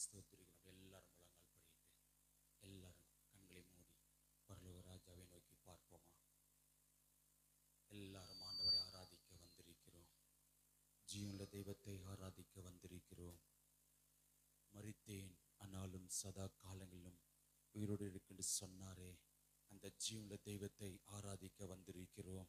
ஸ்தோத்திரிக்கிறோம் எல்லாரும் முழங்கால் படிட்டு எல்லாரும் கண்களை மூடி பரலோக ராஜாவை நோக்கி பார்ப்போமா எல்லாரும் ஆண்டவரை ஆராதிக்க வந்திருக்கிறோம் ஜீவனுள்ள தெய்வத்தை ஆராதிக்க வந்திருக்கிறோம் மரித்தேன் ஆனாலும் சதா காலங்களிலும் உயிரோடு இருக்குன்னு சொன்னாரே அந்த ஜீவனுள்ள தெய்வத்தை ஆராதிக்க வந்திருக்கிறோம்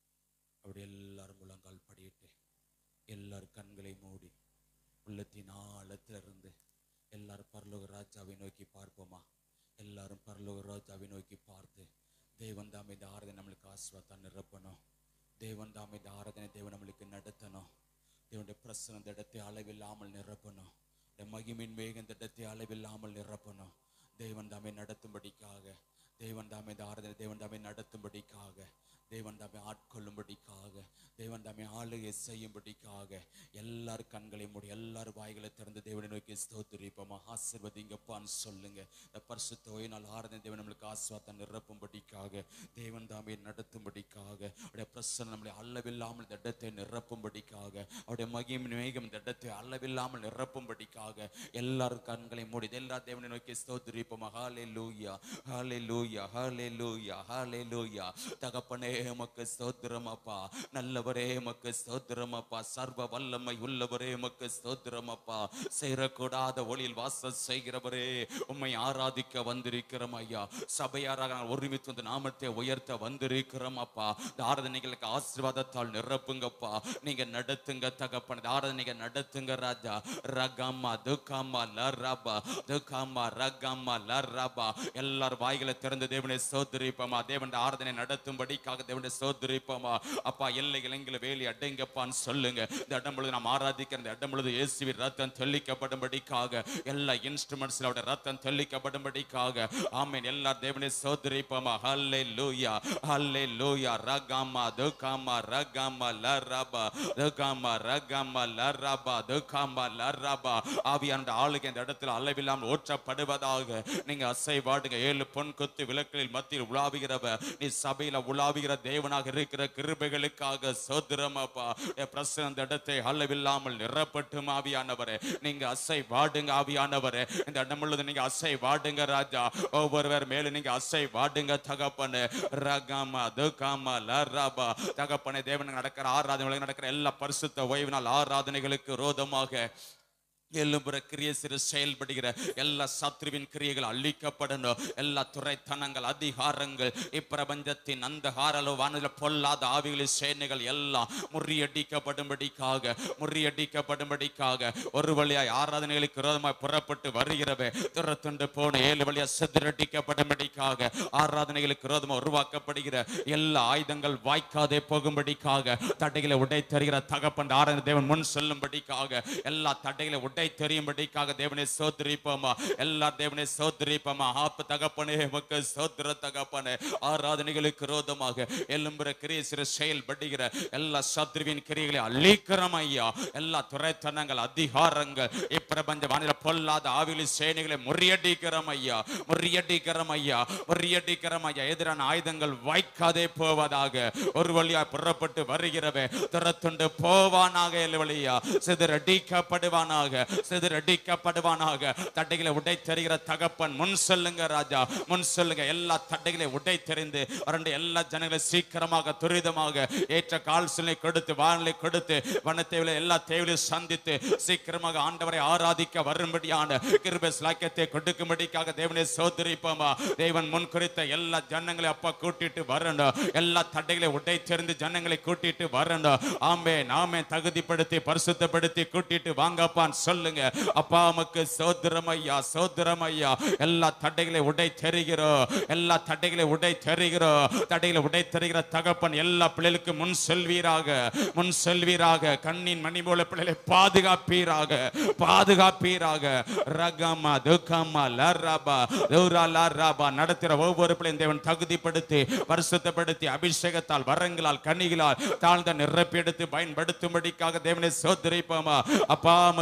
அப்படி எல்லாரும் முழங்கால் படியிட்டு எல்லாரும் கண்களை மூடி உள்ளத்தின் ஆழத்திலிருந்து எல்லாரும் பரலோக ராஜாவை நோக்கி பார்ப்போமா எல்லாரும் பரலோக ராஜாவை நோக்கி பார்த்து தேவன் தாமே இந்த ஆராதனை நம்மளுக்கு ஆஸ்வாதம் நிரப்பணும் தேவன் தாமே இந்த ஆராதனை தேவன் நம்மளுக்கு நடத்தணும் தேவனுடைய பிரசனம் இந்த இடத்தை அளவில்லாமல் நிரப்பணும் இந்த மகிமின் வேகம் இந்த இடத்தை அளவில்லாமல் நிரப்பணும் தேவன் தாமே நடத்தும்படிக்காக தேவன் தாமே இந்த ஆராதனை தேவன் தாமே நடத்தும்படிக்காக தேவன் தாமே ஆட்கொள்ளும்படிக்காக தேவன் தாமே ஆளுகை செய்யும்படிக்காக எல்லார் கண்களையும் மூடி எல்லார் வாய்களை திறந்து தேவனை நோக்கி ஸ்தோத்திரிப்போமா ஆசிர்வதிங்கப்பான்னு சொல்லுங்க இந்த பரிசுத்த ஓய்நாள் ஆராதனை தேவன் நம்மளுக்கு ஆஸ்வாதம் நிரப்பும்படிக்காக தேவன் தாமே நடத்தும்படிக்காக அவருடைய பிரசன்னம் நம்மளை அளவில்லாமல் இந்த இடத்தை நிரப்பும்படிக்காக அவருடைய மகிமின் வேகம் இந்த இடத்தை அளவில்லாமல் நிரப்பும்படிக்காக எல்லார் கண்களையும் மூடி எல்லா தேவனை நோக்கி ஸ்தோத்திரிப்போமா ஹாலே லூயா ஹாலே லூயா ஹாலே லூயா ஹாலே லூயா தகப்பனே மக்கு ஸ்தோத்திரம் அப்பா நல்லவரே மக்கு ஸ்தோத்திரம் அப்பா சர்வ வல்லமை உள்ளவரே மக்கு ஸ்தோத்திரம் அப்பா சேரக்கூடாத ஒளியில் வாசம் செய்கிறவரே உம்மை ஆராதிக்க வந்திருக்கிறோம் ஐயா சபையாராக நாங்கள் ஒருமித்து வந்து நாமத்தை உயர்த்த வந்திருக்கிறோம் அப்பா இந்த ஆராதனைகளுக்கு ஆசீர்வாதத்தால் நிரப்புங்கப்பா நீங்க நடத்துங்க தகப்பன் இந்த ஆராதனைங்க நடத்துங்க ராஜா ரகம்மா துக்காமா ல ரபா துக்காமா ரகம்மா ல ரபா எல்லார் வாய்களை திறந்து தேவனை சோதரிப்போமா தேவன் ஆராதனை நடத்தும்படிக்காக தேவனை சோதரிப்போமா அப்பா எல்லை இலங்கையில வேலி அடைங்கப்பான்னு சொல்லுங்க இந்த இடம் பொழுது நாம் ஆராதிக்கிற இந்த இடம் பொழுது இயேசுவின் ரத்தம் தெளிக்கப்படும்படிக்காக எல்லா இன்ஸ்ட்ருமெண்ட்ஸ்ல அவருடைய ரத்தம் தெளிக்கப்படும்படிக்காக ஆமென் எல்லா தேவனை சோதரிப்போமா ஹல்லே லூயா ஹல்லே லூயா ரகாமா துகாமா ரகாமா ல ரபா துகாமா ரகாமா ல ரபா துகாமா ல ரபா ஆவியான ஆளுகை இந்த இடத்துல அளவில்லாமல் ஊற்றப்படுவதாக நீங்க அசைவாடுங்க ஏழு பொன் கொத்து விளக்குகளில் மத்தியில் உலாவுகிறவ நீ சபையில உலாவுகிற தேவனாக இருக்கிற கிருபைகளுக்காக சோதரமாப்பா பிரசன இந்த இடத்தை அளவில்லாமல் நிரப்பட்டும் ஆவியானவரே நீங்க அசை வாடுங்க ஆவியானவரே இந்த இடம் முழுவதும் நீங்க அசை வாடுங்க ராஜா ஒவ்வொருவர் மேலும் நீங்க அசை வாடுங்க தகப்பனு ரகமா துகாமா ல ரபா தகப்பனே தேவனுக்கு நடக்கிற ஆராதனைகளுக்கு நடக்கிற எல்லா பரிசுத்த ஓய்வு நாள் ஆராதனைகளுக்கு ரோதமாக எலும்புற கிரிய சிறு செயல்படுகிற எல்லா சத்ருவின் கிரியைகள் அழிக்கப்படணும் எல்லா துறைத்தனங்கள் அதிகாரங்கள் இப்பிரபஞ்சத்தின் அந்த ஹாரலோ வானதில் பொல்லாத ஆவிகளின் சேனைகள் எல்லாம் முறியடிக்கப்படும்படிக்காக முறியடிக்கப்படும்படிக்காக ஒரு வழியாய் ஆராதனைகளுக்கு விரோதமாய் புறப்பட்டு வருகிறவே துரத்துண்டு போன ஏழு வழியா சிதறடிக்கப்படும்படிக்காக ஆராதனைகளுக்கு விரோதமாக உருவாக்கப்படுகிற எல்லா ஆயுதங்கள் வாய்க்காதே போகும்படிக்காக தடைகளை உடை தருகிற தகப்பன் ஆராதனை தேவன் முன் செல்லும்படிக்காக எல்லா தடைகளை உடை தெரியும்படிக்காக தேவனை சோதரிப்போமா எல்லா தேவனை சோதரிப்போமா ஆப்பு தகப்பனே மக்கு சோதர தகப்பனே ஆராதனைகளுக்கு விரோதமாக எலும்புற கிரிய சிறு செயல்படுகிற எல்லா சத்ருவின் கிரியைகளை அழிக்கிறோம் ஐயா எல்லா துறைத்தனங்கள் அதிகாரங்கள் இப்பிரபஞ்ச வானில பொல்லாத ஆவிலி சேனைகளை முறியடிக்கிறோம் ஐயா முறியடிக்கிறோம் ஐயா முறியடிக்கிறோம் ஐயா எதிரான ஆயுதங்கள் வாய்க்காதே போவதாக ஒரு வழியா புறப்பட்டு வருகிறவே துரத்துண்டு போவானாக எல்லு வழியா சிதறடிக்கப்படுவானாக சிதறடிக்கப்படுவானாக தட்டைகளை உடை தெரிகிற தகப்பன் முன் சொல்லுங்க ராஜா முன் சொல்லுங்க எல்லா தட்டைகளை உடை தெரிந்து வறண்ட எல்லா ஜனங்களை சீக்கிரமாக துரிதமாக ஏற்ற கால் சிலை கொடுத்து வானிலை கொடுத்து வனத்தேவில எல்லா தேவையும் சந்தித்து சீக்கிரமாக ஆண்டவரை ஆராதிக்க வரும்படியான கிருபை ஸ்லாக்கியத்தை கொடுக்கும்படிக்காக தேவனை சோதரிப்போமா தேவன் முன் குறித்த எல்லா ஜனங்களை அப்பா கூட்டிட்டு வரணும் எல்லா தடைகளை உடை தெரிந்து ஜனங்களை கூட்டிட்டு வரணும் ஆமே நாமே தகுதிப்படுத்தி பரிசுத்தப்படுத்தி கூட்டிட்டு வாங்கப்பான்னு சொல்லுங்க அப்பா நமக்கு சோதரம் ஐயா சோதரம் ஐயா எல்லா தடைகளை உடை தெரிகிறோம் எல்லா தடைகளை உடை தெரிகிறோம் தடைகளை உடை தெரிகிற தகப்பன் எல்லா பிள்ளைகளுக்கு முன் செல்வீராக முன் செல்வீராக கண்ணின் மணி போல பிள்ளைகளை பாதுகாப்பீராக பாதுகாப்பீராக ரகமா துக்கமா லரபா தூரா லரபா நடத்துகிற ஒவ்வொரு பிள்ளையும் தேவன் தகுதிப்படுத்தி பரிசுத்தப்படுத்தி அபிஷேகத்தால் வரங்களால் கனிகளால் தாழ்ந்த நிரப்பி எடுத்து பயன்படுத்தும்படிக்காக தேவனை சோதரிப்போமா அப்பா நமக்கு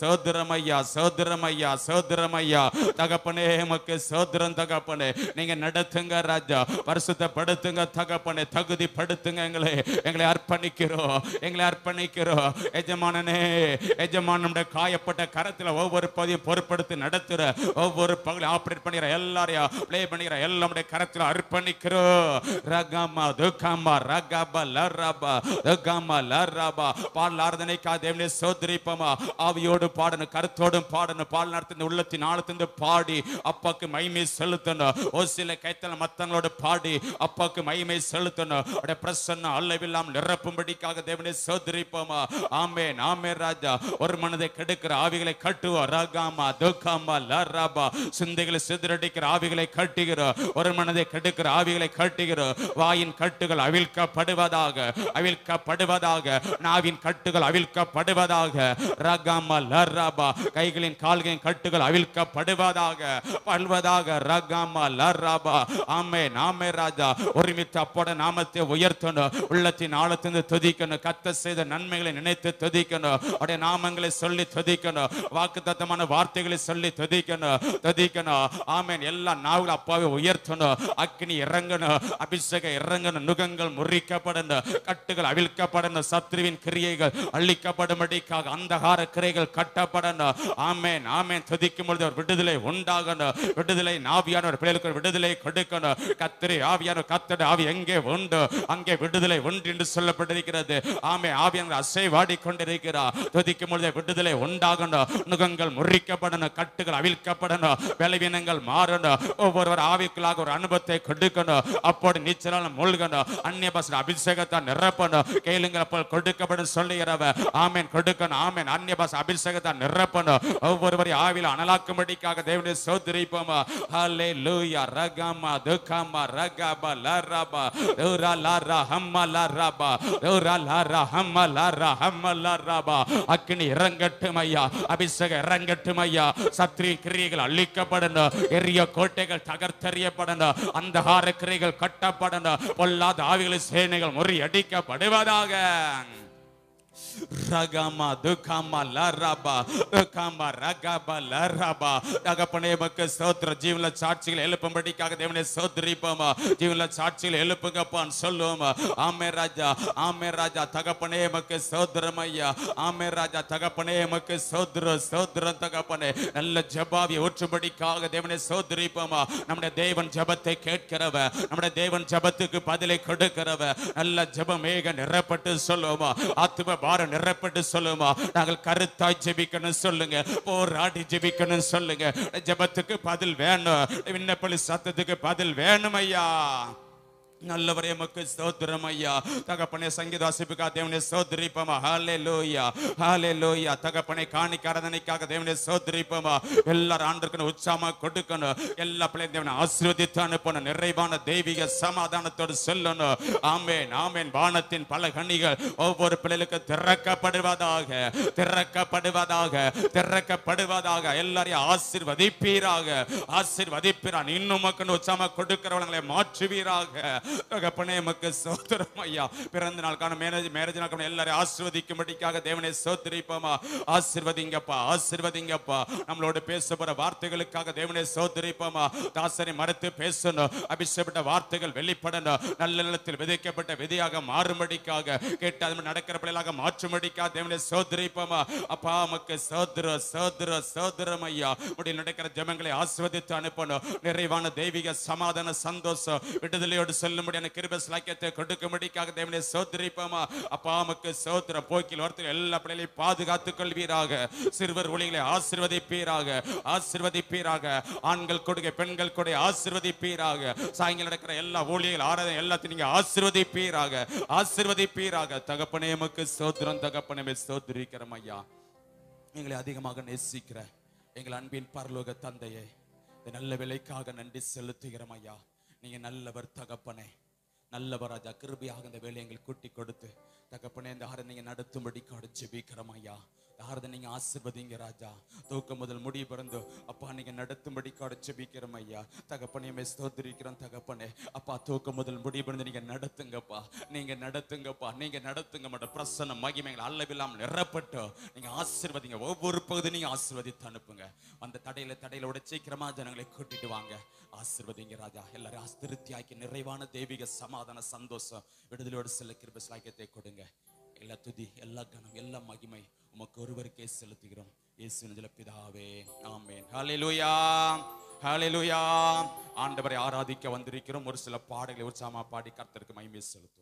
சோதரம் ஐயா சோதரம் ஐயா சோதரம் ஐயா தகப்பனே எமக்கு சோதரம் தகப்பனே நீங்க நடத்துங்க ராஜா பரிசுத்தப்படுத்துங்க தகப்பனே தகுதி படுத்துங்க எங்களை எங்களை அர்ப்பணிக்கிறோம் எங்களை அர்ப்பணிக்கிறோம் எஜமானனே எஜமான் நம்முடைய காயப்பட்ட கரத்துல ஒவ்வொரு பகுதியும் பொறுப்படுத்தி நடத்துற ஒவ்வொரு பகுதி ஆபரேட் பண்ணிக்கிற எல்லாரையும் ப்ளே பண்ணிக்கிற எல்லாம் நம்முடைய கரத்துல அர்ப்பணிக்கிறோம் ரகமா துகமா ரகபா லரபா துகமா லரபா பாடல் ஆராதனைக்கா தேவனே சோதரிப்பமா ஆவியோடு பாடணும் கருத்தோடும் பாடணும் பால் நடத்தின உள்ளத்தின் ஆழத்திலிருந்து பாடி அப்பாக்கு மகிமை செலுத்தணும் ஒரு சில கைத்தல மத்தங்களோட பாடி அப்பாக்கு மகிமை செலுத்தணும் அவருடைய பிரசன்ன அளவில்லாம் நிரப்பும்படிக்காக தேவனே சோதரிப்போமா ஆமென் ஆமென் ராஜா ஒரு மனதை கெடுக்கிற ஆவிகளை கட்டுவோம் ரகாமா துக்காமா லராபா சிந்தைகளை சிதறடிக்கிற ஆவிகளை கட்டுகிறோம் ஒரு மனதை கெடுக்கிற ஆவிகளை கட்டுகிறோம் வாயின் கட்டுகள் அவிழ்க்கப்படுவதாக அவிழ்க்கப்படுவதாக நாவின் கட்டுகள் அவிழ்க்கப்படுவதாக ரகாமா லராபா கைகளின் கால்களின் கட்டுகள் அவிழ்க்கப்படுவதாக பல்வதாக ரகாமா லராபா ஆமே நாமே ராஜா ஒருமித்த அப்போட நாமத்தை உயர்த்தணும் உள்ளத்தின் ஆழத்திலிருந்து துதிக்கணும் கத்த செய்த நன்மைகளை நினைத்து துதிக்கணும் அவருடைய நாமங்களை சொல்லி துதிக்கணும் வாக்கு தத்தமான வார்த்தைகளை சொல்லி துதிக்கணும் துதிக்கணும் ஆமேன் எல்லா நாவுகளும் அப்பாவை உயர்த்தணும் அக்னி இறங்கணும் அபிஷேகம் இறங்கணும் நுகங்கள் முறிக்கப்படணும் கட்டுகள் அவிழ்க்கப்படணும் சத்ருவின் கிரியைகள் அழிக்கப்படும்படிக்காக அந்தகார கிரைகள் கட்டப்படணும் ஆமேன் ஆமேன் துதிக்கும் பொழுது ஒரு விடுதலை உண்டாகணும் விடுதலை நாவியான ஒரு பிள்ளைகளுக்கு ஒரு விடுதலை கொடுக்கணும் கத்திரி ஆவியான கத்தட ஆவி எங்கே உண்டு அங்கே விடுதலை உண்டு என்று சொல்லப்பட்டிருக்கிறது ஆமே ஆவியான அசைவாடி கொண்டிருக்கிறார் துதிக்கும் பொழுது விடுதலை உண்டாகணும் நுகங்கள் முறிக்கப்படணும் கட்டுகள் அவிழ்க்கப்படணும் பலவீனங்கள் மாறணும் ஒவ்வொருவர் ஆவிக்குள்ளாக ஒரு அனுபவத்தை கொடுக்கணும் அப்போது நீச்சலால் மூழ்கணும் அந்நிய பாச அபிஷேகத்தை நிரப்பணும் கேளுங்கள் அப்போ கொடுக்கப்படும் சொல்லுகிறவ ஆமேன் கொடுக்கணும் ஆமேன் அந்நிய பாச அபிஷேகத்தை நிரப்பணும் ஒவ்வொருவரையும் ஆவியில் அனலாக்கும்படிக்காக தேவனை சோதரிப்போமா ஹலே லூயா ரகமா துக்கமா ரகபா லரபா ரா லாரா ஹம்ம லரபா ரா லாரா ஹம்ம லரா ஹம்ம லரபா அக்னி இறங்கட்டும் ஐயா அபிஷேகம் இறங்கட்டும் ஐயா சத்ரி கிரியைகள் அழிக்கப்படணும் எரிய கோட்டைகள் தகர்த்தெறியப்படணும் அந்தகார கிரைகள் கட்டப்படணும் பொல்லாத ஆவிகளின் சேனைகள் முறியடிக்கப்படுவதாக ரகமா துகமா லரபா துகமா ரகபா லரபா தகப்பனே மக்கு ஸ்தோத்திர ஜீவன சாட்சிகள் எழுப்பும்படிக்காக தேவனே ஸ்தோத்திரிப்போமா ஜீவன சாட்சிகள் எழுப்புங்கப்பான்னு சொல்லுவோமா ஆமே ராஜா ஆமே ராஜா தகப்பனே மக்கு ஸ்தோத்திரம் ஐயா ஆமே ராஜா தகப்பனே மக்கு ஸ்தோத்திர ஸ்தோத்திரம் தகப்பனே நல்ல ஜபாவியை ஊற்றும்படிக்காக தேவனே ஸ்தோத்திரிப்போமா நம்முடைய தேவன் ஜபத்தை கேட்கிறவ நம்முடைய தேவன் ஜபத்துக்கு பதிலை கொடுக்கிறவ நல்ல ஜபம் மேக நிறப்பட்டு சொல்லுவோமா ஆத்தும பாரம் நிறப்பட்டு சொல்லுமா நாங்கள் கருத்தாய் ஜெபிக்கணும் சொல்லுங்க போராடி ஜெபிக்கணும் சொல்லுங்க ஜெபத்துக்கு பதில் வேணும் விண்ணப்பலி சத்தத்துக்கு பதில் வேணும் ஐயா நல்லவரே மக்கு ஸ்தோத்திரம் ஐயா தகப்பனே சங்கீத வாசிப்புக்கா தேவனே ஸ்தோத்திரிப்பமா ஹாலே லோயா ஹாலே லோயா தகப்பனை காணிக்க அரதனைக்காக தேவனே ஸ்தோத்திரிப்பமா எல்லாரும் ஆண்டுக்கு உற்சாகமா கொடுக்கணும் எல்லா பிள்ளையும் தேவனை ஆசீர்வதித்து அனுப்பணும் நிறைவான தெய்வீக சமாதானத்தோடு சொல்லணும் ஆமேன் ஆமேன் வானத்தின் பல கனிகள் ஒவ்வொரு பிள்ளைகளுக்கு திறக்கப்படுவதாக திறக்கப்படுவதாக திறக்கப்படுவதாக எல்லாரையும் ஆசீர்வதிப்பீராக ஆசீர்வதிப்பீரா இன்னும் மக்கள் உற்சாகமா கொடுக்கிறவங்களை மாற்றுவீராக தகப்பனே எமக்கு சோதரம் ஐயா பிறந்த நாளுக்கான மேரேஜ் மேரேஜ் நாளுக்கான எல்லாரையும் ஆசீர்வதிக்கும்படிக்காக தேவனை சோதரிப்போமா ஆசீர்வதிங்கப்பா ஆசீர்வதிங்கப்பா நம்மளோட பேச போற வார்த்தைகளுக்காக தேவனை சோதரிப்போமா தாசரை மறுத்து பேசணும் அபிஷேகப்பட்ட வார்த்தைகள் வெளிப்படணும் நல்ல நிலத்தில் விதைக்கப்பட்ட விதையாக மாறும்படிக்காக கேட்டு அது நடக்கிற பிள்ளைகளாக மாற்றும்படிக்காக தேவனை சோதரிப்போமா அப்பா நமக்கு சோதர சோதர சோதரம் ஐயா முடி நடக்கிற ஜெபங்களை ஆஸ்வதித்து அனுப்பணும் நிறைவான தெய்வீக சமாதான சந்தோஷம் விடுதலையோடு சொல்லும்படியான கிருப சிலாக்கியத்தை கொடுக்கும்படிக்காக தேவனை சோதரிப்போமா அப்பா நமக்கு சோத்திர போக்கில் ஒருத்தர் எல்லா பிள்ளைகளையும் பாதுகாத்துக் கொள்வீராக சிறுவர் ஒளிகளை ஆசிர்வதிப்பீராக ஆசிர்வதிப்பீராக ஆண்கள் கொடுக்க பெண்கள் கொடை ஆசிர்வதிப்பீராக சாயங்காலம் நடக்கிற எல்லா ஊழியர்கள் ஆராதனை எல்லாத்தையும் நீங்க ஆசிர்வதிப்பீராக ஆசிர்வதிப்பீராக தகப்பனே எமக்கு சோத்திரம் தகப்பனே சோதரிக்கிறோம் ஐயா எங்களை அதிகமாக நேசிக்கிற எங்கள் அன்பின் பரலோக தந்தையே இந்த நல்ல விலைக்காக நன்றி செலுத்துகிறோம் ஐயா நீங்க நல்லவர் தகப்பனே நல்லவர் ராஜா கிருபியாக இந்த வேலையை எங்களுக்கு கூட்டி கொடுத்து தகப்பனே இந்த ஆரை நீங்க நடத்தும்படி காடு ஜெபிக்கிறோம் ஐயா யாரதை நீங்க ஆசிர்வதிங்க ராஜா தூக்கம் முதல் முடிவு பிறந்து அப்பா நீங்க நடத்தும்படி ஜெபிக்கிறோம் ஐயா தகப்பனையுமே ஸ்தோத்திரிக்கிறோம் தகப்பனே அப்பா தூக்கம் முதல் முடிவு பிறந்து நீங்க நடத்துங்கப்பா நீங்க நடத்துங்கப்பா நீங்க நடத்துங்க மாட்ட பிரசன்ன மகிமைகள் அளவில்லாமல் நிறப்பட்டு நீங்க ஆசிர்வதிங்க ஒவ்வொரு பகுதி நீங்க ஆசிர்வதித்து அனுப்புங்க அந்த தடையில தடையில விட சீக்கிரமா ஜனங்களை கூட்டிட்டு வாங்க ஆசிர்வதிங்க ராஜா எல்லாரும் ஆஸ்திருத்தியாக்கி நிறைவான தெய்வீக சமாதான சந்தோஷம் விடுதலையோடு செல்ல கிருப சாக்கியத்தை கொடுங்க எல்லா துதி எல்லா கணம் எல்லா மகிமை உமக்கு ஒருவருக்கே செலுத்துகிறோம் இயேசுவின் ஜெப பிதாவே ஆமென் ஹalleluya ஹalleluya ஆண்டவரை ஆராதிக்க வந்திருக்கிறோம் ஒரு சில பாடல்களை உற்சாகமா பாடி கர்த்தருக்கு மகிமை செலுத்துவோம்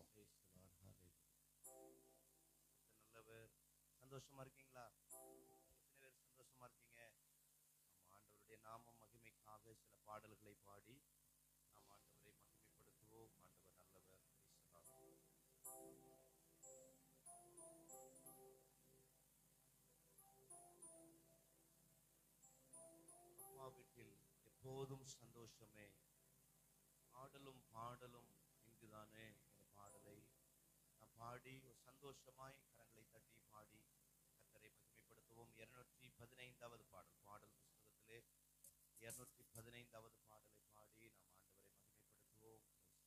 நல்லவர் சந்தோஷமா இருக்கீங்களா எத்தனை பேர் சந்தோஷமா இருக்கீங்க நம்ம ஆண்டவருடைய நாமம் மகிமைக்காக சில பாடல்களை பாடி நாம் ஆண்டவரை மகிமைப்படுத்துவோம் ஆண்டவர் நல்லவர் Praise the Lord. அப்பா வீட்டில் எப்போதும் சந்தோஷமே ஆடலும் பாடலும் இங்குதானே இந்த பாடலை நாம் பாடி ஒரு சந்தோஷமாய் கரங்களை தட்டி பாடி கர்த்தரை மகிமைப்படுத்துவோம் இருநூற்றி பதினைந்தாவது பாடல் பாடல் புஸ்தகத்திலே இருநூற்றி பதினைந்தாவது பாடலை பாடி நாம் ஆண்டவரை மகிமைப்படுத்துவோம்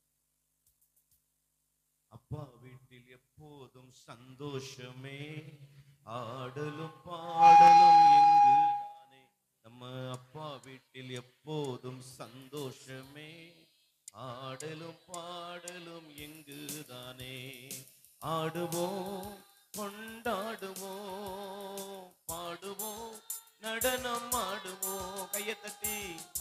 அப்பா வீட்டில் எப்போதும் சந்தோஷமே ஆடலும் பாடலும் எங்குதானே நம்ம அப்பா வீட்டில் எப்போதும் சந்தோஷமே ஆடலும் பாடலும் எங்குதானே ஆடுவோம் கொண்டாடுவோம் பாடுவோம் நடனம் ஆடுவோம் கையை தட்டி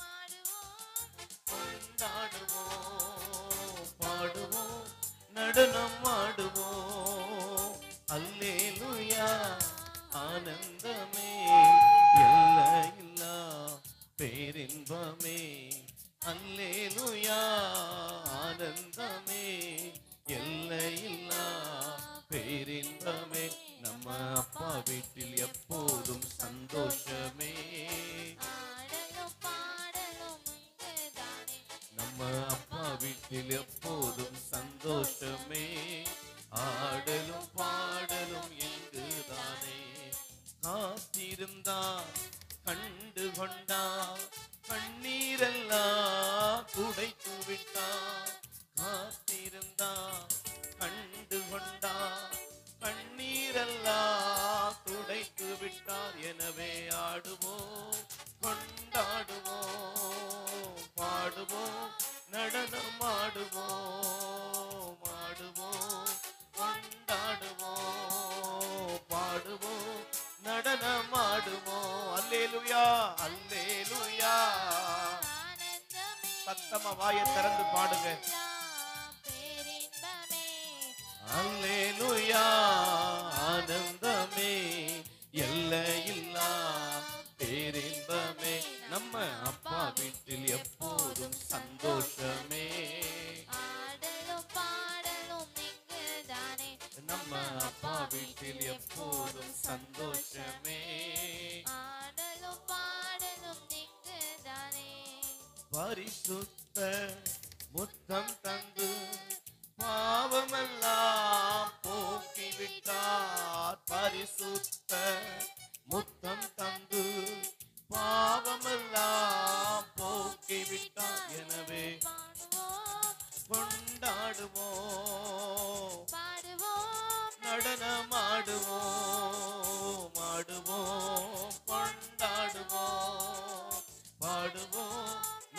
கொண்டாடுவோம் பாடுவோம் நடனம் ஆடுவோம் அல்லேலூயா ஆனந்தமே எல்லையில்லா பேரின்பமே அல்லேலூயா ஆனந்தமே எல்லையில்லா பேரின்பமே நம்ம அப்பா வீட்டில் எப்போதும் சந்தோஷமே ஆடலும் பாடலும் இங்குதானே நம்ம அப்பா வீட்டில் எப்போதும் சந்தோஷமே ஆடலும் பாடலும் எங்குதானே காத்திருந்தார் கண்டு கொண்டார் கண்ணீரெல்லாம் துடைத்து விட்டார் காத்திருந்தார் கண்டு கொண்டார் கண்ணீரெல்லாம் துடைத்து விட்டார் எனவே ஆடுவோம் கொண்டாடுவோம் பாடுவோம் நடனம் ஆடுவோம் ஆடுவோம் கொண்டாடுவோம் பாடுவோம் நடனம் ஆடுவோம் அல்லேலுயா அல்லேலுயா ஆனந்தமே சத்தமா வாயை திறந்து பாடுங்க பேரின்பமே அல்லேலுயா ஆனந்தமே எல்லையில்லா பேரின்பமே நம்ம அப்பா வீட்டில் எப்போதும் சந்தோஷமே ஆடலும் பாடலும் இங்குதானே நம்ம அப்பா வீட்டில் எப்போதும் சந்தோஷமே ஆடலும் பாடலும் இங்குதானே பரிசுத்த முத்தம் தந்து பாவமெல்லாம் போக்கிவிட்டார் பரிசுத்த முத்தம் தந்து பாவமெல்லாம் போக்கிவிட்டார் எனவே பாடுவோம் கொண்டாடுவோம் பாடுவோம் நடனமாடுவோம் ஆடுவோம் கொண்டாடுவோம் பாடுவோம்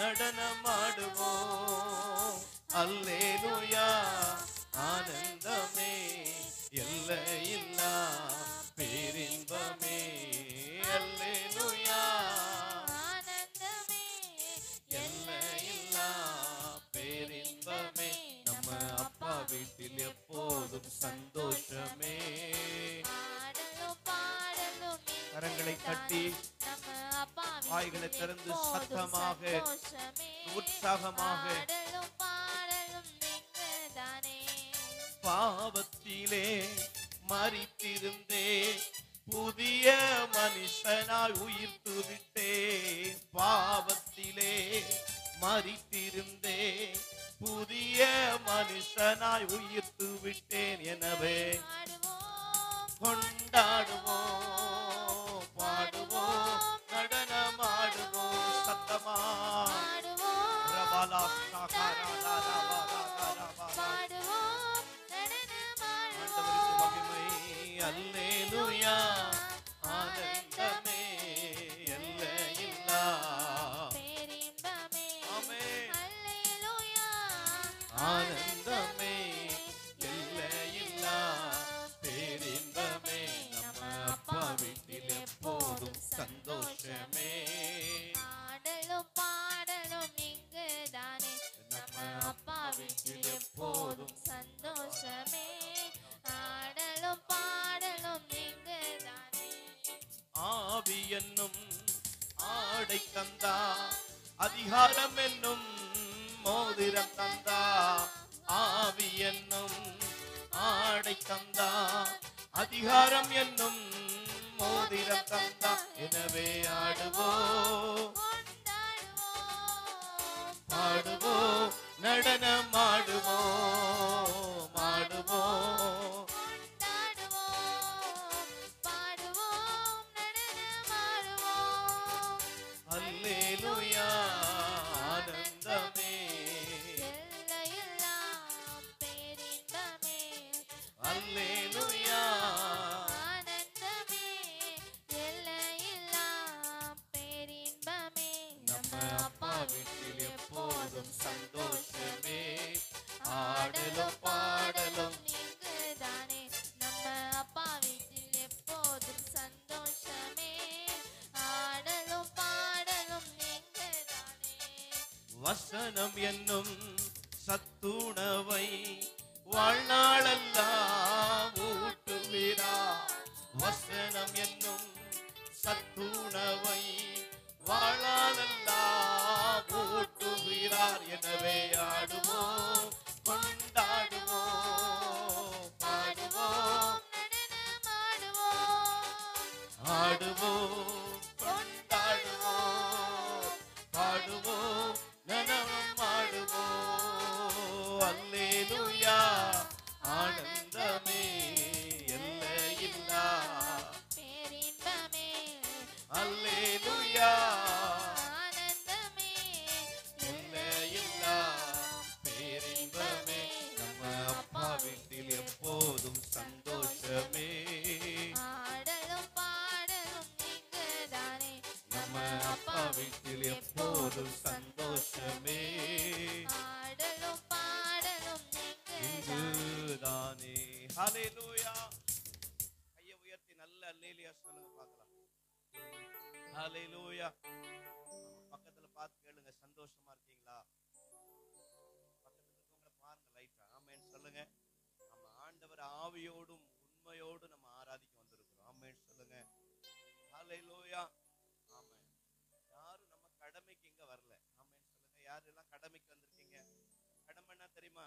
நடனமாடுவோம் அல்லேலூயா ஆனந்தமே எல்லையில்லா பேரின்பமே அல்லேலூயா ஆனந்தமே எல்லையில்லா பேரின்பமே நம்ம அப்பா வீட்டில் எப்போதும் சந்தோஷமே ஆடலும் பாடலும் கரங்களை இங்குதானே. தட்டி நம்ம அப்பாவின் வாய்களை திறந்து எப்போதும் சத்தமாக, சந்தோஷமே. உற்சாகமாக ஆடலும் பாடலும் இங்குதானே. பாவத்திலே மறித்திருந்தே புதிய மனுஷனாய் உயிர்த்து விட்டே பாவத்திலே மறித்திருந்தே புதிய மனுஷனாய் உயிர்த்து விட்டேன் எனவே பாடுவோம் கொண்டாடுவோம் என்னும் ஆடை தந்தா அதிகாரம் என்னும் மோதிரம் தந்தா ஆவி என்னும் ஆடை தந்தா அதிகாரம் என்னும் மோதிரம் தந்தா எனவே ஆடுவோம் பாடுவோம் நடனம் ஆடுவோம் ஆடுவோம் அல்லேலூயா ஆனந்தமே அல்லேலூயா நம்ம அப்பா வீட்டில் எப்போதும் சந்தோஷமே ஆடலும் பாடலும் நீங்கதானே நம்ம அப்பா வீட்டில் எப்போதும் சந்தோஷமே ஆடலும் பாடலும் நீங்கதானே வசனம் என்னும் சத்துணவை வாழ்நாளெல்லாம் ஊட்டுவீரா வசனம் என்னும் சத்துணவை வாழாலெல்லாம் ஊட்டுகிறார் எனவே ஆடுவோம் கொண்டாடுவோம் பாடுவோம் ஆடுவோம் கொண்டாடுவோம் பாடுவோம் நனவம் ஆடுவோம் அல்லேலூயா ஆனந்தமே எல்லையில்லா பேரின்பமே அல்லேலூயா ஆனந்தமே எல்லையில்லா பேரின்பமே நம்ம அப்பா வீட்டில் எப்போதும் சந்தோஷமே ஆடலும் பாடலும் நீங்கதானே நம்ம அப்பா வீட்டில் எப்போதும் சந்தோஷமே ஆடலும் பாடலும் நீங்கதானே இங்குதானே ஹalleluya கையை உயர்த்தி நல்ல அல்லேலியா சொல்லுங்க பார்க்கலாம் ஹalleluya பக்கத்துல பார்த்து கேளுங்க சந்தோஷமா இருக்கீங்களா பக்கத்துல இருக்கவங்கள பாருங்க லைட்டா ஆமென் சொல்லுங்க நம்ம ஆண்டவர் ஆவியோடும் உண்மையோடும் நம்ம ஆராதிக்க வந்திருக்கிறோம் ஆமென் சொல்லுங்க ஹalleluya ஆமென் யாரும் நம்ம கடமைக்கு இங்க வரல ஆமென் சொல்லுங்க யாரெல்லாம் கடமைக்கு வந்திருக்கீங்க கடமைன்னா தெரியுமா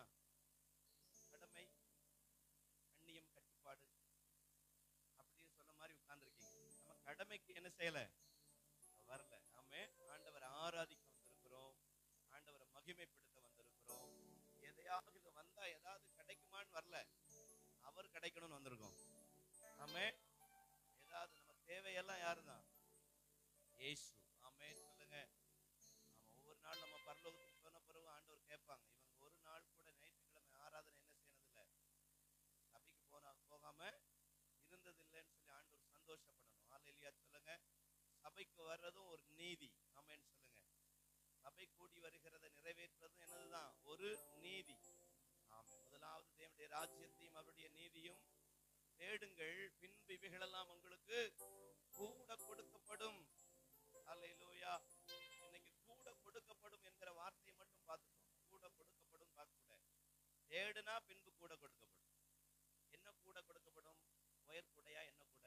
கடமை கண்ணியம் கட்டுப்பாடு அப்படின்னு சொன்ன மாதிரி உட்கார்ந்துருக்கீங்க நம்ம கடமைக்கு என்ன செய்யல வரல ஆமே ஆண்டவர் ஆராதிக்க வந்திருக்கிறோம் ஆண்டவரை மகிமைப்படுத்த வந்திருக்கிறோம் எதையாவது இது வந்தா ஏதாவது கிடைக்குமான்னு வரல அவர் கிடைக்கணும்னு வந்திருக்கோம் ஆமே ஏதாவது நம்ம தேவையெல்லாம் யாருதான் இயேசு ஆமே சொல்லுங்க ஆமா ஒவ்வொரு நாள் நம்ம பரலோகத்துக்கு போன பிறகு ஆண்டவர் கேட்பாங்க இவங்க ஒரு நாள் கூட ஞாயிற்றுக்கிழமை ஆராதனை என்ன செய்யறதில்ல சபைக்கு போனா போகாம இருந்ததில்லைன்னு சொல்லி ஆண்டவர் சந்தோஷப்படணும் ஹalleluya சொல்லுங்க சபைக்கு வர்றதும் ஒரு நீதி ஆமென்னு சொல்லுங்க சபை கூடி வருகிறதை நிறைவேற்றுறதும் என்னதுதான் ஒரு நீதி ஆமென் முதலாவது தேவனுடைய ராஜ்யத்தையும் அவருடைய நீதியும் தேடுங்கள் பின்பு இவைகளெல்லாம் உங்களுக்கு கூட கொடுக்கப்படும் அல்லேலூயா இன்னைக்கு கூட கொடுக்கப்படும் என்கிற வார்த்தையை மட்டும் பார்த்துட்டோம் கூட கொடுக்கப்படும் பார்க்கக்கூட தேடுனா பின்பு கூட கொடுக்கப்படும் என்ன கூட கொடுக்கப்படும் ஒயர் கூடையா என்ன கூட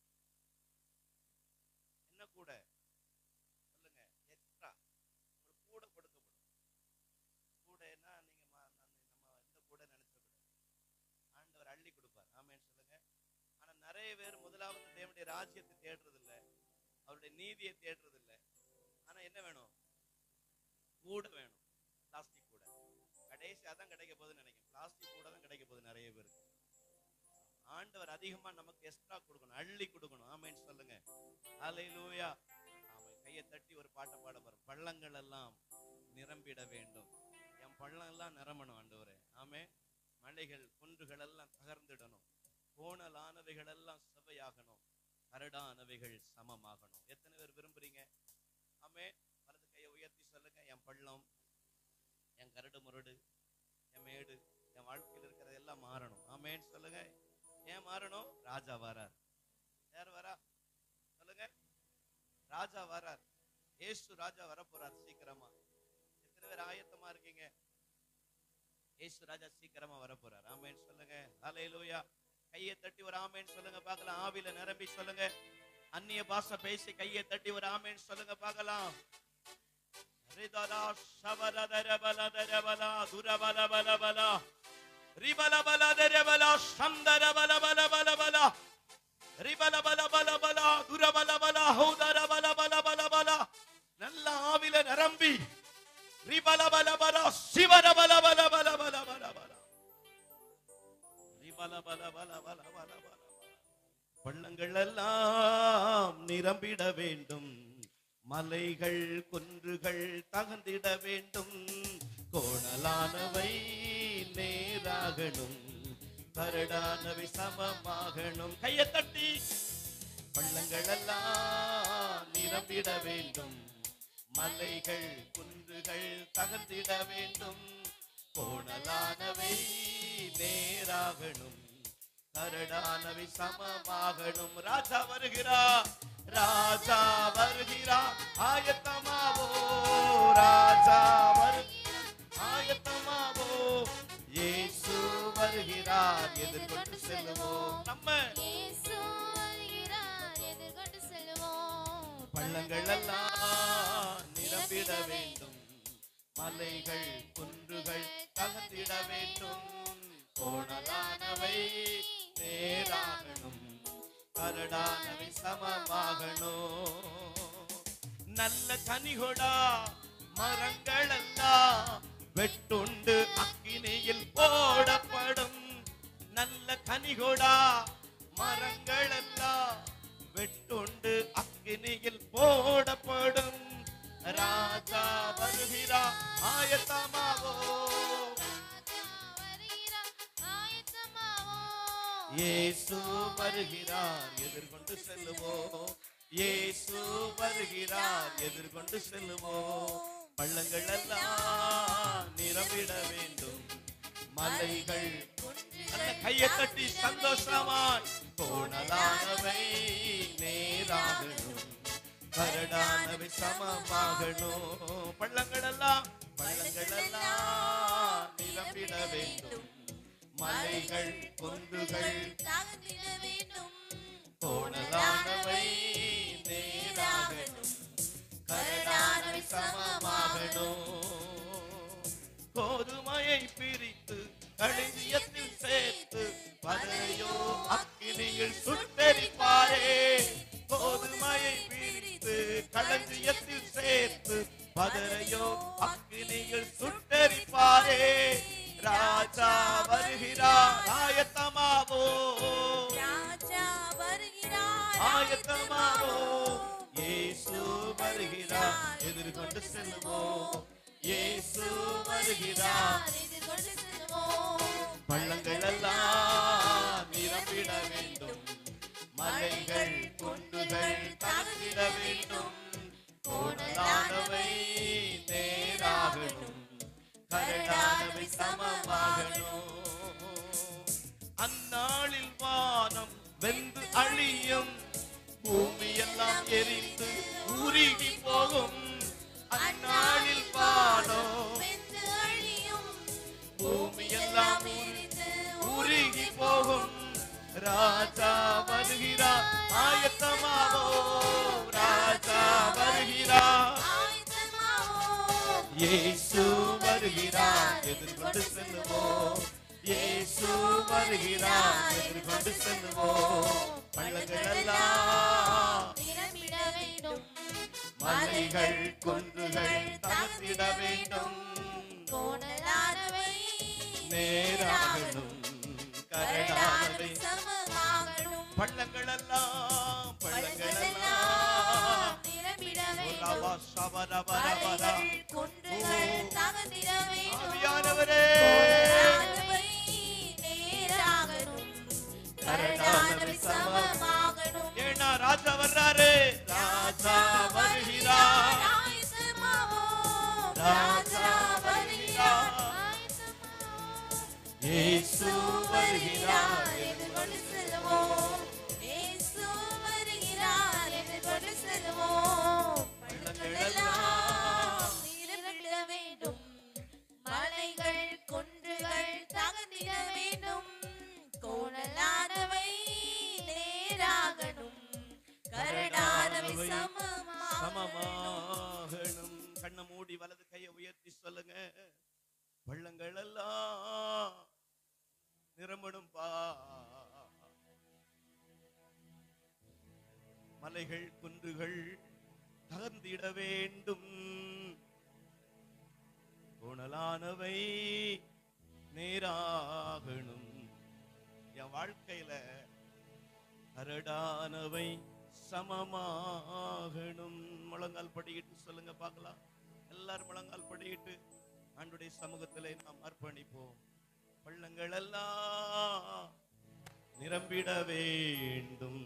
என்ன கூட சொல்லுங்க எக்ஸ்ட்ரா உங்களுக்கு கூட கொடுக்கப்படும் கூடைன்னா நீங்க ம- நம்ம நம்ம இந்த கூட நினைச்சிடக்கூடாது ஆண்டவர் அள்ளி கொடுப்பார் ஆமேன்னு சொல்லுங்க ஆனா நிறைய பேர் முதலாவது தேவனுடைய ராஜ்யத்தை தேடுறது இல்ல அவருடைய நீதியை தேடுறது இல்ல ஆனா என்ன வேணும் கூட வேணும் பிளாஸ்டிக் கூட கடைசி அதான் கிடைக்க போகுதுன்னு நினைக்கிறேன் பிளாஸ்டிக் கூட தான் கிடைக்க போகுது நிறைய பேருக்கு ஆண்டவர் அதிகமா நமக்கு எக்ஸ்ட்ரா கொடுக்கணும் அள்ளி கொடுக்கணும் ஆமேன்னு சொல்லுங்க ஹalleluya ஆமா கையை தட்டி ஒரு பாட்டை பாட போறோம் பள்ளங்கள் எல்லாம் நிரம்பிட வேண்டும் என் பள்ளம் எல்லாம் நிரம்பணும் ஆண்டவரே ஆமே மலைகள் குன்றுகள் எல்லாம் தகர்ந்திடணும் கோணலானவைகள் எல்லாம் செவையாகணும் கரடானவைகள் சமமாகணும் எத்தனை பேர் விரும்புறீங்க ஆமே வலது கையை உயர்த்தி சொல்லுங்க என் பள்ளம் என் கரடு முரடு என் மேடு என் வாழ்க்கையில் இருக்கிறது எல்லாம் மாறணும் ஆமேன்னு சொல்லுங்க ஏன் மாறணும் ராஜா வரார் யார் வரா சொல்லுங்க ராஜா வரார் ஏசு ராஜா வரப்போறார் சீக்கிரமா எத்தனை பேர் ஆயத்தமா இருக்கீங்க ஏசு ராஜா சீக்கிரமா வரப்போறார் ஆமேன்னு சொல்லுங்க ஹalleluya கையை தட்டி ஒரு ஆமேன்னு சொல்லுங்க பார்க்கலாம் ஆவில நிரம்பி சொல்லுங்க அந்நிய பாஷை பேசி கையை தட்டி ஒரு ஆமேன் சொல்லுங்க பார்க்கலாம் ரிதலா ஷவரதரபலதரபலா துரபலபலபலா ரிபலபலதரபலா சந்தரபலபலபலபலா ரிபலபலபலபலா துரபலபலா ஹௌதரபலபலபலபலா நல்ல ஆவில நிரம்பி ரிபலபலபலா சிவரபலபலபலபலபலபலா ரிபலபலபலபலபலபலபலா பள்ளங்கள் எல்லாம் நிரம்பிட வேண்டும் மலைகள் குன்றுகள் தகர்ந்திட வேண்டும் கோணலானவை நேராகணும் கரடானவை சமமாகணும் கையை தட்டி பள்ளங்கள் எல்லாம் நிரம்பிட வேண்டும் மலைகள் குன்றுகள் தகர்ந்திட வேண்டும் கோணலானவை நேராகணும் கரடானவை சமமாகணும் ராஜா வருகிறா ராஜா வருகிறா ஆயத்தமாவோ ராஜா வரு ஆயத்தமாவோ இயேசு வருகிறார் எதிர்கொண்டு செல்லுவோம் நம்ம இயேசு வருகிறார், எதிர்கொண்டு செல்லுவோம். பள்ளங்கள் எல்லாம் நிரம்பிட வேண்டும் மலைகள் குன்றுகள் தகர்ந்திட வேண்டும் கோணலானவை நேராகணும் கரடானவை சமமாகணும் நல்ல கனிகொடா மரங்கள் எல்லாம் வெட்டுண்டு அக்கினியில் போடப்படும் நல்ல கனிகொடா மரங்கள் எல்லாம் வெட்டுண்டு அக்கினியில் போடப்படும் ராஜா வருகிறா ஆயத்தமாவோ ராஜா வருகிறார், ஆயத்தமாவோம். இயேசு வருகிறார் எதிர்கொண்டு செல்லுவோம் இயேசு வருகிறார் எதிர்கொண்டு செல்லுவோம் பள்ளங்கள் எல்லாம் நிரம்பிட வேண்டும் மலைகள் நல்ல கையை தட்டி சந்தோஷமாய் கோணலானவை நேராகணும் கரடானவை சமமாகணும் பள்ளங்கள் எல்லாம் பள்ளங்கள் எல்லாம் நிரம்பிட வேண்டும் மலைகள் குன்றுகள் தாகத்திட வேண்டும். கோணலானவை நேராகணும் கரடானவை சமமாகணும் கோதுமையை பிரித்து களஞ்சியத்தில் சேர்த்து பதையோ அக்கினியில் சுட்டெரிப்பாரே கோதுமையை பிரித்து களஞ்சியத்தில் சேர்த்து பதரையோ அக்கினியில் சுட்டெரிப்பாரே ராஜா வருகிறார் ஆயத்தமாவோ ராஜா வருகிறார், ஆயத்தமாவோ இயேசு வருகிறார் எதிர்கொண்டு செல்லுவோம் இயேசு வருகிறார் எதிர்கொண்டு செல்லுவோம். பள்ளங்கள் எல்லாம் நிரம்பிட வேண்டும் மலைகள் குன்றுகள் தகர்ந்திட வேண்டும் கோணலானவை நேராகணும் கரடானவை சமமாகணும் அந்நாளில் வானம் வெந்து அழியும் பூமி எல்லாம் எரிந்து உருகி போகும் அந்நாளில் வானம் வெந்து அழியும், பூமி எல்லாம் எரிந்து உருகி போகும் ராஜா வருகிறார் ஆயத்தமாவோ ராஜா வருகிறார் ஆயத்தமாவோம். இயேசு வருகிறார் எதிர்கொண்டு செல்லுவோம் இயேசு வருகிறார் எதிர்கொண்டு செல்லுவோம் பள்ளங்கள் எல்லாம் நிரம்பிட வேண்டும். மலைகள் குன்றுகள் தகர்த்திட வேண்டும் கோணலானவை நேராகணும் கரடானவை கரடானவை சமமாகணும். பள்ளங்கள் எல்லாம் பள்ளங்கள் பள்ளங்கள் எல்லாம் எல்லாம் நிரம்பிட ரபா வேண்டும். சபரபரபரா. மலைகள், குன்றுகள் தகர்ந்திட வேண்டும். ஆவியானவரே கோணலானவை நேராகணும். கரடானவை சமமாகணும். ஏன்னா ராஜா வர்றாரு ராஜா வருகிறார் ஆயத்தமாவோம். ராஜா வருகிறார். ஆயத்தமாவோம். இயேசு வருகிறார் எதிர்கொண்டு செல்லுவோம். இயேசு வருகிறார், எதிர்கொண்டு செல்லுவோம். பள்ளங்களெல்லாம் நிரம்பிட வேண்டும். மலைகள் குன்றுகள் தகர்ந்திட வேண்டும் கோணலானவை நேராகணும் கரடானவை சமமாகணும் கண்ணை மூடி வலது கையை உயர்த்தி சொல்லுங்க பள்ளங்கள் எல்லாம் நிரம்பணும் பா மலைகள் குன்றுகள் தகர்ந்திட வேண்டும் கோணலானவை நேராகணும் என் வாழ்க்கையில கரடானவை சமமாகணும் முழங்கால் படிக்கிட்டு சொல்லுங்க பார்க்கலாம் எல்லாரும் முழங்கால் படிக்கிட்டு ஆண்டுடைய சமூகத்திலே நாம் அர்ப்பணிப்போம் பள்ளங்கள் எல்லாம் நிரம்பிட வேண்டும்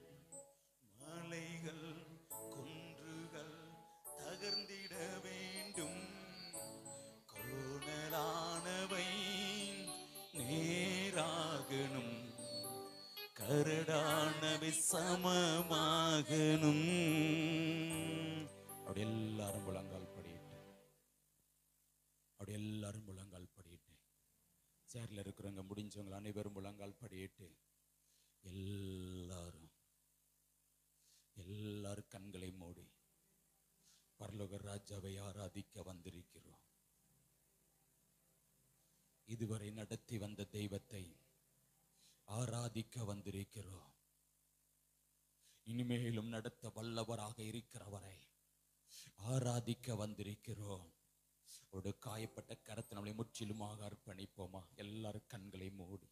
மலைகள் குன்றுகள் தகர்ந்திட வேண்டும் கோணலானவை நேராகணும் கரடானவை சமமாகணும் அப்படி எல்லாரும் முழங்கால் படியிட்டு அப்படி எல்லாரும் முழங்கால் படியிட்டு சேர்ல இருக்கிறவங்க முடிஞ்சவங்க அனைவரும் முழங்கால் படியிட்டு எல்லாரும் எல்லாரும் கண்களை மூடி பரலோக ராஜாவை ஆராதிக்க வந்திருக்கிறோம் இதுவரை நடத்தி வந்த தெய்வத்தை ஆராதிக்க வந்திருக்கிறோம் இனிமேலும் நடத்த வல்லவராக இருக்கிறவரை ஆராதிக்க வந்திருக்கிறோம் ஒரு காயப்பட்ட கரத்தை நம்மளை முற்றிலுமாக அர்ப்பணிப்போமா எல்லாரும் கண்களை மூடி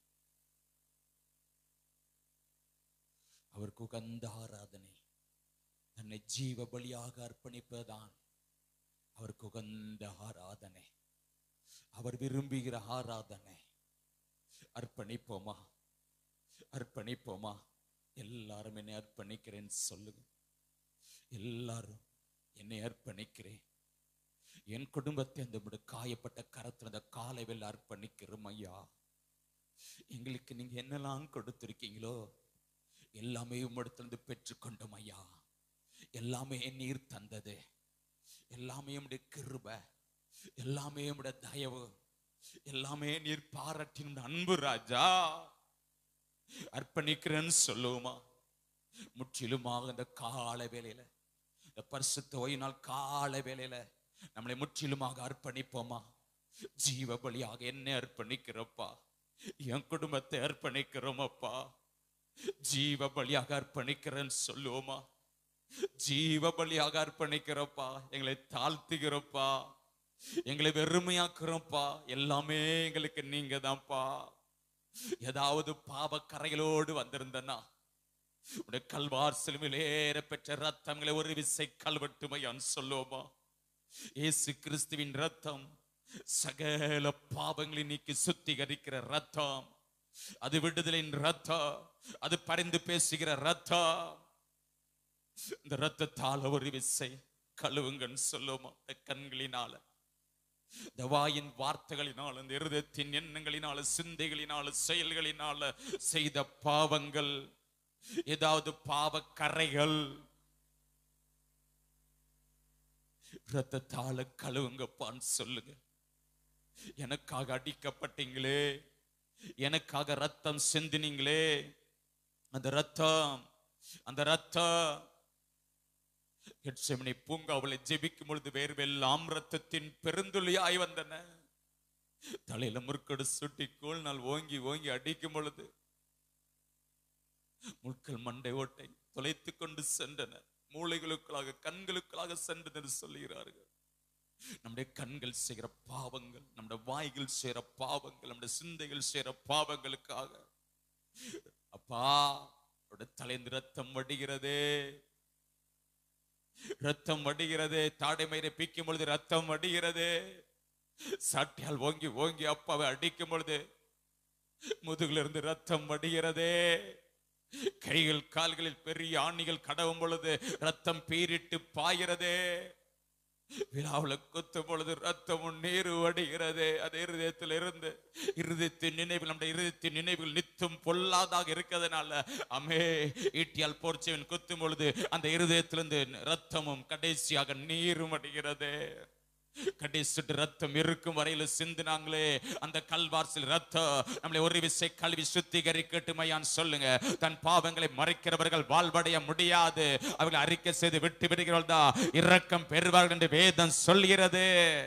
அவருக்கு உகந்த ஆராதனை தன்னை ஜீவ பலியாக அர்ப்பணிப்பதுதான் அவருக்கு உகந்த ஆராதனை அவர் விரும்புகிற ஆராதனை அர்ப்பணிப்போமா அர்ப்பணிப்போமா எல்லாரும் என்னை அர்ப்பணிக்கிறேன் சொல்லுங்க எல்லாரும் என்னை அர்ப்பணிக்கிறேன் என் குடும்பத்தை அந்த உம்முடைய காயப்பட்ட கரத்தில் அந்த காலை வெள்ள அர்ப்பணிக்கிறோம் ஐயா எங்களுக்கு நீங்க என்னெல்லாம் கொடுத்திருக்கீங்களோ எல்லாமே உம்மிடத்திலிருந்து பெற்றுக்கொண்டோம் ஐயா எல்லாமே நீர் தந்தது எல்லாமே உம்முடைய கிருபை எல்லாமே உம்முடைய தயவு எல்லாமே நீர் பாராட்டின அன்பு ராஜா அர்ப்பணிக்கிறேன்னு சொல்லுவோமா முற்றிலுமாக இந்த கால வேலையில இந்த பரிசுத்த ஓய்வு கால வேலையில நம்மளை முற்றிலுமாக அர்ப்பணிப்போமா ஜீவ பலியாக என்ன அர்ப்பணிக்கிறப்பா என் குடும்பத்தை அர்ப்பணிக்கிறோம் அப்பா ஜீவ பலியாக அர்ப்பணிக்கிறேன்னு சொல்லுவோமா ஜீவ பலியாக அர்ப்பணிக்கிறப்பா எங்களை தாழ்த்துகிறப்பா எங்களை வெறுமையாக்குறோம்ப்பா எல்லாமே எங்களுக்கு நீங்க தான்ப்பா ஏதாவது பாவ கரைகளோடு வந்திருந்தனா உடைய கல்வார் சிலுவையில் ஏற பெற்ற ரத்தங்களை ஒரு விசை கல்வெட்டுமையான் சொல்லுவோமா இயேசு கிறிஸ்துவின் ரத்தம் சகல பாவங்களை நீக்கி சுத்திகரிக்கிற ரத்தம் அது விடுதலின் ரத்தம் அது பரிந்து பேசுகிற ரத்தம் இந்த ரத்தத்தால ஒரு விசை கழுவுங்கன்னு சொல்லுவோமா இந்த கண்களினால இந்த வாயின் வார்த்தைகளினால் இந்த இருதயத்தின் எண்ணங்களினால சிந்தைகளினால செயல்களினால செய்த பாவங்கள் ஏதாவது பாவ கரைகள் ரத்தத்தால கழுவுங்கப்பான்னு சொல்லுங்க எனக்காக அடிக்கப்பட்டீங்களே எனக்காக ரத்தம் சிந்தினீங்களே அந்த ரத்தம் அந்த ரத்தம் எட்செமனி பூங்காவுல ஜெபிக்கும் பொழுது வேர்வெல்லாம் ரத்தத்தின் பெருந்துளியாய் வந்தன தலையில முற்கடு சுட்டி கோல் நாள் ஓங்கி ஓங்கி அடிக்கும் பொழுது முட்கள் மண்டை ஓட்டை தொலைத்து கொண்டு சென்றன மூளைகளுக்குள்ளாக கண்களுக்குள்ளாக சென்றது என்று சொல்லுகிறார்கள் நம்முடைய கண்கள் செய்கிற பாவங்கள் நம்முடைய வாய்கள் செய்கிற பாவங்கள் நம்முடைய சிந்தைகள் செய்கிற பாவங்களுக்காக அப்பா அவருடைய தலைந்து ரத்தம் வடிகிறதே ரத்தம் வடிகிறதே தாடை மயிரை பீக்கும் பொழுது ரத்தம் வடிகிறதே சாட்டியால் ஓங்கி ஓங்கி அப்பாவை அடிக்கும் பொழுது முதுகுல இருந்து ரத்தம் வடிகிறதே கைகள் கால்களில் பெரிய ஆணிகள் கடவும் பொழுது ரத்தம் பீரிட்டு பாய்கிறதே விழாவுல குத்தும் பொழுது ரத்தமும் நீர் வடிகிறதே அது இருதயத்தில் இருந்து இருதயத்தின் நினைவுகள் நம்முடைய இருதயத்தின் நினைவுகள் நித்தும் பொல்லாதாக இருக்கிறதுனால அமே ஈட்டியால் போர்ச்சவன் குத்தும் பொழுது அந்த இருதயத்திலிருந்து ரத்தமும் கடைசியாக நீரும் வடிகிறதே கடைசிட்டு ரத்தம் இருக்கும் வரையில சிந்தினாங்களே அந்த கல்வார்சில் ரத்தம் நம்மளை ஒரு விசை கல்வி சுத்திகரிக்கட்டுமையான்னு சொல்லுங்க தன் பாவங்களை மறைக்கிறவர்கள் வாழ்வடைய முடியாது அவர்களை அறிக்கை செய்து விட்டு விடுகிறவர்கள் தான் இரக்கம் பெறுவார்கள் என்று வேதம் சொல்கிறது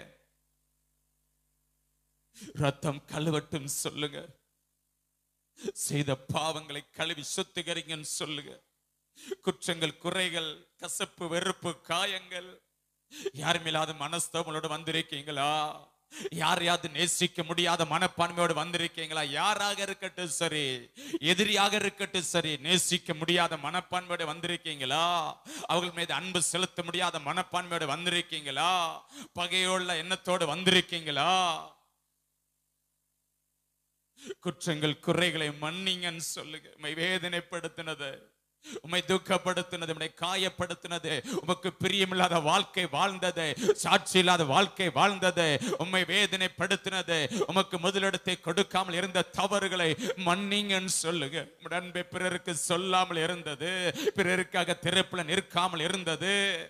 ரத்தம் கழுவட்டும் சொல்லுங்க செய்த பாவங்களை கழுவி சுத்திகரிங்கன்னு சொல்லுங்க குற்றங்கள் குறைகள் கசப்பு வெறுப்பு காயங்கள் யார் மேலாவது மனஸ்தவங்களோட வந்திருக்கீங்களா யாரையாவது நேசிக்க முடியாத மனப்பான்மையோடு வந்திருக்கீங்களா யாராக இருக்கட்டும் சரி எதிரியாக இருக்கட்டும் சரி நேசிக்க முடியாத மனப்பான்மையோடு வந்திருக்கீங்களா அவர்கள் மீது அன்பு செலுத்த முடியாத மனப்பான்மையோடு வந்திருக்கீங்களா பகையுள்ள எண்ணத்தோடு வந்திருக்கீங்களா குற்றங்கள் குறைகளை மன்னிங்கன்னு சொல்லுங்க உம்மை வேதனைப்படுத்தினது உம்மை துக்கப்படுத்தினது உம்மை காயப்படுத்தினது உமக்கு பிரியமில்லாத வாழ்க்கை வாழ்ந்தது சாட்சி இல்லாத வாழ்க்கை வாழ்ந்தது உம்மை வேதனைப்படுத்தினது உமக்கு முதலிடத்தை கொடுக்காமல் இருந்த தவறுகளை மன்னிங்கன்னு சொல்லுங்க உம்முடைய அன்பை பிறருக்கு சொல்லாமல் இருந்தது பிறருக்காக திறப்புல நிற்காமல் இருந்தது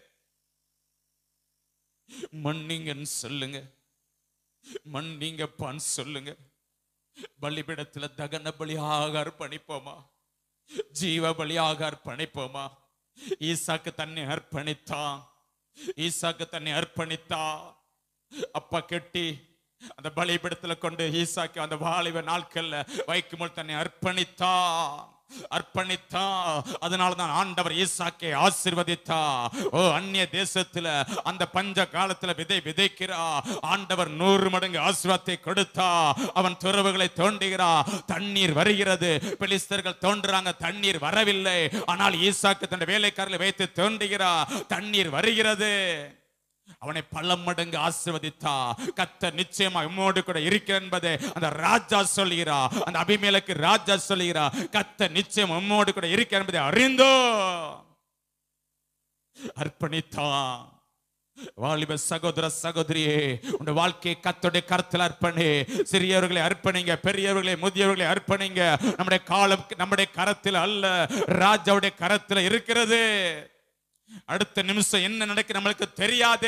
மன்னிங்கன்னு சொல்லுங்க மன்னிங்கப்பான்னு சொல்லுங்க பலிபிடத்துல தகன பலியாக அர்ப்பணிப்போமா ஜீவ பலியாக அர்ப்பணிப்போமா ஈசாக்கு தன்னை அர்ப்பணித்தான் ஈசாக்கு தன்னை அர்ப்பணித்தான் அப்பா கெட்டி அந்த பலிபிடத்துல கொண்டு ஈசாக்கு அந்த வாலிப நாட்கள்ல வைக்கும்போது தன்னை அர்ப்பணித்தான் அர்ப்பணித்தான் அதனால தான் ஆண்டவர் ஈசாக்கை ஆசீர்வதித்தா ஓ அந்நிய தேசத்துல அந்த பஞ்ச காலத்துல விதை விதைக்கிறா ஆண்டவர் நூறு மடங்கு ஆசீர்வாதத்தை கொடுத்தா அவன் துறவுகளை தோண்டுகிறா தண்ணீர் வருகிறது பெலிஸ்தர்கள் தோன்றுறாங்க தண்ணீர் வரவில்லை ஆனால் ஈசாக்கு தன் வேலைக்காரர்களை வைத்து தோண்டுகிறா தண்ணீர் வருகிறது அவனை பல மடங்கு ஆசிர்வதித்தா கத்த நிச்சயமா உம்மோடு கூட இருக்கிற என்பதை அந்த ராஜா சொல்கிறா அந்த அபிமேலுக்கு ராஜா சொல்கிறா கத்த நிச்சயம் உம்மோடு கூட இருக்கிற என்பதை அறிந்தோ அர்ப்பணித்தான் வாலிப சகோதர சகோதரியே உங்க வாழ்க்கையை கத்தோடைய கருத்தில் அர்ப்பணி சிறியவர்களை அர்ப்பணிங்க பெரியவர்களை முதியவர்களை அர்ப்பணிங்க நம்முடைய காலம் நம்முடைய கரத்தில் அல்ல ராஜாவுடைய கரத்தில் இருக்கிறது அடுத்த நிமிஷம் என்ன நடக்கு நம்மளுக்கு தெரியாது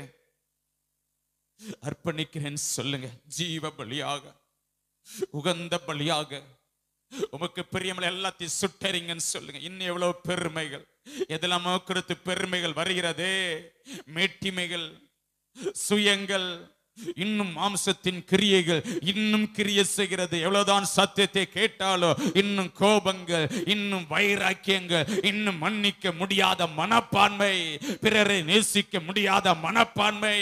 அர்ப்பணிக்கிறேன்னு சொல்லுங்க ஜீவ பலியாக உகந்த பலியாக உமக்கு பிரியமலை எல்லாத்தையும் சுட்டறிங்கன்னு சொல்லுங்க இன்னும் எவ்வளவு பெருமைகள் எதெல்லாமோ குறித்து பெருமைகள் வருகிறதே மேட்டிமைகள் சுயங்கள் இன்னும் மாம்சத்தின் கிரியைகள் இன்னும் கிரிய செய்கிறது எவ்வளவுதான் சத்தியத்தை கேட்டாலோ இன்னும் கோபங்கள் இன்னும் வைராக்கியங்கள் இன்னும் மன்னிக்க முடியாத மனப்பான்மை பிறரை நேசிக்க முடியாத மனப்பான்மை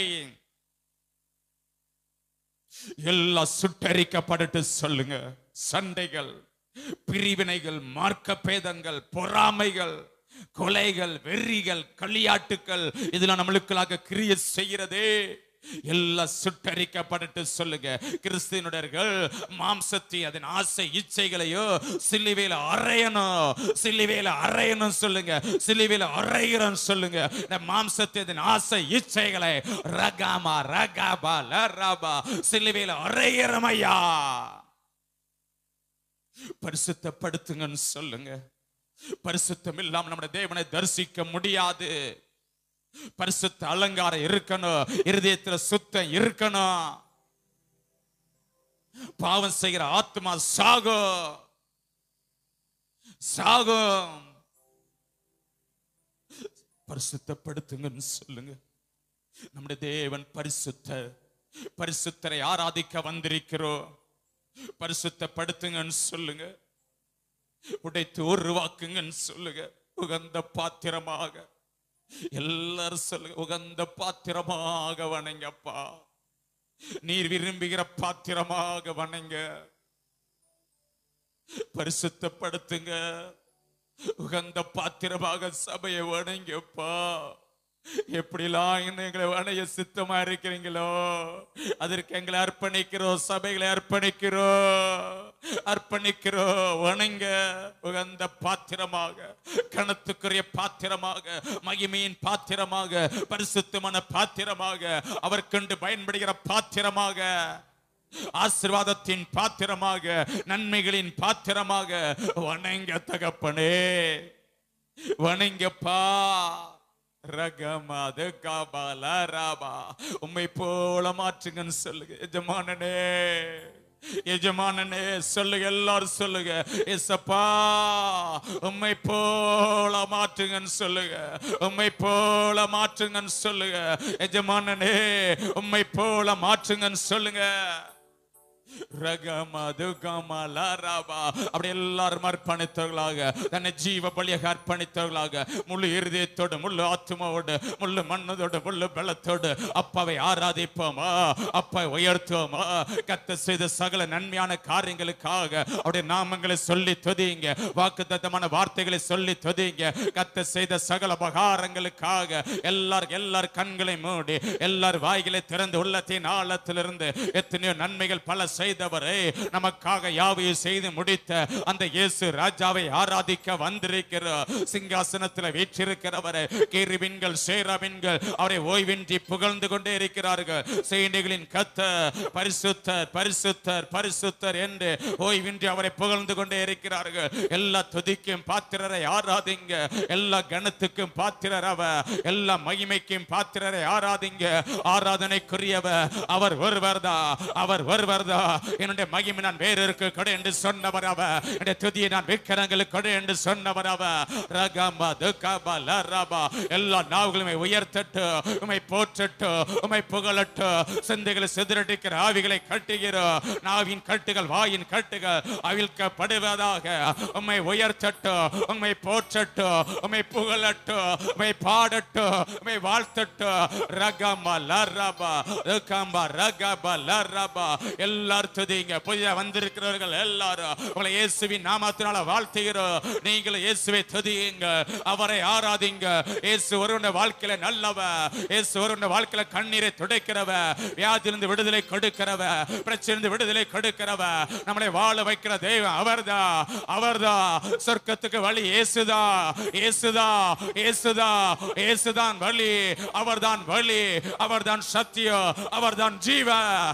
எல்லாம் சுட்டரிக்கப்படட்டு சொல்லுங்க சண்டைகள் பிரிவினைகள் மார்க்க பேதங்கள் பொறாமைகள் கொலைகள் வெறிகள் களியாட்டுக்கள் இதெல்லாம் நம்மளுக்களாக கிரிய செய்கிறதே எல்லாம் சுட்டரிக்கப்படட்டு சொல்லுங்க கிறிஸ்தியனுடையர்கள் மாம்சத்தை அதன் ஆசை இச்சைகளையோ சிலுவையில அறையணும் சிலுவையில அறையணும் சொல்லுங்க சிலுவையில அறைகிறோம் சொல்லுங்க இந்த மாம்சத்தை அதன் ஆசை இச்சைகளை ரகாமா ரகாபா லராபா சிலுவையில அறைகிறோம் ஐயா பரிசுத்தப்படுத்துங்கன்னு சொல்லுங்க பரிசுத்தம் இல்லாம நம்முடைய தேவனை தரிசிக்க முடியாது பரிசுத்த அலங்காரம் இருக்கணும் இருதயத்துல சுத்தம் இருக்கணும் பாவம் செய்கிற ஆத்மா சாகும் சாகும் பரிசுத்தப்படுத்துங்கன்னு சொல்லுங்க நம்முடைய தேவன் பரிசுத்த பரிசுத்தரை ஆராதிக்க வந்திருக்கிறோம் பரிசுத்தப்படுத்துங்கன்னு சொல்லுங்க உடைத்து உருவாக்குங்கன்னு சொல்லுங்க உகந்த பாத்திரமாக எல்லாரும் சொல்லுங்க உகந்த பாத்திரமாக வணங்கப்பா நீர் விரும்புகிற பாத்திரமாக வணங்க பரிசுத்தப்படுத்துங்க உகந்த பாத்திரமாக சபையை வணங்கப்பா எப்படிலாம் இன்னும் எங்களை வணைய சித்தமா இருக்கிறீங்களோ அதற்கு எங்களை அர்ப்பணிக்கிறோம் சபைகளை அர்ப்பணிக்கிறோம் அர்ப்பணிக்கிறோம் வணங்க உகந்த பாத்திரமாக கணத்துக்குரிய பாத்திரமாக மகிமையின் பாத்திரமாக பரிசுத்தமான பாத்திரமாக அவர் கண்டு பயன்படுகிற பாத்திரமாக ஆசிர்வாதத்தின் பாத்திரமாக நன்மைகளின் பாத்திரமாக வணங்க தகப்பனே வணங்கப்பா ரகமது கபல ரபா உம்மை போல மாற்றுங்கன்னு சொல்லுங்க எஜமானனே எஜமானனே சொல்லுங்க எல்லாரும் சொல்லுங்க எசப்பா உம்மை போல மாற்றுங்கன்னு சொல்லுங்க உம்மை போல மாற்றுங்கன்னு சொல்லுங்க எஜமானனே உம்மை போல மாற்றுங்கன்னு சொல்லுங்க ரகமது கமல ரபா அப்படி எல்லாரும் அர்ப்பணித்தவர்களாக தன்னை ஜீவ பலியாக அர்ப்பணித்தவர்களாக முழு இருதயத்தோடு முழு ஆத்மாவோடு முழு மண்ணதோடு முழு பலத்தோடு அப்பாவை ஆராதிப்போமா அப்பா உயர்த்துவோமா கத்த செய்த சகல நன்மையான காரியங்களுக்காக அவருடைய நாமங்களை சொல்லி துதிங்க வாக்குத்தத்தமான வார்த்தைகளை சொல்லி துதிங்க கத்த செய்த சகல உபகாரங்களுக்காக எல்லார் எல்லார் கண்களை மூடி எல்லார் வாய்களை திறந்து உள்ளத்தின் ஆழத்திலிருந்து எத்தனையோ நன்மைகள் பல செய்தவரை நமக்காக யாவையும் செய்து முடித்த அந்த இயேசு ராஜாவை ஆராதிக்க வந்திருக்கிறார் சிங்காசனத்தில் வீற்றிருக்கிறவரை கேருவின்கள் சேரவின்கள் அவரை ஓய்வின்றி புகழ்ந்து கொண்டே இருக்கிறார்கள் சேனைகளின் கத்த பரிசுத்தர் பரிசுத்தர் பரிசுத்தர் என்று ஓய்வின்றி அவரை புகழ்ந்து கொண்டே இருக்கிறார்கள் எல்லா துதிக்கும் பாத்திரரை ஆராதிங்க எல்லா கணத்துக்கும் பாத்திரர் அவ எல்லா மகிமைக்கும் பாத்திரரை ஆராதிங்க ஆராதனைக்குரியவ அவர் ஒருவர்தா அவர் ஒருவர்தா என்னுடைய மகிமை நான் வேறு இருக்க கொடு என்று சொன்னவர் அவ என்னுடைய துதியை நான் விக்கிரங்களுக்கு கொடு என்று சொன்னவர் அவ ரகமா துகபா லரபா எல்லா நாவுகளுமே உயர்த்தட்டு உமை போற்றட்டு உமை புகழட்டு சிந்தைகளை சிதறடிக்கிற ஆவிகளை கட்டுகிற நாவின் கட்டுகள் வாயின் கட்டுகள் அவிழ்க்கப்படுவதாக உம்மை உயர்த்தட்டு உம்மை போற்றட்டு உம்மை புகழட்டு உம்மை பாடட்டு உம்மை வாழ்த்தட்டு ரகமா லரபா ருகம்பா ரகபா லரபா எல்லாரும் துதிங்க புதிய வந்திருக்கிறவர்கள் எல்லாரும் உங்களை இயேசுவின் நாமத்தினால வாழ்த்துகிறோம் நீங்கள் இயேசுவை துதியுங்க அவரை ஆராதிங்க இயேசு ஒருவனுடைய வாழ்க்கையில நல்லவ இயேசு ஒருவனுடைய வாழ்க்கையில கண்ணீரை துடைக்கிறவ வியாதியிலிருந்து விடுதலை கொடுக்கிறவ பிரச்சனை விடுதலை கொடுக்கிறவ நம்மளை வாழ வைக்கிற தெய்வம் அவர்தான் அவர்தான் சொர்க்கத்துக்கு வழி இயேசுதா இயேசுதா இயேசுதா இயேசுதான் வழி அவர்தான் வழி அவர்தான் சத்தியம் அவர்தான் ஜீவ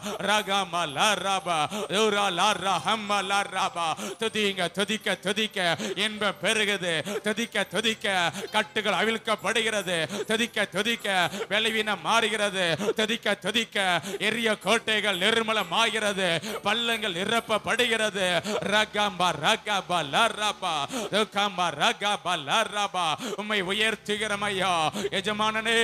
ரகம லரப யூரா லர ஹம்ம லரப துதிங்க துதிக்க துதிக்க இன்பம் பெருகுது துதிக்க துதிக்க கட்டுகள் அவிழ்க்கப்படுகிறது துதிக்க துதிக்க விளைவினம் மாறுகிறது துதிக்க துதிக்க எரிய கோட்டைகள் நிர்மலமாகிறது பள்ளங்கள் நிரப்பப்படுகிறது ரகம்ப ரகப லரபா துகம்ப ரகப லரபா உம்மை உயர்த்துகிறோம் ஐயா எஜமானனே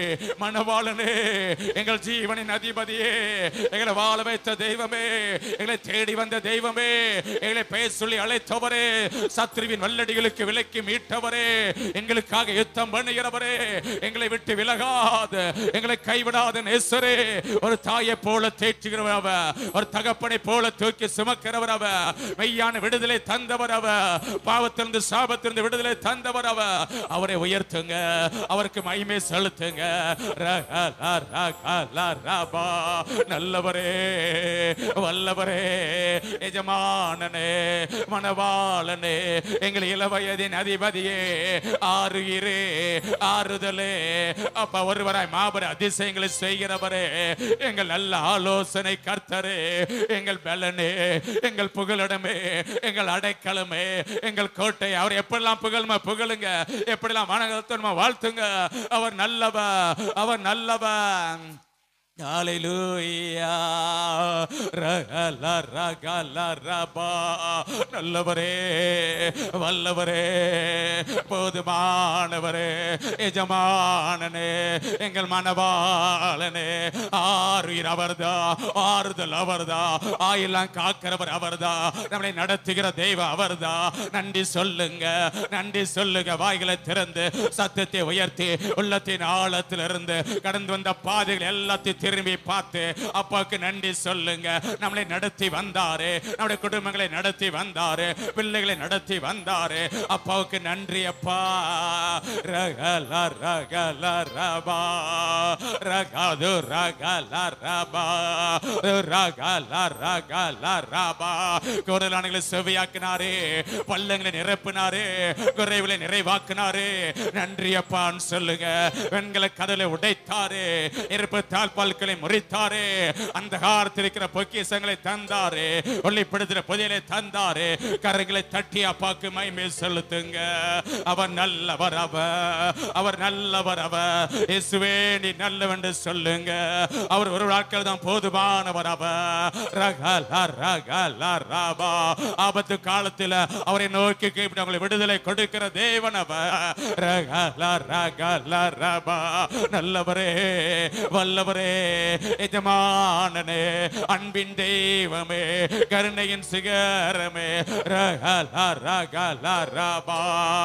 மணவாளனே எங்கள் ஜீவனின் அதிபதியே எங்களை வாழ வைத்த தெய்வமே எங்களை தேடி வந்த தெய்வமே எங்களை பெயர் சொல்லி அழைத்தவரே சத்ருவின் வல்லடிகளுக்கு விலக்கி மீட்டவரே எங்களுக்காக யுத்தம் பண்ணுகிறவரே எங்களை விட்டு விலகாத எங்களை கைவிடாத நேசரே ஒரு தாயை போல தேற்றுகிறவர் அவ ஒரு தகப்பனை போல தூக்கி சுமக்கிறவர் அவ மெய்யான விடுதலை தந்தவர் அவ பாவத்திலிருந்து சாபத்திலிருந்து விடுதலை தந்தவர் அவ அவரை உயர்த்துங்க அவருக்கு மகிமை செலுத்துங்க ர- ர- ர- ர- ர- ரபா. நல்லவரே வல்லவரே எஜமானனே மணவாளனே எங்கள் இளவயதின் அதிபதியே ஆறுகிறே ஆறுதலே அப்ப ஒருவராய் மாபெரும் அதிசயங்களை செய்கிறவரே எங்கள் நல்ல ஆலோசனை கர்த்தரே எங்கள் பலனே எங்கள் புகலிடமே எங்கள் அடைக்கலமே எங்கள் கோட்டை அவர் எப்படிலாம் புகழ்மா புகழுங்க எப்படிலாம் மனகத்தனமா வாழ்த்துங்க அவர் நல்லவ அவர் நல்லவன் ஹalleluya ரகல ரகல ரபா நல்லவரே வல்லவரே போதுமானவரே எஜமானனே எங்கள் மனவாளனே ஆறுயிர் அவர்தா ஆறுதல் அவர்தா ஆயெல்லாம் காக்கிறவர் அவர்தா நம்மளை நடத்துகிற தெய்வம் அவர்தா நன்றி சொல்லுங்க நன்றி சொல்லுங்க வாய்களை திறந்து சத்தத்தை உயர்த்தி உள்ளத்தின் ஆழத்திலிருந்து கடந்து வந்த பாதைகள் எல்லாத்தையும் திரும்பி பார்த்து அப்பாவுக்கு நன்றி சொல்லுங்க நம்மளை நடத்தி வந்தாரு நம்முடைய குடும்பங்களை நடத்தி வந்தாரு பிள்ளைகளை நடத்தி வந்தாரு அப்பாவுக்கு நன்றி அப்பா ரகல ரகல ரபா ரகாது ரகல ரபா ரகல ரகல ரபா குரலானங்களை செவியாக்கினாரே பள்ளங்களை நிரப்பினாரே குறைவுகளை நிறைவாக்கினாரே நன்றி அப்பான்னு சொல்லுங்க வெண்கல கதலை உடைத்தாரு இருப்பு தாழ்பால் வாழ்க்கையை முறித்தாரே அந்த காலத்தில் இருக்கிற பொக்கிசங்களை தந்தாரே ஒளிப்படுத்துற புதியலை தந்தாரே கரங்களை தட்டி அப்பாக்கு மைமே செலுத்துங்க அவர் நல்லவர் அவர் அவர் நல்லவர் அவர் இயேசுவே நீ நல்லவென்று சொல்லுங்க அவர் ஒரு நாட்கள் தான் போதுமானவர் அவர் ரகல ரகல ரபா ஆபத்து காலத்தில் அவரை நோக்கி கூப்பிட்டு அவங்களை விடுதலை கொடுக்கிற தேவன் அவர் ரகல ரகல ரபா நல்லவரே வல்லவரே எஜமானனே அன்பின் தெய்வமே கருணையின் சிகரமே ரகல ரகல ரபா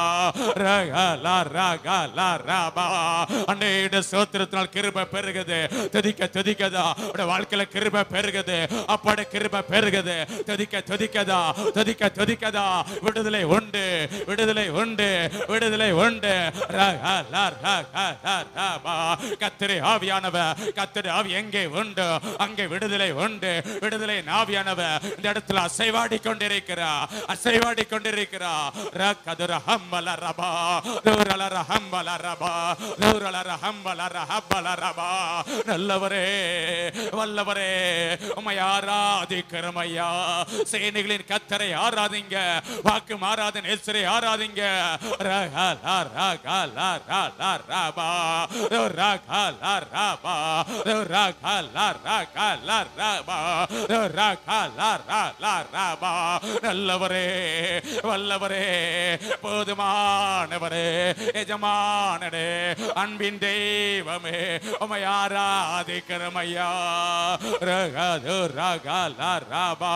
ரகல ரகல ரபா அன்னையிட சோத்திரத்தினால் கிருபை பெருகுது துதிக்க துதிக்கதா உடைய வாழ்க்கையில கிருபை பெருகுது அப்பட கிருபை பெருகுது துதிக்க துதிக்கதா துதிக்க துதிக்கதா விடுதலை உண்டு விடுதலை உண்டு விடுதலை உண்டு ரகல ரகல ரபா கத்திரி ஆவியானவ கத்திரி ஆவி எங்கே உண்டு அங்கே விடுதலை உண்டு விடுதலை ஆவியானவ இந்த இடத்துல அசைவாடி கொண்டிருக்கிறா அசைவாடி கொண்டிருக்கிறா ரகதுர ஹம்மல ரபா தூரல ரஹம்மல ரபா தூரல ரஹம்மல ரஹம்மல ரபா நல்லவரே வல்லவரே உம்மை ஆராதிக்கிறோம் ஐயா சேனைகளின் கத்தரை ஆராதிங்க வாக்கு மாறாத நேசரை ஆராதிங்க ரகல ரகல ரல ரபா ரகல ரபா ரகல ரகல ரபா ரகல ரல ரபா நல்லவரே வல்லவரே போதுமானவரே எஜமானனே அன்பின் தெய்வமே உமை ஆராதிக்கிறோம் ஐயா ரகது ரகல ரபா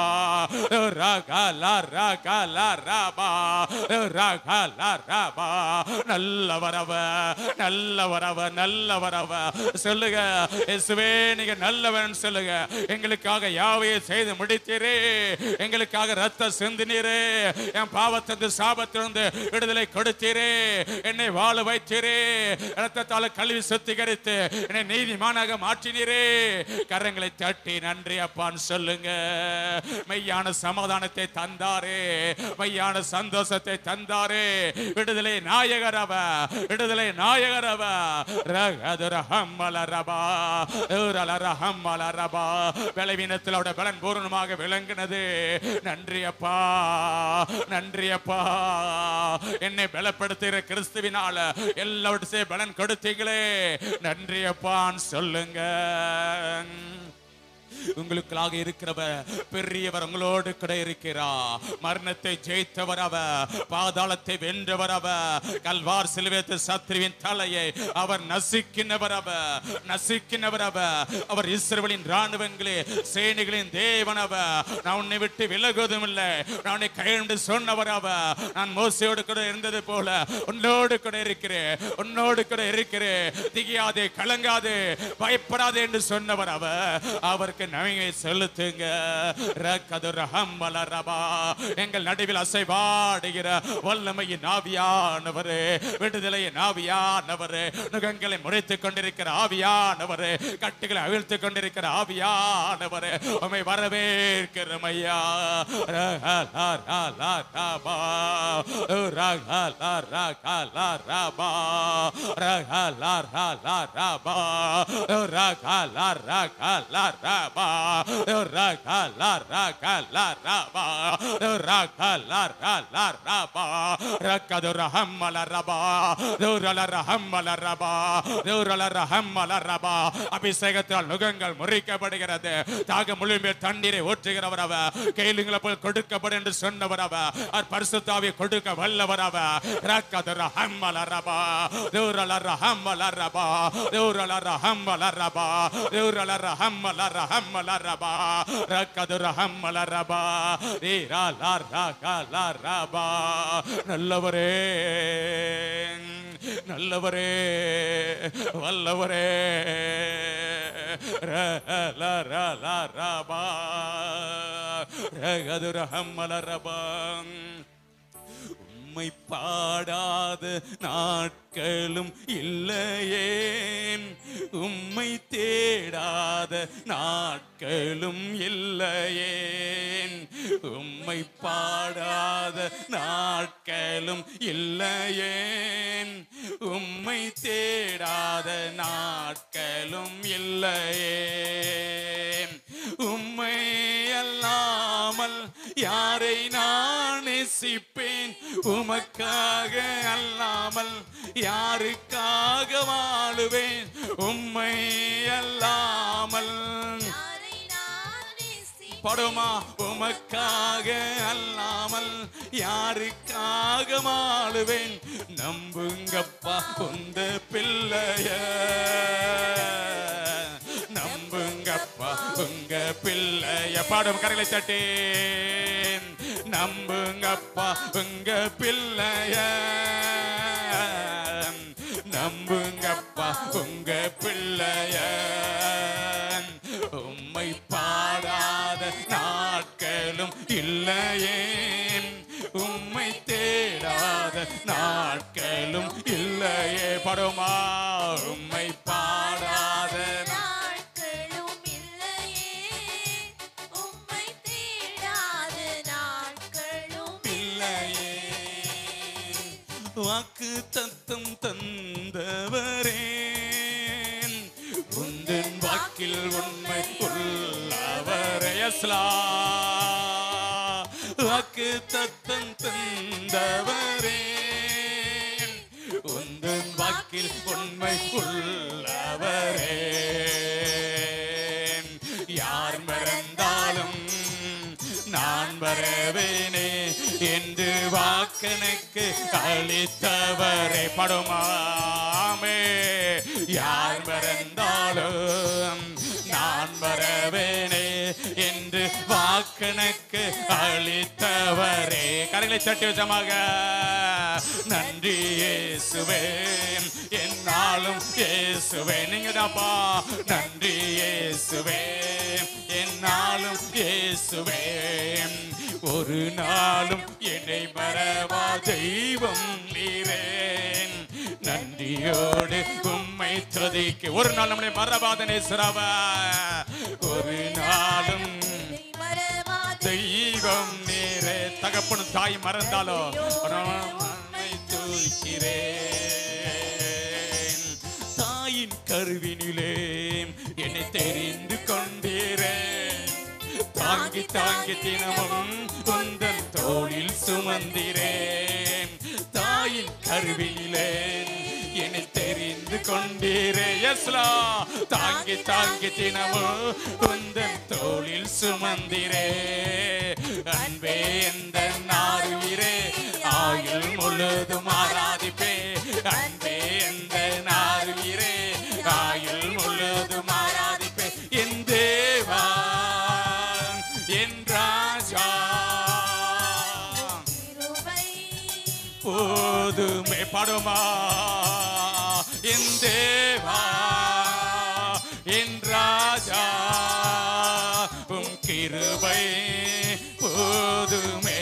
ரகல ரகல ரபா ரகல ரபா நல்லவரவ நல்லவரவ நல்லவரவ சொல்லுங்க இயேசுவே நீங்க நல்லவன் சொல்லுங்க எங்களுக்காக யாவையை செய்து முடித்தீரே எங்களுக்காக ரத்த சிந்தினீரே என் பாவத்திலிருந்து சாபத்திலிருந்து விடுதலை கொடுத்தீரே என்னை வாழ வைத்தீரே ரத்தத்தால கழுவி சுத்திகரித்து என்னை நீதிமானாக மாற்றினீரே கரங்களை தட்டி நன்றி அப்பான்னு சொல்லுங்க மெய்யான சமாதானத்தை தந்தாரே மெய்யான சந்தோஷத்தை தந்தாரே விடுதலை நாயகர் அவ விடுதலை நாயகர் அவ ரகதுர ஹம்மல ரபா ஊரல ஹம்மல ரபா பலவீனத்தில் அவருடைய பலன் பூரணமாக விளங்கினது நன்றி அப்பா நன்றி அப்பா என்னை பலப்படுத்துகிற கிறிஸ்துவினால எல்லாவற்றையும் பலன் கொடுத்தீங்களே நன்றி அப்பான்னு சொல்லுங்க உங்களுக்காக இருக்கிறவர் பெரியவர் உங்களோடு கூட இருக்கிறார் மரணத்தை ஜெயித்தவர் அவர் பாதாளத்தை வென்றவர் அவர் கல்வார் சிலுவைத்து சத்ருவின் தலையை அவர் நசுக்கினவர் அவர் நசுக்கினவர் அவர் அவர் இஸ்ரவேலின் ராணுவங்களே சேனைகளின் தேவன் அவர் நான் உன்னை விட்டு விலகுவதும் இல்லை நான் உன்னை கையெழுந்து சொன்னவர் அவர் நான் மோசையோடு கூட இருந்தது போல உன்னோடு கூட இருக்கிறேன் உன்னோடு கூட இருக்கிறேன் திகியாதே கலங்காதே பயப்படாதே என்று சொன்னவர் அவர் அவருக்கு நவிகை செலுத்துங்க ரக்கதுர ஹம்மல ரபா எங்கள் நடுவில் அசைவாடுகிற வல்லமையின் ஆவியானவரே விடுதலையின் ஆவியானவரே நுகங்களை முறைத்துக் கொண்டிருக்கிற ஆவியானவரே கட்டுகளை அவிழ்த்துக் கொண்டிருக்கிற ஆவியானவரே உமை வரவேற்கிறோம் ஐயா ரகல ரல ரபா ரகல ரகல ரபா ரகல ரல ரபா ரகல ரகல ரபா ரகல ரகல ரபா ரகல ரல ரபா ரக்கது ரஹம்மல ரபா தூரல ரஹம்மல ரபா தூரல ரஹம்மல ரபா அபிஷேகத்தால் நுகங்கள் முறிக்கப்படுகிறது தாக முழுமையை தண்ணீரை ஊற்றுகிறவர் அவ கேளுங்களை போல் கொடுக்கப்படும் என்று சொன்னவர் அவ அவர் பரிசுத்தாவை கொடுக்க வல்லவர் அவ ரக்கது ரஹம்மல ரபா தூரல ரஹம்மல ரபா தூரல ரஹம்மல ரபா தூரல ரஹம்மல ரஹம்மல ரபா ரக்கது ரஹம்மல ரபா தீரா லா ரா லா ரபா நல்லவரே நல்லவரே வல்லவரே ர ல ர ல ரபா ரகது ரஹம்மல ரபா உம்மை பாடாத நாட்களும் இல்லையேன் உம்மை தேடாத நாட்களும் இல்லையேன் உம்மை பாடாத நாட்களும் இல்லையேன் உம்மை தேடாத நாட்களும் இல்லையே உமக்காக அல்லாமல் யாருக்காக வாழுவேன் உம்மை அல்லாமல் யாரை நான் நேசிப்பேன்? படுமா உமக்காக அல்லாமல் யாருக்காக வாழுவேன் நம்புங்கப்பா உந்த பிள்ளைய நம்புங்கப்பா உங்க பிள்ளைய பாடும் கரைகளை தட்டேன் நம்புங்கப்பா உங்க பிள்ளைய நம்புங்கப்பா உங்க பிள்ளைய உம்மை பாடாத நாட்களும் இல்லையே உம்மை தேடாத நாட்களும் இல்லையே படுமா உம்மை பாடாத நாட்களும் இல்லையே உம்மை தேடாத நாட்களும் இல்லையே வாக்கு தத்தம் தந்தவரே உந்தன் வாக்கில் உண்மை உள்ளவரே அஸ்லா வாக்கு தத்தம் தந்தவரே உந்தன் வாக்கில் உண்மை உள்ளவரே யார் மறந்தாலும் நான் வரவேனே என்று வாக்கனுக்கு அளித்தவரே படுமாமே யார் மறந்தாலும் நான் வரவேனே என்று வாக்கனுக்கு அளித்தவரே கரைகளை தட்டி வச்சமாக நன்றி இயேசுவே என்னாலும் இயேசுவே நீங்க தாப்பா நன்றி இயேசுவே என்னாலும் இயேசுவே ஒரு நாளும் என்னை மறவா தெய்வம் நீரேன் நன்றியோடு உம்மை துதிக்க ஒரு நாள் நம்மளை மறவாத நேசரவ ஒரு நாளும் என்னை மறவாதே தெய்வம் நீரே தகப்பனும் தாய் மறந்தாலோ உம்மை துதிக்கிறேன் தாயின் கருவினிலே என்னை தெரிந்து கொண்டீரேன் தாங்கி தாங்கி தினமும் உந்தன் தோளில் சுமந்திரேன் தாயின் கருவினிலே என்னை தெரிந்து கொண்டீரே எஸ்லா தாங்கி தாங்கி தினமும் உந்தன் தோளில் சுமந்திரே அன்பே எந்த நாருயிரே ஆயுள் முழுதும் ஆராதிப்பே அன்பே எந்த நாருயிரே ஆயுள் முழுதும் ஆராதிப்பே என் தேவா என் ராஜா கிருபை போதுமே படுமா என் தேவா என் ராஜா உம் கிருபை போதுமே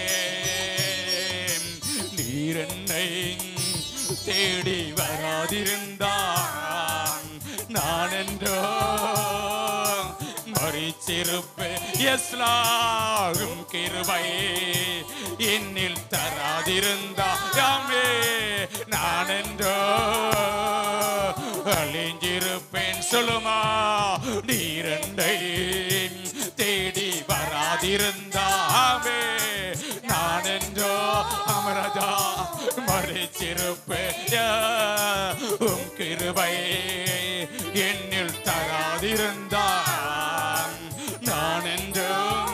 நீர் என்னை தேடி வராதிருந்தான் நான் என்றோ மறிச்சிருப்பேன் எஸ்லாகும் கிருபை என்னில் தராதிருந்தாமே நான் என்றோ அழிஞ்சிருப்பேன் சொல்லுமா நீரண்டை தேடி வராதிருந்தாமே நான் என்றோ அமரதா மறைச்சிருப்பேன் உம் கிருபை என்னில் தராதிருந்தான் நான் என்றும்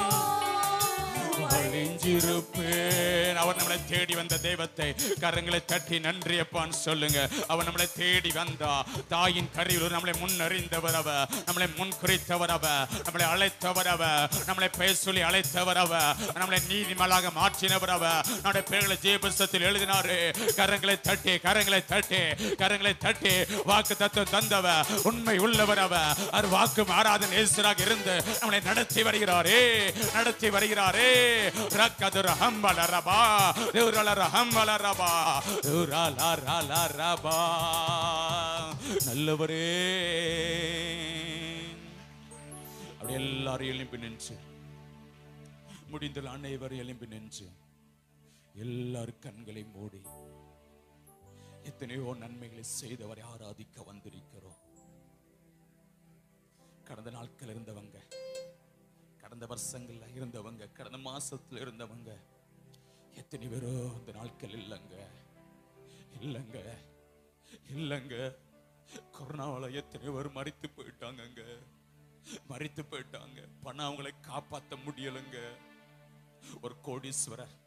அழிஞ்சிருப்பேன் அவர் நம்மளை தேடி வந்த தெய்வத்தை கரங்களை தட்டி நன்றி அப்பான்னு சொல்லுங்க அவர் நம்மளை தேடி வந்தா தாயின் கருவில் நம்மளை முன்னறிந்தவர் அவ நம்மளை முன் குறித்தவர் அவ நம்மளை அழைத்தவர் அவ நம்மளை பெயர் சொல்லி அழைத்தவர் அவ நம்மளை நீதிமலாக மாற்றினவர் அவ நம்முடைய பேர்களை ஜீபுஸ்தத்தில் எழுதினாரு கரங்களை தட்டி கரங்களை தட்டி கரங்களை தட்டி வாக்கு தத்துவம் தந்தவ உண்மை உள்ளவர் அவ அவர் வாக்கு மாறாத நேசராக இருந்து நம்மளை நடத்தி வருகிறாரே நடத்தி வருகிறாரே ரக்கதுர ஹம்பல ரபா தேவரல ஹம்பல ரபா தேவரல ரல ரபா நல்லவரே அப்படி எல்லாரும் எழும்பி நின்று முடிந்துள்ள அனைவரும் எழும்பி நின்று எல்லாரும் கண்களை மூடி எத்தனையோ நன்மைகளை செய்தவரை ஆராதிக்க வந்திருக்கிறோம் கடந்த நாட்கள் இருந்தவங்க கடந்த வருஷங்கள்ல இருந்தவங்க கடந்த மாசத்துல இருந்தவங்க எத்தனை பேரோ இந்த நாட்கள் இல்லைங்க இல்லைங்க இல்லைங்க கொரோனாவால எத்தனை பேர் மறித்து போயிட்டாங்கங்க மறித்து போயிட்டாங்க பணம் அவங்களை காப்பாத்த முடியலைங்க ஒரு கோடீஸ்வரர்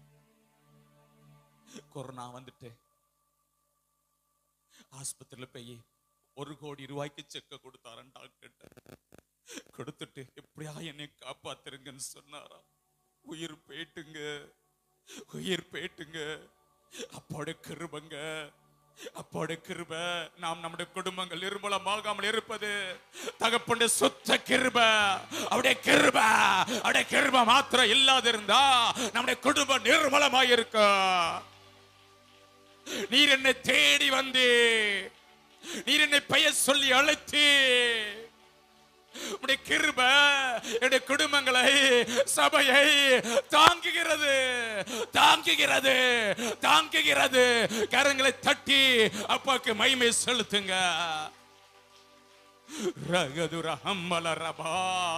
கொரோனா வந்துட்டு ஆஸ்பத்திரியில போய் ஒரு கோடி ரூபாய்க்கு செக்க கொடுத்தாரன் டாக்டர் கொடுத்துட்டு எப்படியா என்னை காப்பாத்துருங்கன்னு சொன்னாரா உயிர் போயிட்டுங்க உயிர் போயிட்டுங்க அப்போட கிருபங்க அப்போட கிருப நாம் நம்முடைய குடும்பங்கள் நிர்மூலமாகாமல் இருப்பது தகப்பனுடைய சுத்த கிருப அவருடைய கிருப அவருடைய கிருப மாத்திரம் இல்லாது இருந்தா நம்முடைய குடும்பம் நிர்மலமாய் இருக்கும் நீர் என்னை தேடி வந்தே நீர் என்னை பெயர் சொல்லி அழைத்தே உடைய கிருப என்னுடைய குடும்பங்களை சபையை தாங்குகிறது தாங்குகிறது தாங்குகிறது கரங்களை தட்டி அப்பாக்கு மகிமை செலுத்துங்க ரகதுர ஹம்மல ரபா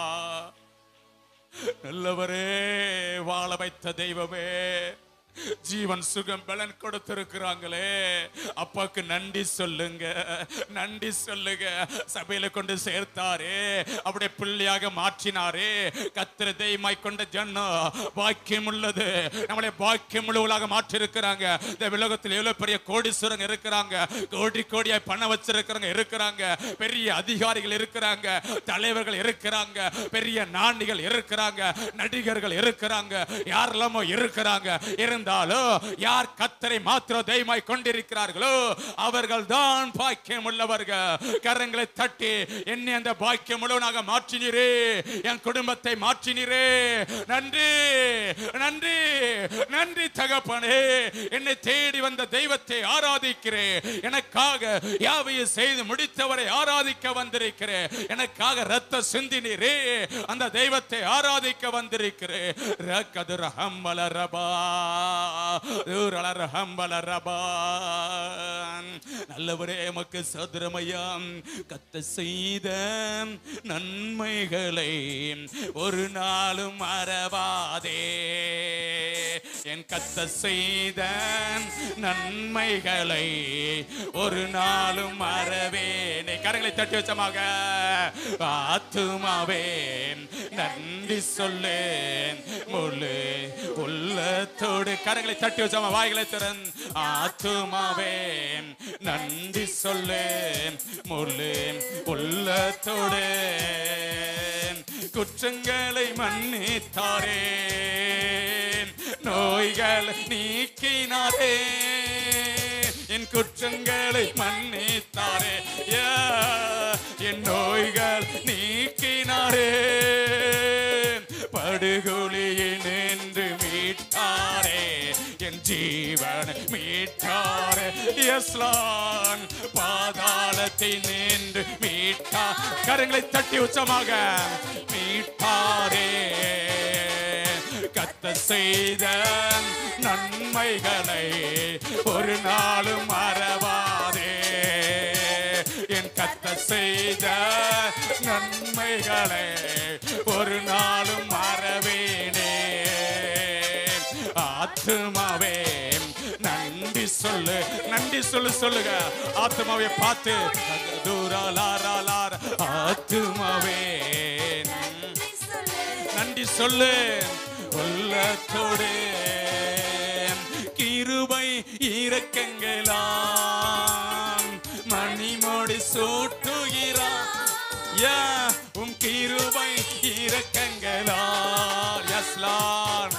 நல்லவரே வாழ வைத்த தெய்வமே ஜீவன் சுகம் பலன் கொடுத்திருக்கிறாங்களே அப்பாக்கு நன்றி சொல்லுங்க நன்றி சொல்லுங்க சபையில கொண்டு சேர்த்தாரே அப்படியே பிள்ளையாக மாற்றினாரே கத்திர தெய்வமாய் கொண்ட ஜன்னம் பாக்கியம் உள்ளது நம்மளை பாக்கியம் உள்ளவர்களாக மாற்றி இருக்கிறாங்க இந்த உலகத்தில் எவ்வளவு பெரிய கோடீஸ்வரங்க இருக்கிறாங்க கோடி கோடியாய் பணம் வச்சிருக்கிறவங்க இருக்கிறாங்க பெரிய அதிகாரிகள் இருக்கிறாங்க தலைவர்கள் இருக்கிறாங்க பெரிய நாணிகள் இருக்கிறாங்க நடிகர்கள் இருக்கிறாங்க யாரெல்லாமோ இருக்கிறாங்க இருந்தாலும் யார் கத்தரை மாத்திரம் தெய்வமாய் கொண்டிருக்கிறார்களோ அவர்கள் தான் பாக்கியம் உள்ளவர்கள் கரங்களை தட்டி என்னை அந்த பாக்கியம் உள்ளவனாக மாற்றினீரே என் குடும்பத்தை மாற்றினீரே நன்றி நன்றி நன்றி தகப்பனே என்னை தேடி வந்த தெய்வத்தை ஆராதிக்கிறேன் எனக்காக யாவையை செய்து முடித்தவரை ஆராதிக்க வந்திருக்கிறேன் எனக்காக ரத்த சிந்தினீரே அந்த தெய்வத்தை ஆராதிக்க வந்திருக்கிறேன் ரக்கது ரஹம்மல ரபா தூரல ரஹம்மல ரபா நல்லவரே எமக்கு சதுரமையாம் கத்த செய்த நன்மைகளை ஒரு நாளும் மறவாதே என் கத்த செய்த நன்மைகளை ஒரு நாளும் மறவேனே கரங்களை தட்டி வச்சமாக ஆத்துமாவே நன்றி சொல்லேன் முழு உள்ளத்தோடு கரங்களை தட்டி வச்சமா வாய்களை திறன் ஆத்துமாவே நன்றி சொல்லேன் முழு உள்ளத்தோடு குற்றங்களை மன்னித்தாரே நோய்கள் நீக்கினாரே என் குற்றங்களை மன்னித்தாரே யா, என் நோய்கள் நீக்கினாரே படுகொலியில் நின்று மீட்டாரே என் ஜீவன் மீட்டாரே எஸ்லான் பாதாளத்தை நின்று மீட்டா கரங்களை தட்டி உச்சமாக மீட்டாரே கத்த செய்த நன்மைகளை ஒரு நாளும் மறவாதே என் கத்த செய்த நன்மைகளை ஒரு நாளும் மறவேனே ஆத்துமாவே நன்றி சொல்லு நன்றி சொல்லு சொல்லுங்க ஆத்துமாவை பார்த்து தூராலாராலார் ஆத்துமாவே நன்றி சொல்லு உள்ளத்தோடு கிருபை இரக்கங்களாம் மணிமோடி சூட்டுகிறான் யா உம் கிருபை இரக்கங்களால் யஸ்லான்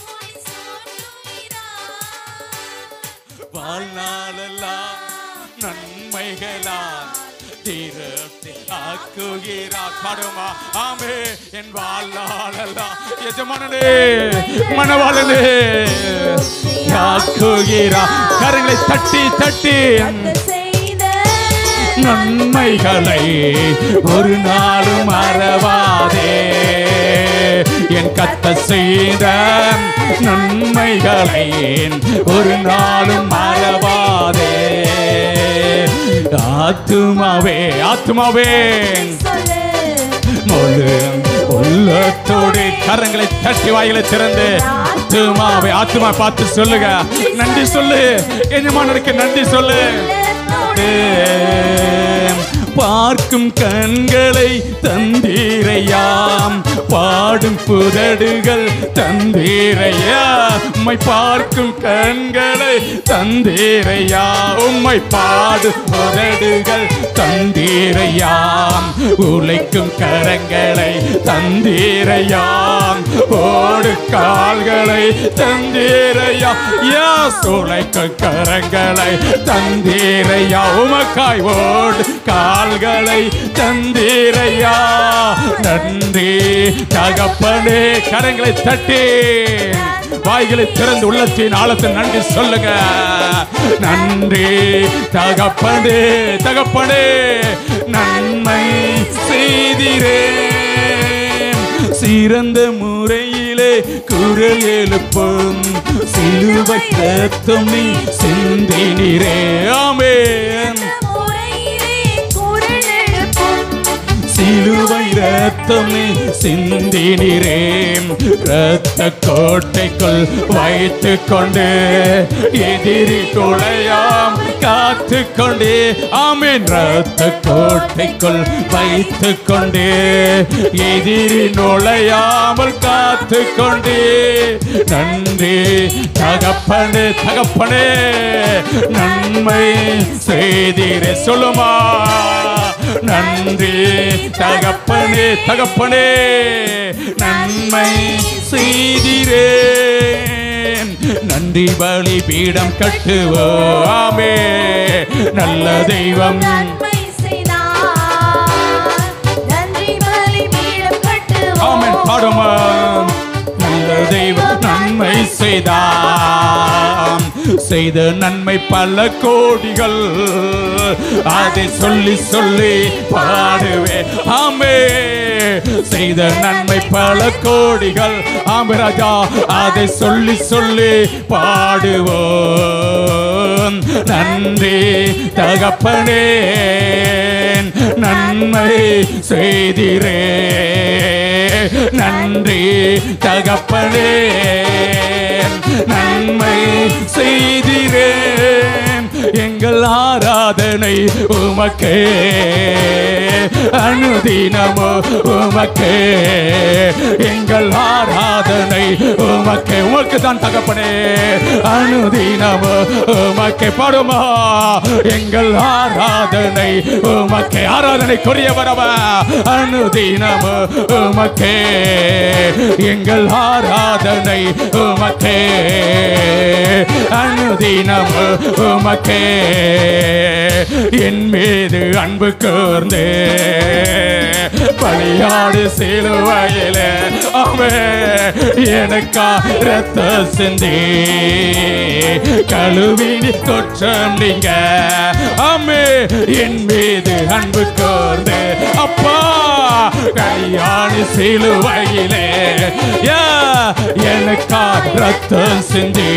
வாழ்நாளெல்லாம் நன்மைகளால் திருப்தி ஆக்குகிறார் பாடுமா ஆமே என் வாழ்நாளெல்லாம் எஜமானனே மனவாளனே ஆக்குகிறார் கரங்களை தட்டி தட்டி நன்மைகளை ஒரு நாளும் மறவாதே என் கத்த செய்த நன்மைகளை ஒரு நாளும் மறவாதே ஆத்துமாவே ஆத்துமாவே முழு உள்ளத்தோடு கரங்களை தட்டி வாயில திறந்து ஆத்துமாவை ஆத்துமா பார்த்து சொல்லுங்க நன்றி சொல்லு எஜமானருக்கு நன்றி சொல்லு பார்க்கும் கண்களை தந்தீரையாம் பாடும் புதடுகள் தந்தீரையா உம்மை பார்க்கும் கண்களை தந்தீரையா உம்மை பாடும் புதடுகள் தந்தீரையாம் உழைக்கும் கரங்களை தந்தீரையாம் ஓடு கால்களை தந்தீரையா யா உழைக்கும் கரங்களை தந்தீரையா உமக்காய் ஓடு கால்களை தந்தீரையா நன்றி தகப்பனே கரங்களை தட்டி வாய்களை திறந்து உள்ளத்தின் ஆழத்தில் நன்றி சொல்லுங்க நன்றி தகப்பனே தகப்பனே நன்மை செய்திரே சிறந்த முறையிலே குரல் எழுப்பும் சிலுவை ரத்தம் நீ சிந்தினிரே ஆமென் முறையிலே குரல் எழுப்பும் சிலுவை ரத்தமே சிந்தினிரே ரத்த கோட்டைக்குள் வைத்து கொண்டு எதிரி துளையாம் காத்து கொண்டே ஆமீன் ரத்த கோட்டைக்குள் வைத்து கொண்டு எதிரி நுழையாமல் காத்து கொண்டே நன்றி தகப்பனே தகப்பனே நன்மை செய்தீரே சொல்லுமா நன்றி தகப்பனே தகப்பனே நன்மை செய்திரே நன்றி பலி பீடம் கட்டுவோமே நல்ல தெய்வம் நன்மை செய்தார் நன்றி பலி பீடம் ஆமென் கட்டுவோம் பாடுமா நல்ல தெய்வம் நன்மை செய்தாம் செய்த நன்மை பல கோடிகள் அதை சொல்லி சொல்லி பாடுவேன் ஆமே செய்த நன்மை பல கோடிகள் ஆமே ராஜா அதை சொல்லி சொல்லி பாடுவோம் நன்றி தகப்பனே நன்மை செய்திரே நன்றி தகப்பனே நன்மை செய்திரேன் எங்கள் ஆராதனை உமக்கே அனுதினமோ உமக்கே எங்கள் ஆராதனை உமக்கே உமக்கு தான் தகப்பனே அனுதினமோ உமக்கே பாடுமா எங்கள் ஆராதனை உமக்கே ஆராதனைக்குரியவரவ அனுதினமோ உமக்கே எங்கள் ஆராதனை உமக்கே அனுதினம் உமக்கே என் மீது அன்பு கூர்ந்து பலியாடு சிலுவையில அவே எனக்கா ரத்த சிந்தி கழுவினி குற்றம் நீங்க அம்மே என் மீது அன்பு கூர்ந்து அப்பா கல்யாணி சிலுவையிலே யா, எனக்கா ரத்தம் சிந்தி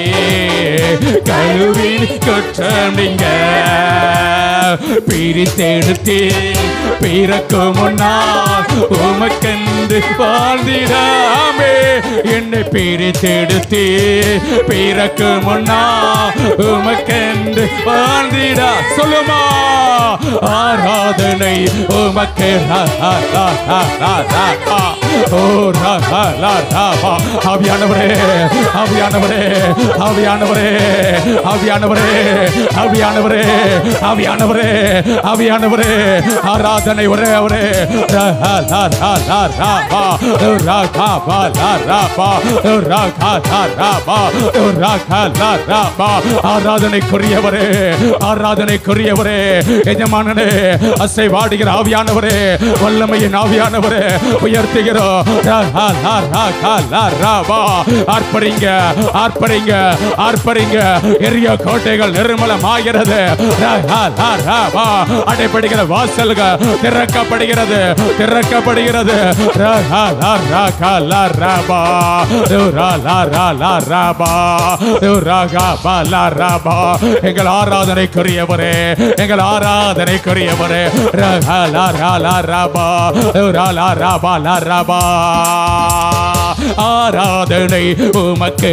கழுவின் குற்றம் நீங்க பிரித்தெடுத்து பிறக்கும் முன்னால் உமக்கென்று வாழ்ந்திடாமே என்னை பிரித்தெடுத்து பிறக்கும் முன்னால் உமக்கென்று வாழ்ந்திடா சொல்லுமா ஆராதனை உமக்கு ரா, ரா, ரா, ரா, ரா, ரா, ரா. ஓ ரா, ரா, ரா, ரா, ரா. ஆவியானவரே ஆவியானவரே ஆவியானவரே ஆவியானவரே ஆவியானவரே ஆவியானவரே ஆவியானவரே ஆராதனை ஒரே அவரே ரா, ரா, ரா, ரா, ரா, ரா, பா. ஓ ரா, கா, பா, லா, ரா, பா. ஓ ரா, கா, லா, ரா, பா. ஓ ரா, கா, லா, ரா, பா. ஆராதனைக்குரியவரே ஆராதனைக்குரியவரே எஜமானனே அசை வாடுகிற ஆவியானவரே வல்லமையின் ஆவியானவரே உயர்த்துகிறோம் ரா, ரா, ரா, ரா, கா, லா, ரா, பா. ஆர்ப்பரிங்க ஆர்ப்பரிங்க ஆர்ப்பரிங்க எரிய கோட்டைகள் நிர்மலமாகிறது ரா, ரா, ரா, ரா, பா. அடைப்படுகிற வாசல்கள் திறக்கப்படுகிறது திறக்கப்படுகிறது ரா, ரா, ரா, ரா, கா, லா, ரா, பா. ரு, ரா, லா, ரா, லா, ரா, பா. ரு, ரா, கா, பா, லா, ரா, பா. எங்கள் ஆராதனைக்குரியவரே எங்கள் ஆராதனைக்குரியவரே ரா, ரா, லா, ரா, லா, ரா, பா. ரு, ரா, லா, ரா, பா, லா, ரா, பா. ஆராதனை உமக்கே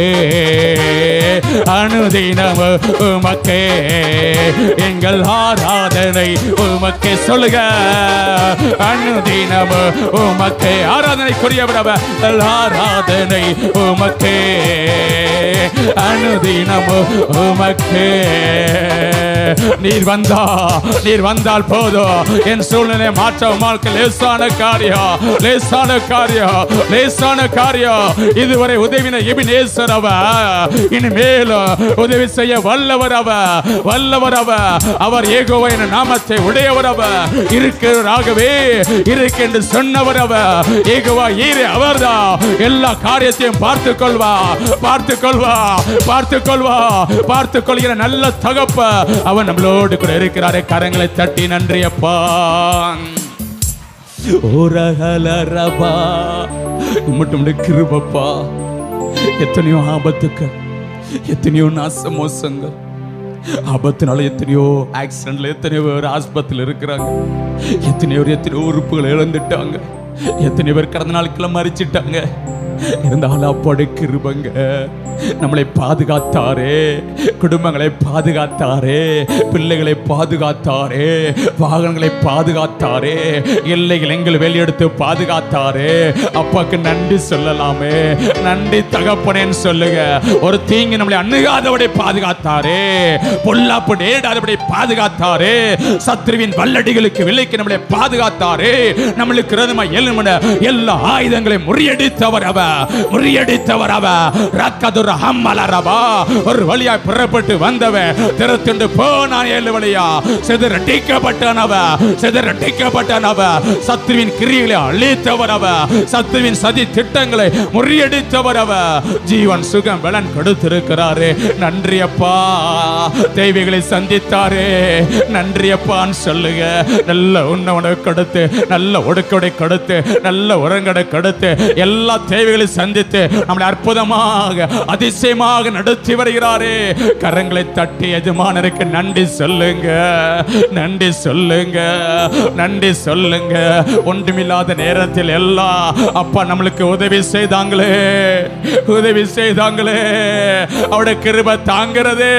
அனுதினம் உமக்கே எங்கள் ஆராதனை உமக்கே சொல்லுங்க அனுதினம் உமக்கே ஆராதனைக்குரியவர் அவர் ஆராதனை உமக்கே அனுதினம் உமக்கே நீர் வந்தா நீர் வந்தால் போதும் என் சூழ்நிலை மாற்ற வாழ்க்கை லேசான காரியம் லேசான காரியம் லேசான காரியம் இதுவரை உதவின எபினேசர் அவ இனிமேலும் உதவி செய்ய வல்லவர் அவ வல்லவர் அவ அவர் ஏகோவா என நாமத்தை உடையவர் அவ இருக்கிறாகவே இருக்கு என்று சொன்னவர் அவ ஏகோவா ஈரே அவர்தான் எல்லா காரியத்தையும் பார்த்து கொள்வா பார்த்து கொள்வா பார்த்து கொள்வா பார்த்து கொள்கிற நல்ல தகப்ப அவன் நம்மளோடு கூட இருக்கிறாரே கரங்களை தட்டி நன்றி அப்பா ஓரகலரபா மட்டும் கிருபப்பா எத்தனையோ ஆபத்துக்கள் எத்தனையோ நாச மோசங்கள் ஆபத்தினால எத்தனையோ ஆக்சிடென்ட்ல எத்தனையோ பேர் ஆஸ்பத்திரியில் இருக்கிறாங்க எத்தனையோ பேர் எத்தனையோ உறுப்புகளை இழந்துட்டாங்க எத்தனை பேர் கடந்த நாளுக்கெல்லாம் மறிச்சிட்டாங்க இருந்தாலும் அப்பாடு கிருபங்க நம்மளை பாதுகாத்தாரே குடும்பங்களை பாதுகாத்தாரே பிள்ளைகளை பாதுகாத்தாரே வாகனங்களை பாதுகாத்தாரே எல்லைகள் எங்களை வெளியெடுத்து பாதுகாத்தாரே அப்பாக்கு நன்றி சொல்லலாமே நன்றி தகப்பனேன்னு சொல்லுங்க ஒரு தீங்கு நம்மளை அணுகாதபடி பாதுகாத்தாரே பொல்லாப்பு நேடாதபடி பாதுகாத்தாரே சத்ருவின் வல்லடிகளுக்கு விலைக்கு நம்மளை பாதுகாத்தாரே நம்மளுக்கு ரதமா எழுமன எல்லா ஆயுதங்களையும் முறியடித்தவர் அவ முறியடித்தவர் அவ ரக்கதுர ஹம்மலரபா ஒரு வழியா புறப்பட்டு வந்தவன் திறத்துண்டு போனான் ஏழு வழியா சிதறடிக்கப்பட்டான் அவ சிதறடிக்கப்பட்டான் அவ சத்ருவின் கிரிகளை அழித்தவர் அவ சத்ருவின் சதி திட்டங்களை முறியடித்தவர் அவ ஜீவன் சுகம் பலன் கொடுத்திருக்கிறாரே நன்றி அப்பா தேவைகளை சந்தித்தாரே நன்றி அப்பான்னு சொல்லுங்க நல்ல உண்ணவனை கொடுத்து நல்ல ஒடுக்கடை கொடுத்து நல்ல உரங்கடை கொடுத்து எல்லா தேவைகளையும் சந்தித்து நம்மளை அற்புதமாக அதிசயமாக நடத்தி வருகிறாரே கரங்களை தட்டி எஜமானருக்கு நன்றி சொல்லுங்க நன்றி சொல்லுங்க நன்றி சொல்லுங்க ஒன்றுமில்லாத நேரத்தில் எல்லாம் அப்பா நம்மளுக்கு உதவி செய்தாங்களே உதவி செய்தாங்களே அவருடைய கிருபை தாங்கிறதே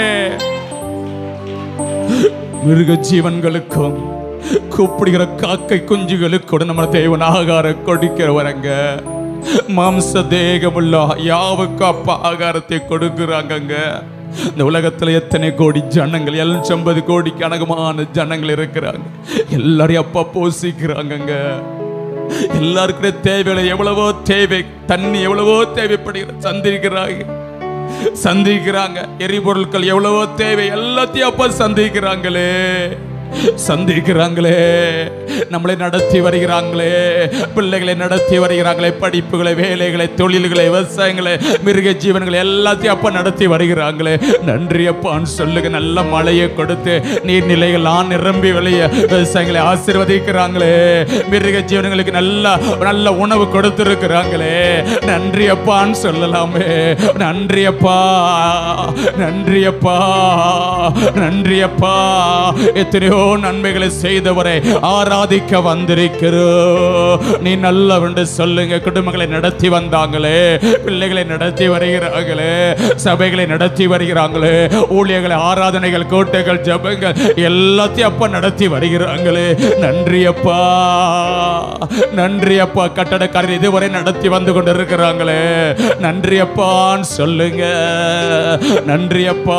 மிருக ஜீவன்களுக்கும் கூப்பிடுகிற காக்கை குஞ்சுகளுக்கு கூட நம்ம தேவன் ஆகாரம் கொடுக்கிறவரங்க மாம்ச தேகமுள்ள யாவுக்கு அப்பா ஆகாரத்தை கொடுக்குறாங்கங்க இந்த உலகத்துல எத்தனை கோடி ஜனங்கள் எழுநூற்றம்பது கோடி கணக்கமான ஜனங்கள் இருக்கிறாங்க எல்லாரையும் அப்பா போசிக்கிறாங்கங்க எல்லாருக்குடைய தேவைகளை எவ்வளவோ தேவை தண்ணி எவ்வளவோ தேவைப்படுகிற சந்திக்கிறாங்க சந்திக்கிறாங்க எரிபொருட்கள் எவ்வளவோ தேவை எல்லாத்தையும் அப்ப சந்திக்கிறாங்களே சந்திக்கிறாங்களே நம்மளை நடத்தி வருகிறாங்களே பிள்ளைகளை நடத்தி வருகிறாங்களே படிப்புகளை வேலைகளை தொழில்களை விவசாயங்களை மிருக ஜீவன்களை எல்லாத்தையும் அப்ப நடத்தி வருகிறாங்களே நன்றி அப்பான்னு சொல்லுங்க நல்ல மழையை கொடுத்து நீர்நிலைகள்லாம் நிரம்பி வெளிய விவசாயங்களை ஆசீர்வதிக்கிறாங்களே மிருக ஜீவன்களுக்கு நல்ல நல்ல உணவு கொடுத்திருக்கிறாங்களே நன்றி அப்பான்னு சொல்லலாமே நன்றி அப்பா நன்றி அப்பா நன்றி அப்பா எத்தனையோ நன்மைகளை செய்தவரை ஆராதிக்க வந்திருக்கிறோ நீ நல்லவென்று சொல்லுங்க குடும்பங்களை நடத்தி வந்தாங்களே பிள்ளைகளை நடத்தி வருகிறாங்களே சபைகளை நடத்தி வருகிறாங்களே ஊழியர்களை ஆராதனைகள் கோட்டைகள் ஜபங்கள் எல்லாத்தையும் அப்பா நடத்தி வருகிறாங்களே நன்றி அப்பா நன்றி அப்பா கட்டடக்காரர் இதுவரை நடத்தி வந்து கொண்டிருக்கிறாங்களே நன்றி அப்பான்னு சொல்லுங்க நன்றி அப்பா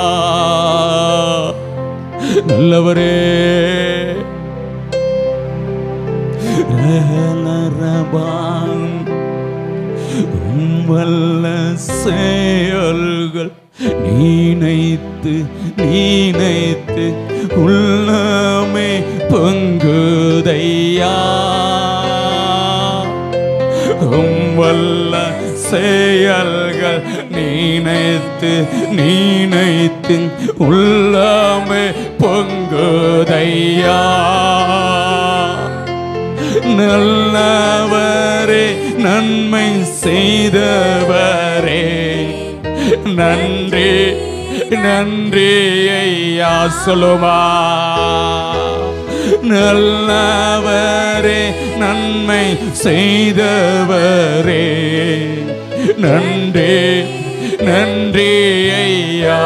நல்லவரே ரஹலரபாம். உம் வல்ல செயல்கள் நீனைத்து நீனைத்து உள்ளமே பொங்குதையா உம் வல்ல செயல்கள் நீனைத்து நீனைத்து உள்ளமே பொங்குதையா நல்லவரே நன்மை செய்தவரே நன்றி நன்றி ஐயா சொல்லுமா நல்லவரே நன்மை செய்தவரே நன்றி நன்றி ஐயா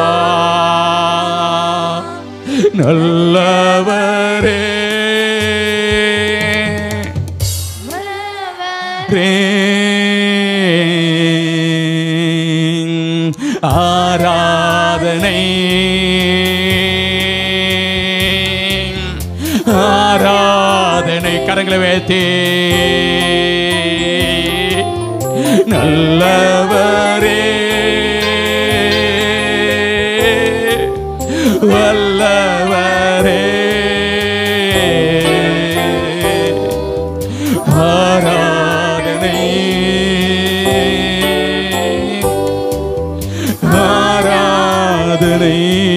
நல்லவரே ஆராதனை ஆராதனை கரங்களை வைத்தே நல்லவரே வல்லவரே ஆராதனை ஆராதனை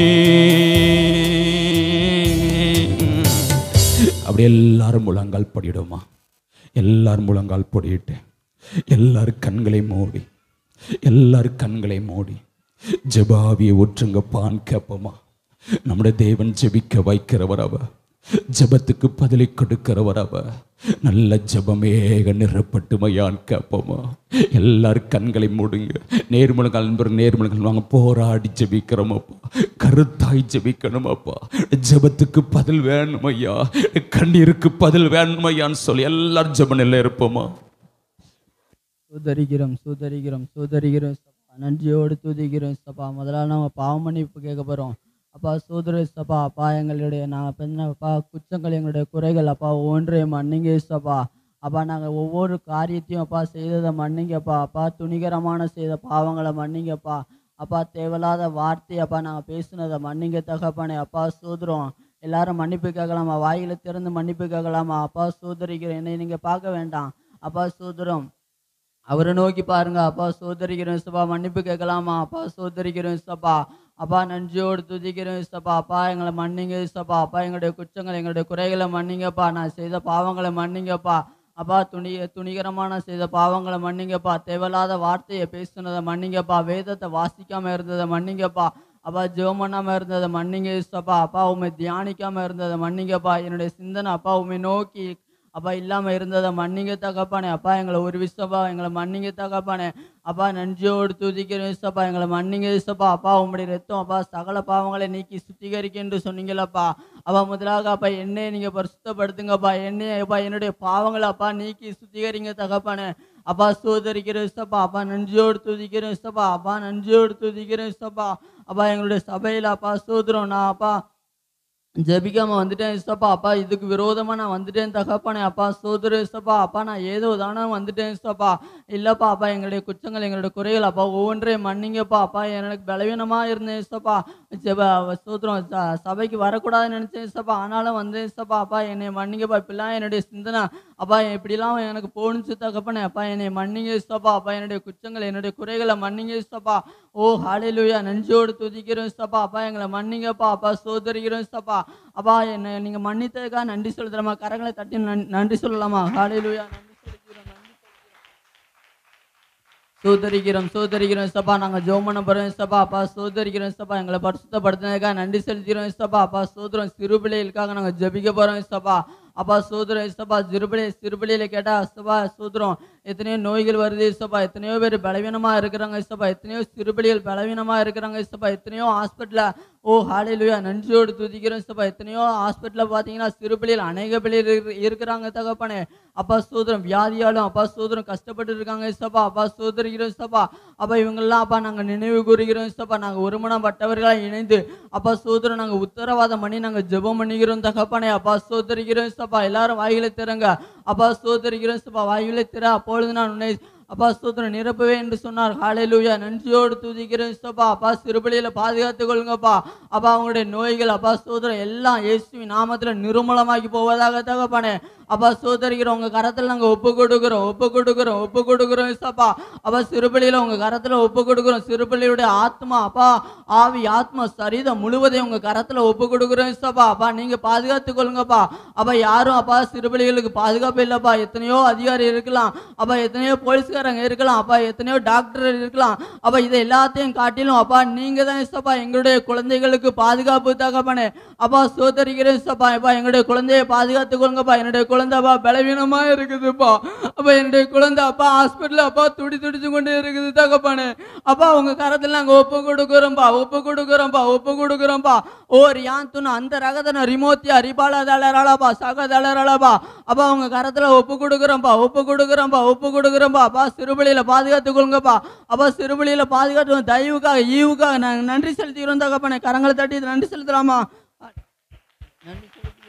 அப்படி எல்லாரும் முழங்கால் படிடுமா எல்லாரும் முழங்கால் பொடியிட்டு எல்லாரும் கண்களை மூடி எல்லாரும் கண்களை மூடி ஜெபாவியை ஊற்றுங்கப்பான்னு கேட்போமா நம்முடைய தேவன் ஜெபிக்க வைக்கிறவர் அவ ஜெபத்துக்கு பதிலை கொடுக்கிறவர் அவ நல்ல ஜெபமேக நிறப்பட்டுமையான்னு கேட்போமா எல்லாரும் கண்களை மூடுங்க நேர்முழங்கள் நண்பர்கள் நேர்முழங்கள் வாங்க போராடி ஜெபிக்கிறோம் அப்பா கருத்தாய் ஜெபிக்கணும் அப்பா ஜெபத்துக்கு பதில் வேணும் ஐயா கண்ணீருக்கு பதில் வேணும் ஐயான்னு சொல்லி எல்லாரும் ஜெப நிலையில இருப்போமா சோதரிக்கிறோம் சோதரிக்கிறோம் சோதரிக்கிறோம் சப்பா நன்றியோடு துதிக்கிறோம் சப்பா முதல்ல நம்ம பாவ மன்னிப்பு கேட்க போகிறோம் அப்பா சோதர சப்பா அப்பா எங்களுடைய நாங்கள் பண்ண அப்பா குற்றங்கள் எங்களுடைய குறைகள் அப்பா ஒவ்வொன்றையும் மன்னிங்க சப்பா அப்பா நாங்கள் ஒவ்வொரு காரியத்தையும் அப்பா செய்ததை மன்னிங்கப்பா அப்பா துணிகரமான செய்த பாவங்களை மன்னிங்கப்பா அப்பா தேவையில்லாத வார்த்தை அப்பா நாங்கள் பேசுனதை மன்னிங்க தகப்பானே அப்பா சோதரம் எல்லாரும் மன்னிப்பு கேட்கலாமா வாயில திறந்து மன்னிப்பு கேட்கலாமா அப்பா சோதரிக்கிறோம் என்னை நீங்கள் பார்க்க வேண்டாம் அப்பா சோதரம் அவரை நோக்கி பாருங்க அப்பா சோதரிக்கிறோம் சப்பா மன்னிப்பு கேட்கலாமா அப்பா சோதரிக்கிறோம் சப்பா அப்பா நன்றியோடு துதிக்கிறோம் சப்பா அப்பா எங்களை மன்னிங்க சப்பா அப்பா எங்களுடைய குற்றங்கள் எங்களுடைய குறைகளை மன்னிங்கப்பா நான் செய்த பாவங்களை மன்னிங்கப்பா அப்பா துணி துணிகரமான செய்த பாவங்களை மன்னிங்கப்பா தேவையில்லாத வார்த்தையை பேசுனதை மன்னிங்கப்பா வேதத்தை வாசிக்காம இருந்ததை மன்னிங்கப்பா அப்பா ஜெபம் பண்ணாம இருந்ததை மன்னிங்க சப்பா அப்பா உண்மை தியானிக்காம இருந்ததை மன்னிங்கப்பா என்னுடைய சிந்தனை அப்பா உண்மை நோக்கி அப்பா இல்லாம இருந்ததை மன்னிங்க தகப்பானே அப்பா எங்களை ஒரு விசப்பா எங்களை மன்னிங்க தகப்பானே அப்பா நன்றியோடு துதிக்கிறோம் இசப்பா எங்களை மன்னிங்க இசப்பா அப்பா உம்முடைய ரத்தம் அப்பா சகல பாவங்களை நீக்கி சுத்திகரிக்க என்று சொன்னீங்களப்பா அப்பா முதலாக அப்பா என்னையை நீங்க பரிசுத்தப்படுத்துங்கப்பா என்னைய அப்பா என்னுடைய பாவங்களை அப்பா நீக்கி சுத்திகரிங்க தகப்பானே அப்பா சோதரிக்கிறோம் இசப்பா அப்பா நன்றியோடு துதிக்கிறோம் இசப்பா அப்பா நன்றியோடு துதிக்கிறோம் இசப்பா அப்பா எங்களுடைய சபையில அப்பா சோதரம் நான் அப்பா ஜெபிக்காம வந்துட்டேன் இசப்பா அப்பா இதுக்கு விரோதமா நான் வந்துட்டேன் தகப்பானே அப்பா சோதர இசப்பா அப்பா நான் ஏதோ தானே வந்துட்டேன் இசப்பா இல்லப்பா அப்பா எங்களுடைய குற்றங்கள் எங்களுடைய குறைகள் அப்பா ஒவ்வொன்றையும் மன்னிங்கப்பா அப்பா எனக்கு பலவீனமா இருந்தேன் இசப்பா ஜெப சோதரம் ச- சபைக்கு வரக்கூடாதுன்னு நினைச்சேன் இசப்பா ஆனாலும் வந்தேன் இசப்பா அப்பா என்னை மன்னிங்கப்பா இப்படிலாம் என்னுடைய சிந்தனை அப்பா இப்படிலாம் எனக்கு போணுச்சு தகப்பனே அப்பா என்னை மன்னிங்க இசப்பா அப்பா என்னுடைய குற்றங்கள் என்னுடைய குறைகளை மன்னிங்க இசப்பா ஓ ஹalleluya நன்றியோடு துதிக்கிறோம் இசப்பா அப்பா எங்களை மன்னிங்கப்பா அப்பா சோதரிக்கிறோம் இசப்பா அப்பா என்னை நீங்க மன்னித்ததுக்காக நன்றி சொல்லுறமா கரங்களை தட்டி நன்- நன்றி சொல்லலாமா ஹalleluya நன்றி சொல்லிக்கிறோம் நன்றி சோதரிக்கிறோம் சோதரிக்கிறோம் சப்பா நாங்க ஜோம் பண்ண போறோம் சப்பா அப்பா சோதரிக்கிறோம் சப்பா எங்களை பரிசுத்தப்படுத்தினதுக்காக நன்றி செலுத்திக்கிறோம் சப்பா அப்பா சோதரம் சிறு பிள்ளைகளுக்காக நாங்க ஜெபிக்க போறோம் சப்பா அப்பா சோதரம் சப்பா சிறுபிள்ளை சிறுபிள்ளையில கேட்டா சப்பா சோதரம் எத்தனையோ நோய்கள் வருது சப்பா எத்தனையோ பேர் பலவீனமா இருக்கிறாங்க சப்பா எத்தனையோ சிறுபிள்ளைகள் பலவீனமா இருக்கிறாங்க சப்பா எத்தனையோ ஹாஸ்பிட்டல்ல ஓ ஹாலேலுயா நன்றியோடு துதிக்கிறோம் சப்பா எத்தனையோ ஹாஸ்பிட்டல்ல பாத்தீங்கன்னா சிறுபிள்ளைகள் அநேக பிள்ளைகள் இருக்கு- இருக்கிறாங்க தகப்பனே அப்பா சோதரம் வியாதியாலும் அப்பா சோதரம் கஷ்டப்பட்டு இருக்காங்க சப்பா அப்பா சோதரிக்கிறோம் சப்பா அப்பா இவங்கெல்லாம் அப்பா நாங்க நினைவு கூறுகிறோம் சப்பா நாங்க ஒருமனப்பட்டவர்களா இணைந்து அப்பா சோதரம் நாங்க உத்தரவாதம் பண்ணி நாங்க ஜெபம் பண்ணிக்கிறோம் தகப்பனே அப்பா சோதரிக்கிறோம் சப்பா எல்லாரும் வாயில திறங்க அப்பா சோதரிக்கிறோம் சப்பா வாயில திற அப்பொழுது நான் உன்னை அப்பா ஸ்தோத்திரம் நிரப்பவே என்று சொன்னார் ஹalleluya நன்றியோடு துதிக்கிறேன் சப்பா அப்பா சிறுபலியில பாதுகாத்துக் கொள்ளுங்கப்பா அப்பா அவங்களுடைய நோய்கள் அப்பா ஸ்தோத்திரம் எல்லாம் இயேசுவின் நாமத்துல நிர்மூலமாக்கி போவதாக தகப்பானே அப்பா சோதரிக்கிறோம் உங்க கரத்துல நாங்க ஒப்பு கொடுக்கிறோம் ஒப்பு கொடுக்கிறோம் ஒப்பு கொடுக்கிறோம் இசப்பா அப்பா சிறுபலியில உங்க கரத்துல ஒப்பு கொடுக்கிறோம் சிறுபலியுடைய ஆத்மா அப்பா ஆவி ஆத்மா சரீதம் முழுவதையும் உங்க கரத்துல ஒப்பு கொடுக்கிறோம் இசப்பா அப்பா நீங்க பாதுகாத்துக் கொள்ளுங்கப்பா அப்பா யாரும் அப்பா சிறுபலிகளுக்கு பாதுகாப்பு இல்லப்பா எத்தனையோ அதிகாரி இருக்கலாம் அப்பா எத்தனையோ போலீஸ் போலீஸ்காரங்க இருக்கலாம் அப்பா எத்தனையோ டாக்டர் இருக்கலாம் அப்பா இதை எல்லாத்தையும் காட்டிலும் அப்பா நீங்க தான் இசப்பா எங்களுடைய குழந்தைகளுக்கு பாதுகாப்பு தகப்பனே அப்பா சோதரிக்கிறேன் இசப்பா அப்பா எங்களுடைய குழந்தையை பாதுகாத்து கொள்ளுங்கப்பா என்னுடைய குழந்தை அப்பா பலவீனமா இருக்குதுப்பா அப்பா என்னுடைய குழந்தை அப்பா ஹாஸ்பிட்டல் அப்பா துடி துடிச்சு கொண்டே இருக்குது தகப்பானே அப்பா உங்க கரத்துல நாங்க ஒப்பு கொடுக்குறோம்ப்பா ஒப்பு கொடுக்குறோம்ப்பா ஒப்பு கொடுக்குறோம்ப்பா ஓர் யான் துணு அந்த ரகதன ரிமோத்தியா ரிபாலா தளராளப்பா சக தளராளப்பா அப்பா உங்க கரத்துல ஒப்பு கொடுக்குறோம்ப்பா ஒப்பு கொடுக்குறோம்ப்பா ஒப்பு கொடுக்குறோம்ப்பா அப்பா சிறுபலியில பாதுகாத்து கொள்ளுங்கப்பா அப்பா சிறுபலியில பாதுகாத்து தயவுக்காக ஈவுக்காக நாங்க நன்றி செலுத்திக்கிறோம் தகப்பனே கரங்களை தட்டி நன்றி செலுத்தலாமா நன்றி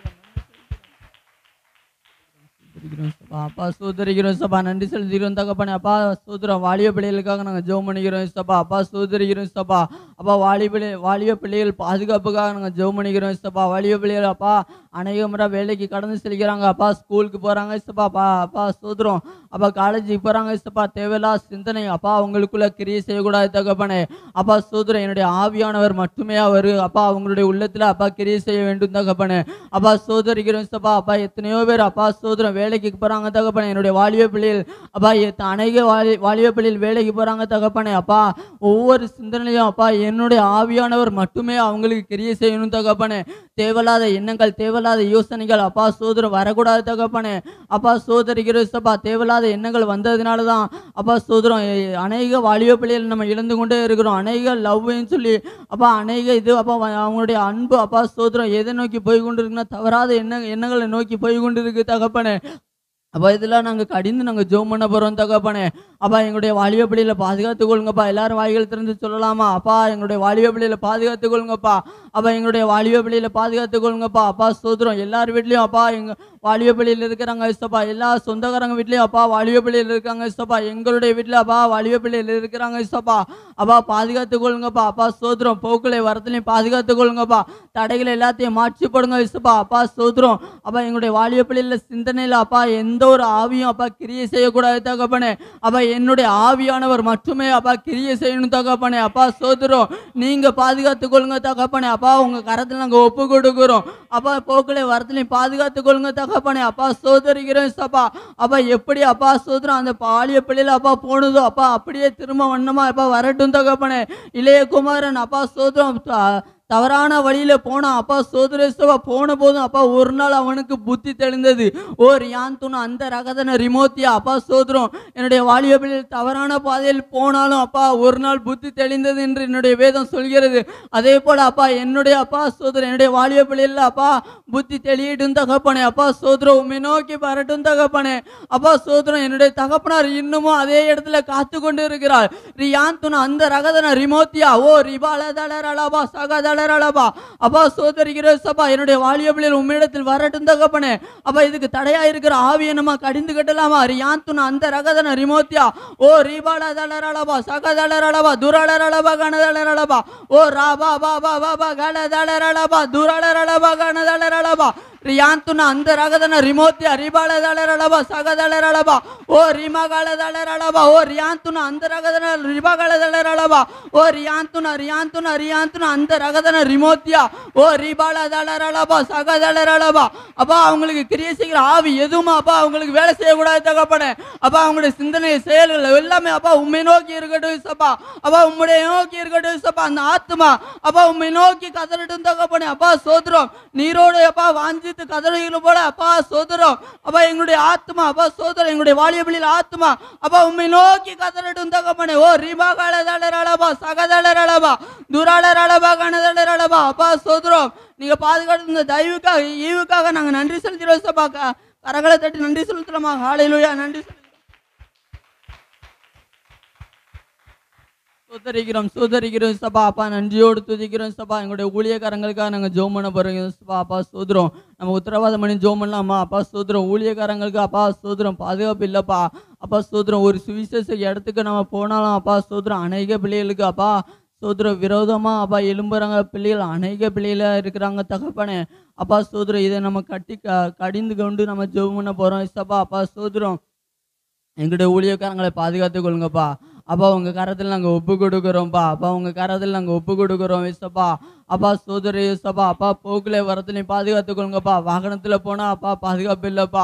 செலுத்திக்கிறோம் சபா. அப்பா சோதரிக்கிறோம் சபா நன்றி செலுத்திக்கிறோம் தகப்பனே அப்பா சோதரம் வாலிய பிள்ளைகளுக்காக நாங்கள் ஜெபம் பண்ணிக்கிறோம் சபா அப்பா சோதரிக்கிறோம் சபா அப்பா வாலிய பிள்ளை வாலிய பிள்ளைகள் பாதுகாப்புக்காக நாங்கள் ஜெபம் பண்ணிக்கிறோம் சபா வாலிய பிள்ளைகள் அப்பா அநேக முறை வேலைக்கு கடந்து செல்கிறாங்க அப்பா ஸ்கூலுக்கு போகிறாங்க சப்பா அப்பா அப்பா சோதரம் அப்பா காலேஜுக்கு போகிறாங்க சப்பா தேவையில்லா சிந்தனை அப்பா அவங்களுக்குள்ள கிரியை செய்யக்கூடாது தகப்பனே அப்பா சோதரம் என்னுடைய ஆவியானவர் மட்டுமே அவர் அப்பா அவங்களுடைய உள்ளத்தில் அப்பா கிரியை செய்ய வேண்டும் தகப்பனே அப்பா சோதரிக்கிறோம் சப்பா அப்பா எத்தனையோ பேர் அப்பா சோதரம் வேலைக்கு போகிறாங்க தகப்பனே என்னுடைய வாலிப பிள்ளைகள் அப்பா எத்த- அநேக வாலி வாலிப பிள்ளைகள் வேலைக்கு போகிறாங்க தகப்பனே அப்பா ஒவ்வொரு சிந்தனையும் அப்பா என்னுடைய ஆவியானவர் மட்டுமே அவங்களுக்கு கிரியை செய்யணும் தகப்பனே தேவையில்லாத எண்ணங்கள் தேவையில்லாத யோசனைகள் அப்பா சோதரம் வரக்கூடாது தகப்பனே அப்பா சோதரிக்கிற அப்பா தேவையில்லாத எண்ணங்கள் வந்ததுனால தான் அப்பா சோதரம் எ- அநேக வாலிப பிள்ளைகள் நம்ம இழந்து கொண்டே இருக்கிறோம் அநேக லவ்னு சொல்லி அப்பா அநேக இது அப்பா வ- அவங்களுடைய அன்பு அப்பா சோதரம் எதை நோக்கி போய் கொண்டு இருக்குன்னா தவறாத எண்ண எண்ணங்களை நோக்கி போய் கொண்டு இருக்கு தகப்பனே அப்பா இதெல்லாம் நாங்கள் கடிந்து நாங்கள் ஜோம் பண்ண போகிறோம் தகப்பனே அப்பா எங்களுடைய வாலிப பிள்ளையில பாதுகாத்து கொள்ளுங்கப்பா எல்லாரும் வாய்கள் திறந்து சொல்லலாமா அப்பா எங்களுடைய வாலிப பிள்ளையில பாதுகாத்து கொள்ளுங்கப்பா அப்பா எங்களுடைய வாலிப பிள்ளையில பாதுகாத்து கொள்ளுங்கப்பா அப்பா சோதரம் எல்லார் வீட்லேயும் அப்பா எங்க வாலிப பிள்ளையில் இருக்கிறாங்க இசப்பா எல்லா சொந்தக்காரங்க வீட்லேயும் அப்பா வாலிப பிள்ளையில் இருக்காங்க இசப்பா எங்களுடைய வீட்டில் அப்பா வாலிப பிள்ளையில் இருக்கிறாங்க இசப்பா அப்பா பாதுகாத்து கொள்ளுங்கப்பா அப்பா சோதரம் போக்குலை வரத்துலையும் பாதுகாத்து கொள்ளுங்கப்பா தடைகளை எல்லாத்தையும் மாற்றி போடுங்க இசப்பா அப்பா சோதரம் அப்பா எங்களுடைய வாலிப பிள்ளையில சிந்தனையில் அப்பா எந்த ஒரு ஆவியும் அப்பா கிரியை செய்யக்கூடாது தகப்பனே அப்பா என்னுடைய ஆவியானவர் மட்டுமே அப்பா கிரியை செய்யணும் தகப்பனே அப்பா சோதரம் நீங்க பாதுகாத்து கொள்ளுங்க தகப்பனே அப்பா உங்க கரத்தில் நாங்கள் ஒப்பு கொடுக்குறோம் அப்பா போக்களை வரத்துலையும் பாதுகாத்து கொள்ளுங்க தகப்பனே அப்பா சோதரிக்கிறோம் சப்பா அப்பா எப்படி அப்பா சோதரம் அந்த பாலிய பிள்ளையில அப்பா போனதோ அப்பா அப்படியே திரும்ப வண்ணமா அப்பா வரட்டும் தகப்பனே இளைய குமாரன் அப்பா சோதரம் த- தவறான வழியில போனான் அப்பா சோதரேஸ்வா போன போதும் அப்பா ஒரு நாள் அவனுக்கு புத்தி தெளிந்தது ஓர் யான் துணை அந்த ரகதன ரிமோத்தியா அப்பா சோதரம் என்னுடைய வாலிப பிள்ளைகள் தவறான பாதையில் போனாலும் அப்பா ஒரு நாள் புத்தி தெளிந்தது என்று என்னுடைய வேதம் சொல்கிறது அதே போல அப்பா என்னுடைய அப்பா சோதரன் என்னுடைய வாலிப பிள்ளைகள் அப்பா புத்தி தெளியட்டும் தகப்பனே அப்பா சோதரம் உண்மை நோக்கி வரட்டும் தகப்பனே அப்பா சோதரம் என்னுடைய தகப்பனார் இன்னமும் அதே இடத்துல காத்து கொண்டு இருக்கிறார் ரியான் துணை அந்த ரகதன ரிமோத்தியா ஓ ரிபால தளரலபா சக தளரலபா அப்பா சோதரிக்கிற சபா என்னுடைய வாலிய பிள்ளைகள் உம்மிடத்தில் வரட்டும் தகப்பனே அப்பா இதுக்கு தடையா இருக்கிற ஆவியை நம்ம கடிந்து கட்டலாமா ரியான் துணை அந்த ரகதன ரிமோத்தியா ஓ ரிபால தளரலபா சக தளரலபா துரளரலபா கணதளரலபா ஓ ராபா பா பா பா பா கணதளரலபா துரளரலபா கணதளரலபா ರಿಯಾಂತುನ ಅಂತರಗದನ ರಿಮೋತಿ ಅರಿಬಾಳ ದಳರಳಬ ಸಗದಳರಳಬ ಓ ರಿಮಗಳ ದಳರಳಬ ಓ ರಿಯಾಂತುನ ಅಂತರಗದನ ರಿಬಗಳ ದಳರಳಬ ಓ ರಿಯಾಂತುನ ರಿಯಾಂತುನ ರಿಯಾಂತುನ ಅಂತರಗದನ ರಿಮೋத்தியா ஓ ரிபால தளரளப சகதளரளபா அப்பா அவங்களுக்கு கிரியை செய்கிற ஆவி எதுவும் அப்பா அவங்களுக்கு வேலை செய்யக்கூடாது தகப்பனே அப்பா அவங்களுடைய சிந்தனை செயல்கள் எல்லாமே அப்பா உண்மை நோக்கி இருக்கட்டும் சப்பா அப்பா உம்முடைய நோக்கி இருக்கட்டும் சப்பா அந்த ஆத்மா அப்பா உண்மை நோக்கி கதறட்டும் தகப்பனே அப்பா சோதரம் நீரோடு அப்பா வாஞ்சித்து கதறுகிற போல அப்பா சோதரம் அப்பா எங்களுடைய ஆத்மா அப்பா சோதரம் எங்களுடைய வாலியபலியில் ஆத்மா அப்பா உண்மை நோக்கி கதறட்டும் தகப்பனே ஓ ரிபா காலதளரளபா சகதளரளபா துராளரளபா கணதளரளபா அப்பா சோதரம் நீங்க பாதுகாத்து இந்த தயவுக்காக ஈவுக்காக நாங்க நன்றி செலுத்திடுவோம் சப்பா க- கரங்களை தட்டி நன்றி செலுத்தலாமா ஹalleluya நன்றி செலுத்துறோம். சுதரிக்கிறோம் சுதரிக்கிறோம் சபா அப்பா நன்றியோடு துதிக்கிறோம் சபா எங்களுடைய ஊழியக்காரங்களுக்காக நாங்கள் ஜோம் பண்ண போகிறோம் சபா அப்பா சோதரம் நம்ம உத்தரவாதம் பண்ணி ஜோம் பண்ணலாமா அப்பா சோதரம் ஊழியக்காரங்களுக்கு அப்பா சோதரம் பாதுகாப்பு இல்லைப்பா அப்பா சோதரம் ஒரு சுவிசேஷ இடத்துக்கு நம்ம போனாலும் அப்பா சோதரம் அநேக பிள்ளைகளுக்கு அப்பா சோதரம் விரோதமாக அப்பா எலும்புறாங்க பிள்ளைகள் அநேக பிள்ளைகள இருக்கிறாங்க தகப்பனே அப்பா சோதரம் இதை நம்ம கட்டி க கடிந்து கொண்டு நம்ம ஜெபம் பண்ண போகிறோம் சப்பா அப்பா சோதரம் எங்களுடைய ஊழியக்காரங்களை பாதுகாத்து கொள்ளுங்கப்பா அப்பா உங்க கரத்தில் நாங்கள் ஒப்பு கொடுக்குறோம்ப்பா அப்பா உங்க கரத்தில் நாங்கள் ஒப்பு கொடுக்குறோம் ஏசப்பா அப்பா சோதரி ஏசப்பா அப்பா போக்குல வரத்துலையும் பாதுகாத்து கொள்ளுங்கப்பா வாகனத்தில் போனால் அப்பா பாதுகாப்பு இல்லைப்பா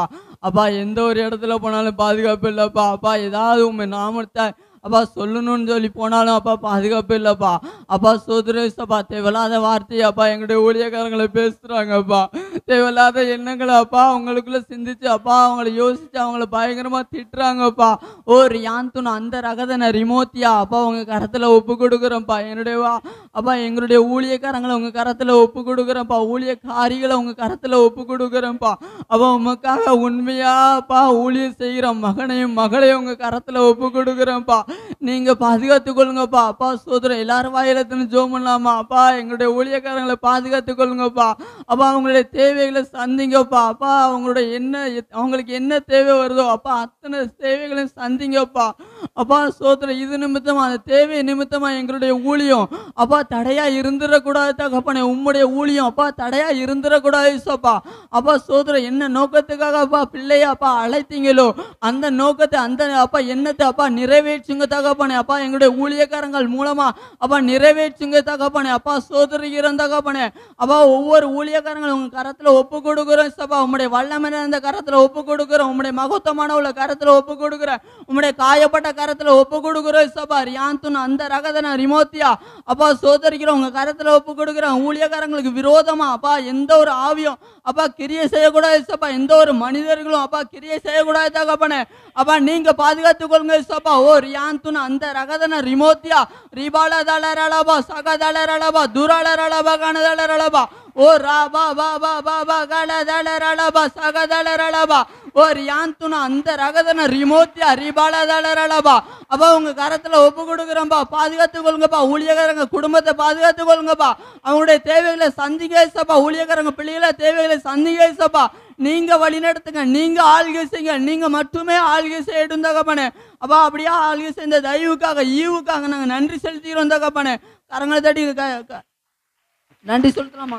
அப்பா எந்த ஒரு இடத்துல போனாலும் பாதுகாப்பு இல்லைப்பா அப்பா ஏதாவது உண்மை நாமத்தை அப்பா சொல்லணும்னு சொல்லி போனாலும் அப்பா பாதுகாப்பு இல்லைப்பா அப்பா சோதரேசப்பா தேவையில்லாத வார்த்தையை அப்பா எங்களுடைய ஊழியக்காரங்களை பேசுகிறாங்கப்பா தேவையில்லாத எண்ணங்களை அப்பா அவங்களுக்குள்ள சிந்திச்சு அப்பா அவங்கள யோசிச்சு அவங்கள பயங்கரமா திட்டுறாங்கப்பா ஓ ரியாந்துன் அந்த ரகதன ரிமோத்தியா அப்பா உங்க கரத்துல ஒப்பு கொடுக்குறோம்ப்பா என்னுடைய வா அப்பா எங்களுடைய ஊழியக்காரங்களை உங்க கரத்துல ஒப்பு கொடுக்குறோம்ப்பா ஊழியக்காரிகளை உங்க கரத்துல ஒப்பு கொடுக்குறோம்ப்பா அப்பா உமக்காக உண்மையா அப்பா ஊழியம் செய்கிறோம் மகனையும் மகளையும் உங்க கரத்துல ஒப்பு கொடுக்குறோம்ப்பா நீங்க பாதுகாத்துக் கொள்ளுங்கப்பா அப்பா சோதரம் எல்லாரும் வாயிலத்தின்னு ஜோம் பண்ணலாமா அப்பா எங்களுடைய ஊழியக்காரங்களை பாதுகாத்துக் கொள்ளுங்கப்பா அப்பா அவங்களுடைய தேவைகளை சந்திங்கப்பா அப்பா அவங்களுடைய என்ன அவங்களுக்கு என்ன தேவை வருதோ அப்பா அத்தனை தேவைகளையும் சந்திங்கப்பா அப்பா சோதரம் இது நிமித்தமா அந்த தேவை நிமித்தமா எங்களுடைய ஊழியம் அப்பா தடையா இருந்துடக்கூடாது தகப்பனே உம்முடைய ஊழியம் அப்பா தடையா இருந்துடக்கூடாது சப்பா அப்பா சோதரம் என்ன நோக்கத்துக்காக அப்பா பிள்ளைய அப்பா அழைத்தீங்களோ அந்த நோக்கத்தை அந்த அப்பா எண்ணத்தை அப்பா நிறைவேற்றுங்க தகப்பனே அப்பா எங்களுடைய ஊழியக்காரங்கள் மூலமா அப்பா நிறைவேற்றுங்க தகப்பனே அப்பா சோதரிகிறோம் தகப்பனே அப்பா ஒவ்வொரு ஊழியக்காரங்களும் உங்க கரத்துல ஒப்பு கொடுக்குறோம் சப்பா உம்முடைய வல்லமை அந்த கரத்துல ஒப்பு கொடுக்குறோம் உம்முடைய மகத்துவமான உள்ள கரத்துல ஒப்பு கொடுக்குறேன் உம்முடைய காயப்பட்ட கரத்துல ஒப்பு கொடுக்குறோம் சப்பா ரியாந்துன் அந்த ரகதன ரிமோத்தியா அப்பா சோதரிக்கிறோம் உங்க கரத்துல ஒப்பு கொடுக்குறேன் ஊழியக்காரங்களுக்கு விரோதமா அப்பா எந்த ஒரு ஆவியும் அப்பா கிரியை செய்யக்கூடாது சப்பா எந்த ஒரு மனிதர்களும் அப்பா கிரியை செய்யக்கூடாது தகப்பனே அப்பா நீங்க பாதுகாத்துக் கொள்ளுங்க சப்பா ஓ ரியாந்துன் அந்த ரகதன ரிமோத்தியா ரிபால தளரளபா சக தளரளபா துரால ரளபா கணதள ரளபா ஓ ரா பா பா பா பா பா கல தள ரளபா சக தள ரளபா ஓ ரியாந்துன அந்த ரகதன ரிமோத்தியா ரிபால தள ரளபா அப்பா உங்க கரத்துல ஒப்பு கொடுக்குறோம்பா பாதுகாத்துக் கொள்ளுங்கப்பா ஊழியக்காரங்க குடும்பத்தை பாதுகாத்துக் கொள்ளுங்கப்பா அவங்களுடைய தேவைகளை சந்திங்க சப்பா ஊழியக்காரங்க பிள்ளைகளை தேவைகளை சந்திங்க சப்பா நீங்க வழி நடத்துங்க நீங்க ஆள்கை செய்யுங்க நீங்க மட்டுமே ஆள்கை செய்யட்டும் தகப்பனே அப்பா அப்படியே ஆள்கை செய்த தயவுக்காக ஈவுக்காக நாங்க நன்றி செலுத்திக்கிறோம் தகப்பனே கரங்களை தட்டி க- க- நன்றி செலுத்தலாமா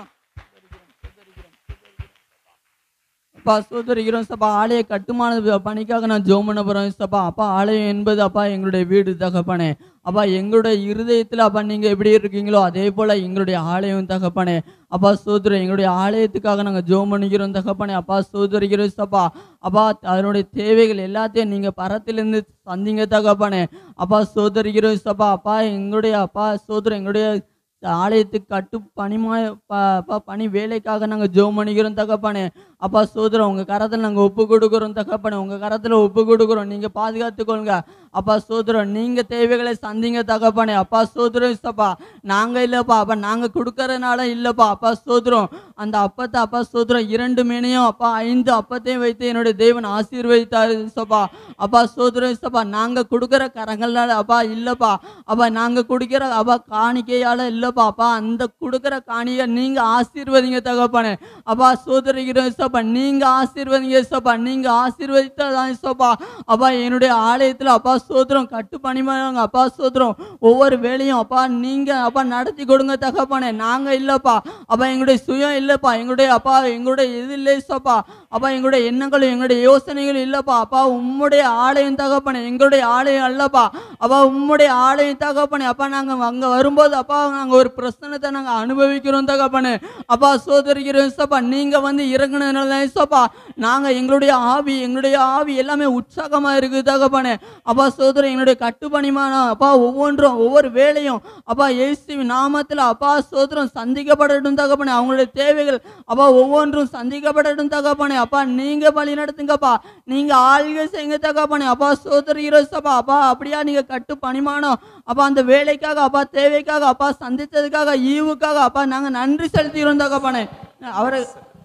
அப்பா சோதரிக்கிறோம் சப்பா ஆலய கட்டுமான பணிக்காக நான் ஜோம் பண்ண போறோம் சப்பா அப்பா ஆலயம் என்பது அப்பா எங்களுடைய வீடு தகப்பனே அப்பா எங்களுடைய இருதயத்துல அப்பா நீங்க எப்படி இருக்கீங்களோ அதே போல எங்களுடைய ஆலயம் தகப்பனே அப்பா சோதரி எங்களுடைய ஆலயத்துக்காக நாங்க ஜோம் பண்ணிக்கிறோம் தகப்பனே அப்பா சோதரிக்கிறோம் சப்பா அப்பா அதனுடைய தேவைகள் எல்லாத்தையும் நீங்க பரத்திலிருந்து சந்திங்க தகப்பனே அப்பா சோதரிக்கிறோம் சப்பா அப்பா எங்களுடைய அப்பா சோதரி எங்களுடைய ஆலயத்துக்கு கட்டு பணிமா ப- ப- பணி வேலைக்காக நாங்கள் ஜெபம் பண்ணிக்கிறோம் தகப்பானே அப்பா சோதரம் உங்கள் கரத்தில் நாங்கள் ஒப்பு கொடுக்குறோம் தகப்பானே உங்கள் கரத்தில் ஒப்பு கொடுக்குறோம் நீங்கள் பாதுகாத்துக்கொள்ளுங்க அப்பா சோதரம் நீங்கள் தேவைகளை சந்திங்க தகப்பானே அப்பா சோதரம் சப்பா நாங்கள் இல்லைப்பா அப்பா நாங்கள் கொடுக்கறதுனால இல்லைப்பா அப்பா சோதரம் அந்த அப்பத்தை அப்பா சோதரம் இரண்டு மேனையும் அப்பா ஐந்து அப்பத்தையும் வைத்து என்னுடைய தேவன் ஆசீர்வதித்தார் சப்பா அப்பா சோதரம் சப்பா நாங்கள் கொடுக்குற கரங்களால அப்பா இல்லைப்பா அப்பா நாங்கள் குடிக்கிற அப்பா காணிக்கையால இல்லைப்பா அப்பா அந்த கொடுக்குற காணியை நீங்க ஆசீர்வதிங்க தகப்பானே அப்பா சோதரிக்கிறோம் சப்பா நீங்க ஆசீர்வதிங்க சப்பா நீங்க ஆசீர்வதித்தான் சப்பா அப்பா என்னுடைய ஆலயத்துல அப்பா சோதரம் கட்டு பணிமாங்க அப்பா சோதரம் ஒவ்வொரு வேலையும் அப்பா நீங்க அப்பா நடத்தி கொடுங்க தகப்பானே நாங்க இல்லப்பா அப்பா எங்களுடைய சுயம் இல்லப்பா எங்களுடைய அப்பா எங்களுடைய இது இல்லை சப்பா அப்பா எங்களுடைய எண்ணங்களும் எங்களுடைய யோசனைகளும் இல்லப்பா அப்பா உம்முடைய ஆலயம் தகப்பனே எங்களுடைய ஆலயம் அல்லப்பா அப்பா உம்முடைய ஆலயம் தகப்பனே அப்பா நாங்க அங்க வரும்போது அப்பா நாங்க ஒரு பிரச்சனத்தை நாங்க அனுபவிக்கிறோம் தகப்பனே அப்பா சோதரிக்கிறோம் சப்பா நீங்க வந்து இறங்குனதுனால தான் சப்பா நாங்க எங்களுடைய ஆவி எங்களுடைய ஆவி எல்லாமே உற்சாகமா இருக்கு தகப்பனே அப்பா சோதரி எங்களுடைய கட்டுப்பணிமான அப்பா ஒவ்வொன்றும் ஒவ்வொரு வேலையும் அப்பா இயேசு நாமத்துல அப்பா சோதரம் சந்திக்கப்படட்டும் தகப்பனே அவங்களுடைய தேவைகள் அப்பா ஒவ்வொன்றும் சந்திக்கப்படட்டும் தகப்பனே அப்பா நீங்க வழி நடத்துங்கப்பா நீங்க ஆள்கை செய்யுங்க தகப்பனே அப்பா சோதரி சப்பா அப்பா அப்படியா நீங்க கட்டு பணிமானம் அப்பா அந்த வேலைக்காக அப்பா தேவைக்காக அப்பா சந்தித்ததுக்காக ஈவுக்காக அப்பா நாங்க நன்றி செலுத்திக்கிறோம் தகப்பனே அவரை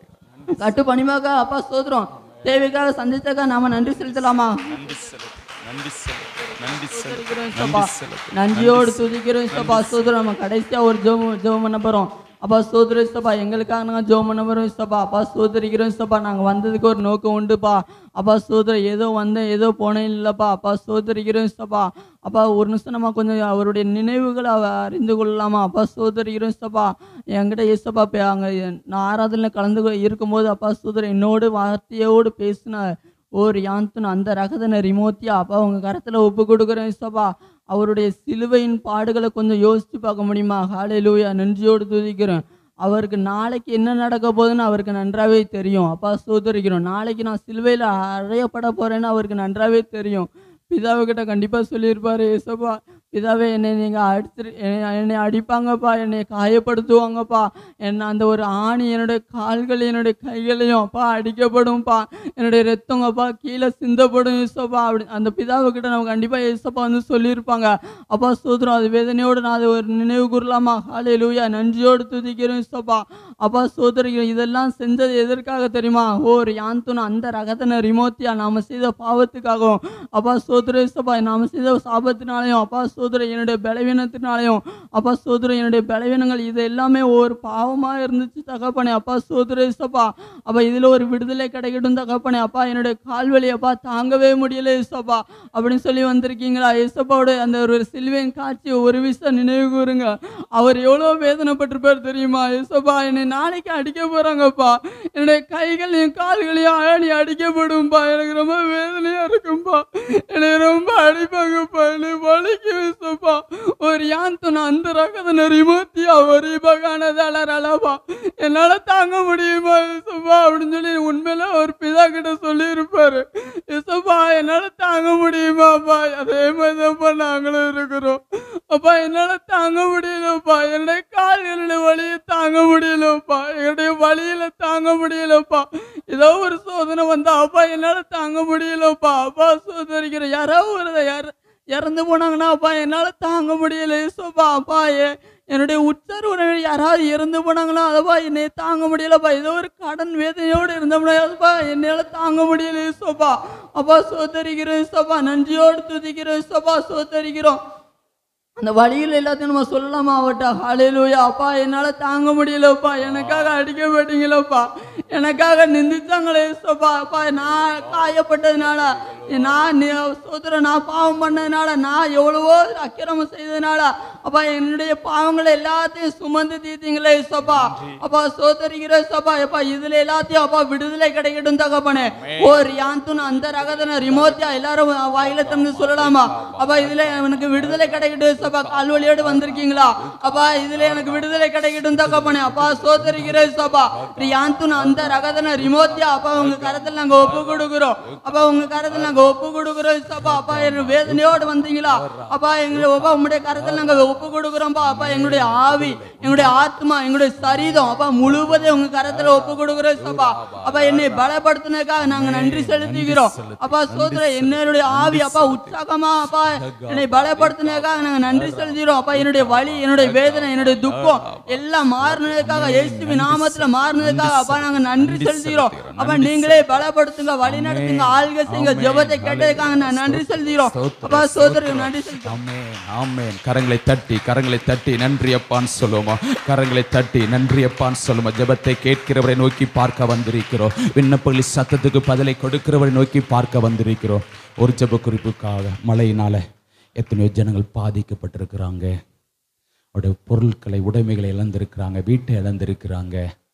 கட்டு பணிமாக அப்பா சோதரம் தேவைக்காக சந்தித்ததுக்காக நாம நன்றி செலுத்தலாமா நன்றி செலுத்து நன்றி செலுத்து நன்றி செலுத்து துதிக்கிறோம் நன்றி சப்பா. செலுத்து நன்றியோடு துதிக்கிறோம் சப்பா சோதரம் நம்ம கடைசியா ஒரு ஜெபம் ஜெபம் பண்ண போறோம் அப்பா சோதரி சப்பா எங்களுக்காக நாங்கள் ஜெபம் பண்ண போறோம் சப்பா அப்பா சோதரிக்கிறோம் சப்பா நாங்க வந்ததுக்கு ஒரு நோக்கம் உண்டுப்பா அப்பா சோதர ஏதோ வந்தேன் ஏதோ போனேன் இல்லப்பா அப்பா சோதரிக்கிறோம் சப்பா அப்பா ஒரு நிமிஷம் நம்ம கொஞ்சம் அவருடைய நினைவுகளை அவ அறிந்து கொள்ளலாமா அப்பா சோதரிக்கிறோம் சப்பா என்கிட்ட ஏசப்பா பே- அங்க நான் ஆராதனை கலந்து கொ- இருக்கும்போது அப்பா சோதரி என்னோடு வார்த்தையோடு பேசின ஓர் யாந்துன்னு அந்த ரகதனை ரிமோத்தியா அப்பா உங்க கரத்துல ஒப்பு கொடுக்குறேன் சபா அவருடைய சிலுவையின் பாடுகளை கொஞ்சம் யோசிச்சு பார்க்க முடியுமா ஹாலே லூயா நன்றியோடு துதிக்கிறேன் அவருக்கு நாளைக்கு என்ன நடக்க போகுதுன்னு அவருக்கு நன்றாவே தெரியும் அப்பா சோதரிக்கிறோம் நாளைக்கு நான் சிலுவையில் அறையப்பட போறேன்னு அவருக்கு நன்றாவே தெரியும் பிதாவுக்கிட்ட கண்டிப்பாக சொல்லியிருப்பாரு ஏசப்பா பிதாவே என்னை நீங்கள் அடிச்சிரு என்னை- என்னை அடிப்பாங்கப்பா என்னை காயப்படுத்துவாங்கப்பா என்ன அந்த ஒரு ஆணி என்னுடைய கால்கள் என்னுடைய கைகளையும் அப்பா அடிக்கப்படும்ப்பா என்னுடைய ரத்தங்கப்பா கீழே சிந்தப்படும் ஏசப்பா அப்படி அந்த பிதாவுக்கிட்ட நம்ம கண்டிப்பாக ஏசப்பா வந்து சொல்லியிருப்பாங்க அப்பா சோதரம் அது வேதனையோடு நான் அதை ஒரு நினைவு கூறலாமா ஹாலே லூயா நன்றியோடு துதிக்கிறோம் ஏசப்பா அப்பா சோதரிக்கிறோம் இதெல்லாம் செஞ்சது எதற்காக தெரியுமா ஓர் யாந்துன அந்த ரகதன ரிமோத்தியா நாம செய்த பாவத்துக்காகவும் அப்பா சோதர ஏசப்பா நாம செய்த சாபத்தினாலையும் அப்பா சோதர என்னுடைய பலவீனத்தினாலையும் அப்பா சோதர என்னுடைய பலவீனங்கள் இது எல்லாமே ஒரு பாவமா இருந்துச்சு தகப்பனே அப்பா சோதர ஏசப்பா அப்பா இதுல ஒரு விடுதலை கிடைக்கட்டும் தகப்பனே அப்பா என்னுடைய கால்வலி அப்பா தாங்கவே முடியல ஏசப்பா அப்படின்னு சொல்லி வந்திருக்கீங்களா ஏசப்பாவோட அந்த ஒரு சிலுவையின் காட்சி ஒரு விஷயம் நினைவு கூறுங்க அவர் எவ்வளோ வேதனைப்பட்டிருப்பார் தெரியுமா ஏசப்பா என்னை நாளைக்கு அடிக்க போறாங்கப்பா என்னுடைய கைகளையும் கால்களையும் ஆணி அடிக்கப்படும்பா எனக்கு ரொம்ப வேதனையா இருக்கும்பா என்னை ரொம்ப அடிப்பாங்கப்பா என்னை வலிக்கும் ஏசப்பா ஒரு யாந்தன அந்த ரகதன ரிமோத்தியா ஒரு பகானதாளரலப்பா என்னால தாங்க முடியுமா ஏசப்பா அப்படின்னு சொல்லி உண்மையில ஒரு பிதா கிட்ட சொல்லியிருப்பாரு ஏசப்பா என்னால தாங்க முடியுமாப்பா அதே மாதிரிதான்ப்பா நாங்களும் இருக்கிறோம் அப்பா என்னால தாங்க முடியலப்பா என்னுடைய கால் என்னுடைய வலியை தாங்க முடியலப்பா என்னுடைய வலியில தாங்க முடியலப்பா ஏதோ ஒரு சோதனை வந்தா அப்பா என்னால தாங்க முடியலப்பா அப்பா சோதரிக்கிற யாரோ ஒரு யார் இறந்து போனாங்கன்னா அப்பா என்னால தாங்க முடியல ஏசப்பா அப்பா ஏ என்னுடைய உற்சார் உறவினர் யாராவது இறந்து போனாங்கன்னா அதப்பா என்னை தாங்க முடியலப்பா ஏதோ ஒரு கடன் வேதனையோடு இருந்தோம்னா அதுப்பா என்னால தாங்க முடியல ஏசப்பா அப்பா சோதரிக்கிறோம் ஏசப்பா நன்றியோடு துதிக்கிறோம் ஏசப்பா சோதரிக்கிறோம் அந்த வழியில் எல்லாத்தையும் நம்ம சொல்லலாமா அவட்ட ஹalleluya அப்பா என்னால் தாங்க முடியலப்பா எனக்காக அடிக்கப்பட்டீங்களப்பா எனக்காக நிந்தித்தாங்களே ஏசப்பா அப்பா நான் காயப்பட்டதுனால நான் நி- சோதர நான் பாவம் பண்ணதுனால நான் எவ்வளவோ அக்கிரமம் செய்ததுனால அப்பா என்னுடைய பாவங்களை எல்லாத்தையும் சுமந்து தீர்த்தீங்களே ஏசப்பா அப்பா சோதரிக்கிற ஏசப்பா அப்பா இதுல எல்லாத்தையும் அப்பா விடுதலை கிடைக்கட்டும் தகப்பனே ஓர் யாந்துன் அந்த ரகதன ரிமோத்தியா எல்லாரும் வாயில தந்து சொல்லலாமா அப்பா இதுல எனக்கு விடுதலை கிடைக்கட்டும் ஏசப்பா கால்வழியோடு வந்திருக்கீங்களா அப்பா இதுல எனக்கு விடுதலை கிடைக்கட்டும் தகப்பனே அப்பா சோதரிக்கிற ஏசப்பா யாந்துன் அந்த ரகதன ரிமோத்தியா அப்பா உங்க கரத்தில் நாங்க ஒப்பு கொடுக்குறோம் அப்பா உங்க கரத்தில் நாங்க ஒப்பு கொடுக்குறோம் ஏசப்பா அப்பா எங்க வேதனையோடு வந்தீங்களா அப்பா எங்களை அப்பா உங்களுடைய கரத்தில் நாங்க ஒப்பு கொடுக்குறோம்ப்பா அப்பா எங்களுடைய ஆவி எங்களுடைய ஆத்மா எங்களுடைய சரீரம் அப்பா முழுவதும் உங்க கரத்துல ஒப்பு கொடுக்குறோம் ஏசப்பா அப்பா என்னை பலப்படுத்தினதுக்காக நாங்க நன்றி செலுத்துகிறோம் அப்பா சோதர என்னுடைய ஆவி அப்பா உற்சாகமா அப்பா என்னை பலப்படுத்தினதுக்காக நாங்க நன்றி செலுத்துகிறோம் அப்பா என்னுடைய வலி என்னுடைய வேதனை என்னுடைய துக்கம் எல்லாம் மாறினதுக்காக இயேசுவின் நாமத்துல மாறினதுக்காக அப்பா நாங்க நன்றி செலுத்துகிறோம் அப்பா நீங்களே பலப்படுத்துங்க வழி நடத்துங்க ஆள்க செய்யுங்க ஜெபத்தை கேட்டதுக்காக நான் நன்றி செலுத்துகிறோம் அப்பா சோதரருக்கு நன்றி செலுத்துகிறோம் ஆமென் ஆமென் கரங்களை தட்டி கரங்களை தட்டி நன்றி அப்பான்னு சொல்லுவோமா கரங்களை தட்டி நன்றி அப்பான்னு சொல்லுமா ஜெபத்தை கேட்கிறவரை நோக்கி பார்க்க வந்திருக்கிறோம் விண்ணப்பங்களின் சத்தத்துக்கு பதிலை கொடுக்கிறவரை நோக்கி பார்க்க வந்திருக்கிறோம் ஒரு ஜெப குறிப்புக்காக மழையினால எத்தனையோ ஜனங்கள் பாதிக்கப்பட்டிருக்கிறாங்க அவருடைய பொருட்களை உடைமைகளை இழந்திருக்கிறாங்க வீட்டை இழந்திருக்கிறாங்க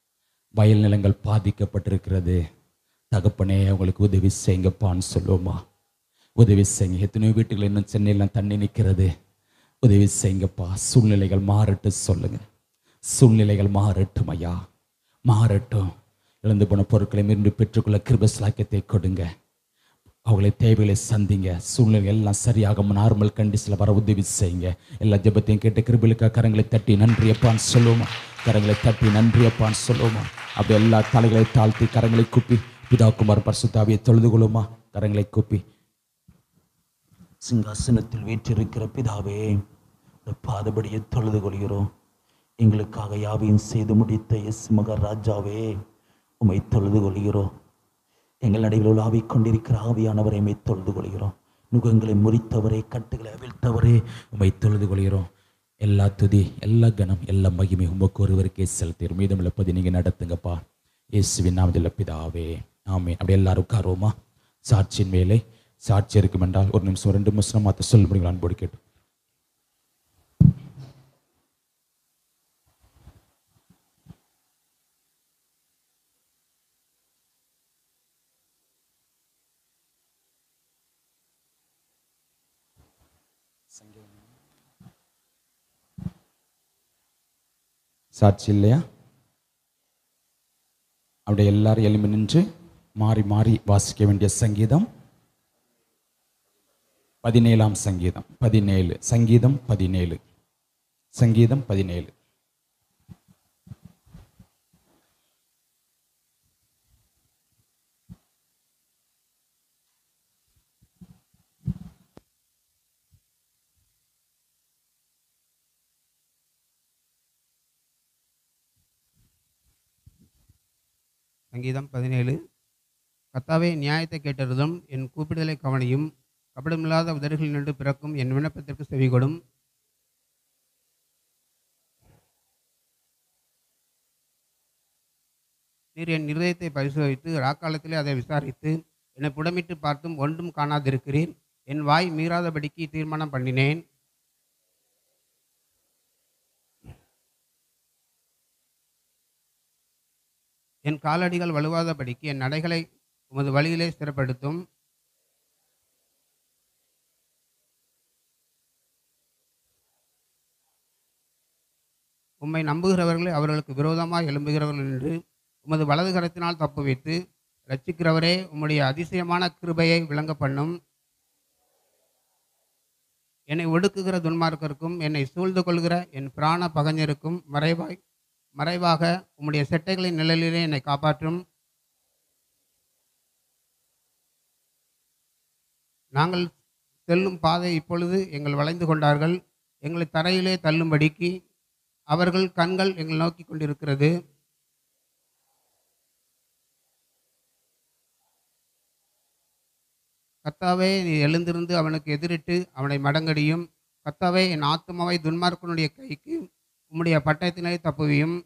வயல் நிலங்கள் பாதிக்கப்பட்டிருக்கிறது தகப்பனே அவங்களுக்கு உதவி செய்யுங்கப்பான்னு சொல்லுவோமா உதவி செய்யுங்க எத்தனையோ வீட்டுகள் இன்னும் சென்னையில் தண்ணி நிற்கிறது உதவி செய்யுங்கப்பா சூழ்நிலைகள் மாறட்டும் சொல்லுங்க சூழ்நிலைகள் மாறட்டும் ஐயா மாறட்டும் இழந்து போன பொருட்களை மீண்டும் பெற்றுக்கொள்ள கிருபஸ்லாக்கியத்தை கொடுங்க அவங்களை தேவைகளை சந்திங்க சூழ்நிலை எல்லாம் சரியாக நார்மல் கண்டிஷனில் வர உதவி செய்யுங்க எல்லா ஜெபத்தையும் கேட்டு கிருபலுக்காக கரங்களை தட்டி நன்றி அப்பான்னு சொல்லுவோமா கரங்களை தட்டி நன்றி அப்பான்னு சொல்லுவோமா அப்படி எல்லா தலைகளை தாழ்த்தி கரங்களை கூப்பி பிதாக்குமார் பரிசுத்தாவியை தொழுது கொள்ளுமா கரங்களை கூப்பி சிங்காசனத்தில் வீற்றிருக்கிற பிதாவே இந்த பாதபடியை தொழுது கொள்கிறோம் எங்களுக்காக யாவையும் செய்து முடித்த எஸ் மகராஜாவே உமை தொழுது கொள்கிறோம் எங்கள் நடுவில் உலாவிக் கொண்டிருக்கிற ஆவியானவரை உமை தொழுது கொள்கிறோம் நுகங்களை முறித்தவரே கட்டுகளை அவிழ்த்தவரே உமை தொழுது கொள்கிறோம் எல்லா துதி எல்லா கணம் எல்லா மகிமை உமக்கு ஒருவருக்கே செலுத்திடும் மீதமுள்ள பதி நீங்கள் நடத்துங்கப்பா இயேசுவின் நாமத்தில் பிதாவே ஆமே அப்படி எல்லாரும் உட்காருவோமா சாட்சியின் மேலே சாட்சி இருக்கும் என்றால் ஒரு நிமிஷம் ரெண்டு நிமிஷம் மாற்ற சொல்ல முடியுங்களா அன்போடு கேட்டு சாட்சி இல்லையா அவருடைய எல்லாரும் எழும்பி நின்று மாறி மாறி வாசிக்க வேண்டிய சங்கீதம் பதினேழாம் சங்கீதம் பதினேழு சங்கீதம் பதினேழு சங்கீதம் பதினேழு சங்கீதம் பதினேழு கத்தாவே நியாயத்தை கேட்டதும் என் கூப்பிடுதலை கவனியும் கபடமில்லாத உதடுகளில் நின்று பிறக்கும் என் விண்ணப்பத்திற்கு செவிகொடும் நீர் என் இருதயத்தை பரிசோதித்து ராக்காலத்திலே அதை விசாரித்து என்னை புடமிட்டு பார்த்தும் ஒன்றும் காணாதிருக்கிறீர் என் வாய் மீறாதபடிக்கு தீர்மானம் பண்ணினேன் என் காலடிகள் வலுவாதபடிக்கு என் நடைகளை உமது வழியிலே ஸ்திரப்படுத்தும் உம்மை நம்புகிறவர்களை அவர்களுக்கு விரோதமாக எழும்புகிறவர்கள் என்று உமது வலது கரத்தினால் தப்புவித்து ரட்சிக்கிறவரே உம்முடைய அதிசயமான கிருபையை விளங்க பண்ணும் என்னை ஒடுக்குகிற துன்மார்க்கருக்கும் என்னை சூழ்ந்து கொள்கிற என் பிராண பகஞ்சருக்கும் மறைவாய் மறைவாக உம்முடைய செட்டைகளின் நிழலிலே என்னை காப்பாற்றும் நாங்கள் செல்லும் பாதை இப்பொழுது எங்கள் வளைந்து கொண்டார்கள் எங்களை தரையிலே தள்ளும்படிக்கு அவர்கள் கண்கள் எங்களை நோக்கி கொண்டிருக்கிறது கத்தாவே நீ எழுந்திருந்து அவனுக்கு எதிரிட்டு அவனை மடங்கடியும் கத்தாவே என் ஆத்துமாவை துன்மார்க்கனுடைய கைக்கு உம்முடைய பட்டயத்தினை தப்புவியும்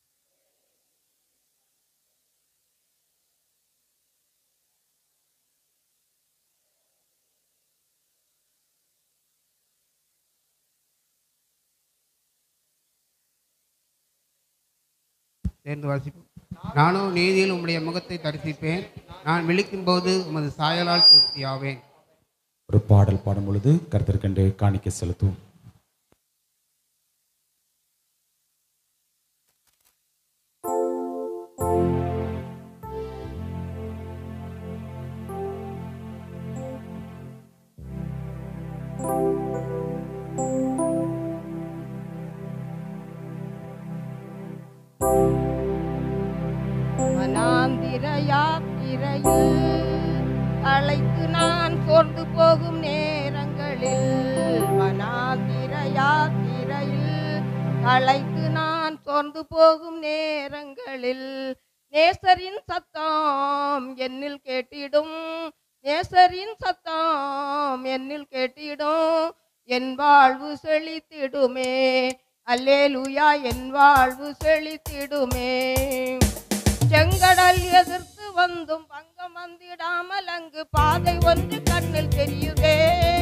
சேர்ந்து வாசிப்போம் நானும் நீதியில் உம்முடைய முகத்தை தரிசிப்பேன் நான் விழிக்கும் போது உமது சாயலால் திருப்தியாவேன் ஒரு பாடல் பாடும் பொழுது கருத்திற்கென்று காணிக்கை செலுத்துவோம் மனாந்திர யாத்திரையில் அழைத்து நான் சோர்ந்து போகும் நேரங்களில் மனாந்திர யாத்திரையில் அழைத்து நான் சோர்ந்து போகும் நேரங்களில் நேசரின் சத்தம் என்னில் கேட்டிடும் நேசரின் சத்தம் என்னில் கேட்டிடும் என் வாழ்வு செழித்திடுமே அல்லேலூயா என் வாழ்வு செழித்திடுமே செங்கடல் எதிர்த்து வந்தும் பங்கம் வந்திடாமல் அங்கு பாதை ஒன்று கண்ணில் தெரியுதே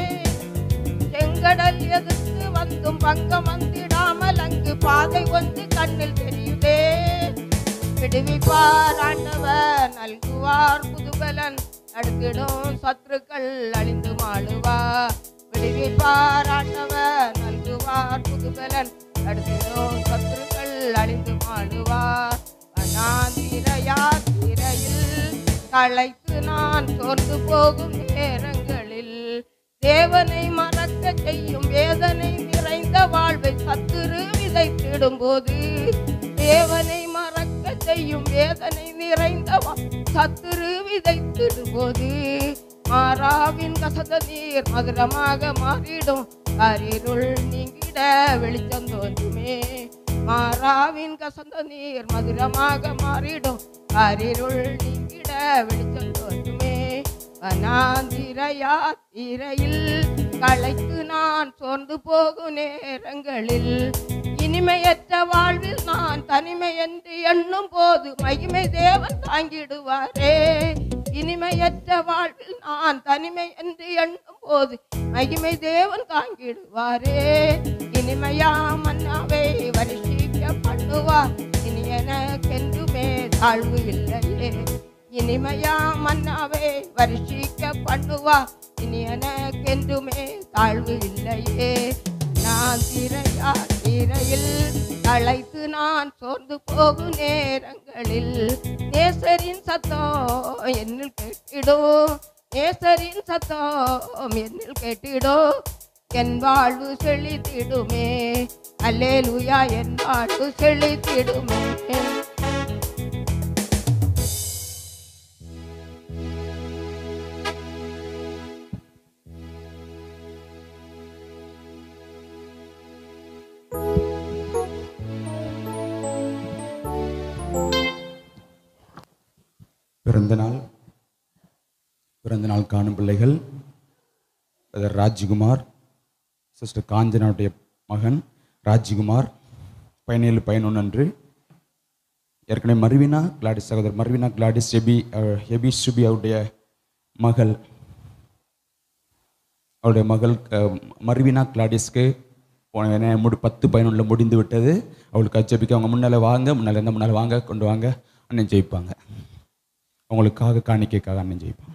செங்கடல் எதிர்த்து வந்தும் பங்கம் வந்திடாமல் அங்கு பாதை ஒன்று கண்ணில் தெரியுதே விடுவிப்பார் ஆண்டவர் நல்குவார் புதுபலன் அடுத்திடும் சத்துருக்கள் அழிந்து மாழுவார் விடுவிப்பார் ஆண்டவர் நல்குவார் புதுபலன் அடுத்திடும் சத்துருக்கள் அழிந்து மாழுவார் அநாந்திர யாத்திரையில் களைத்து நான் சோர்ந்து போகும் நேரங்களில் தேவனை மறக்க செய்யும் வேதனை நிறைந்த வாழ்வை சத்துரு விதைத்திடும் போது தேவனை மறக்க செய்யும் வேதனை நிறைந்த வா- சத்துரு விதைத்திடும் போது மாறாவின் கசத நீர் மதுரமாக மாறிடும் கரிருள் நீங்கிட வெளிச்சம் தோன்றுமே மாறாவின் கசந்த நீர் மதுரமாக மாறிடும் அரிருள் நீங்கிட வெளிச்சம் தோன்றுமே வனாந்திரையா திரையில் களைத்து நான் சோர்ந்து போகும் நேரங்களில் இனிமையற்ற வாழ்வில் நான் தனிமை என்று எண்ணும் போது மகிமை தேவன் தாங்கிடுவாரே இனிமையற்ற வாழ்வில் நான் தனிமை என்று எண்ணும் போது மகிமை தேவன் தாங்கிடுவாரே இனிமையா மன்னாவை வருஷிக்க பண்ணுவார் இனி எனக்கென்றுமே தாழ்வு இல்லையே இனிமையா மன்னாவை வருஷிக்க பண்ணுவா இனி எனக்கென்றுமே தாழ்வு இல்லையே நான் திரையா திரையில் அழைத்து நான் சோர்ந்து போகும் நேரங்களில் நேசரின் சத்தம் என்னில் கேட்டிடும் நேசரின் சத்தம் என்னில் கேட்டிடும் என் வாழ்வு செழித்திடுமே அல்லேலூயா என் வாழ்வு செழித்திடுமே பிறந்த நாள் பிறந்த நாள் காணும் பிள்ளைகள் பிரதர் ராஜ்குமார் சிஸ்டர் காஞ்சனாவுடைய மகன் ராஜ்குமார் பதினேழு பதினொன்று அன்று ஏற்கனவே மர்வினா கிளாடிஸ் சகோதரர் மர்வினா கிளாடிஸ் எபி அஹ், எபி சுபி அவருடைய மகள் அவருடைய மகள் அஹ், மர்வினா கிளாடிஸ்க்கு போன என்ன முடி பத்து பதினொன்றில் முடிந்து விட்டது அவளுக்கு அச்சபிக்க அவங்க முன்னால் வாங்க முன்னால் இருந்தால் முன்னால் வாங்க கொண்டு வாங்க அண்ணன் ஜெயிப்பாங்க அவங்களுக்காக காணிக்கைக்காக அண்ணன் ஜெயிப்பாங்க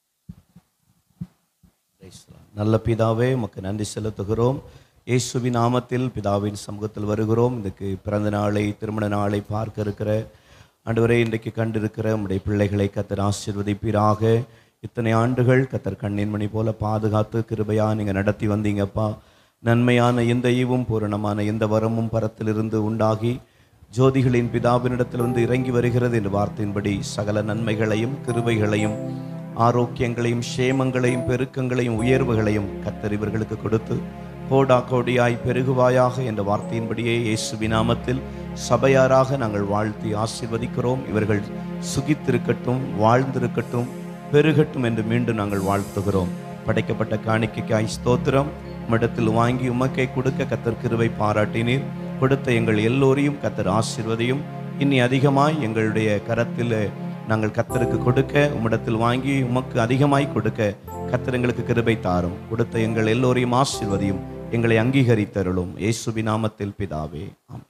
Praise the Lord. நல்ல பிதாவே உமக்கு நன்றி செலுத்துகிறோம் இயேசுவின் நாமத்தில் பிதாவின் சமூகத்தில் வருகிறோம் இதுக்கு பிறந்த நாளை திருமண நாளை பார்க்க இருக்கிற ஆண்டவரே இன்றைக்கு கண்டிருக்கிற உம்முடைய பிள்ளைகளை கத்தர் ஆசீர்வதிப்பீராக இத்தனை ஆண்டுகள் கத்தர் கண்ணின் மணி போல பாதுகாத்து கிருபையா நீங்க நடத்தி வந்தீங்கப்பா நன்மையான எந்த ஈவும் பூரணமான எந்த வரமும் பரத்திலிருந்து உண்டாகி ஜோதிகளின் பிதாவினிடத்தில் வந்து இறங்கி வருகிறது என்ற வார்த்தையின்படி சகல நன்மைகளையும் கிருபைகளையும் ஆரோக்கியங்களையும் சேமங்களையும் பெருக்கங்களையும் உயர்வுகளையும் கத்தர் இவர்களுக்கு கொடுத்து கோடா கோடியாய் பெருகுவாயாக என்ற வார்த்தையின்படியே இயேசுவி நாமத்தில் சபையாராக நாங்கள் வாழ்த்தி ஆசீர்வதிக்கிறோம் இவர்கள் சுகித்திருக்கட்டும் வாழ்ந்திருக்கட்டும் பெருகட்டும் என்று மீண்டும் நாங்கள் வாழ்த்துகிறோம் படைக்கப்பட்ட காணிக்கைக்காய் ஸ்தோத்திரம் உம்மிடத்தில் வாங்கி உமக்கை கொடுக்க கத்தர் கிருபை பாராட்டினீர் கொடுத்த எங்கள் எல்லோரையும் கத்தர் ஆசீர்வதியும் இனி அதிகமாய் எங்களுடைய கரத்தில் நாங்கள் கத்தருக்கு கொடுக்க உம்மிடத்தில் வாங்கி உமக்கு அதிகமாய் கொடுக்க கத்தர் எங்களுக்கு கிருபை தாரும் கொடுத்த எங்கள் எல்லோரையும் ஆசீர்வதியும் எங்களை அங்கீகரித்தருளும் இயேசுபி நாமத்தில் பிதாவே ஆமென்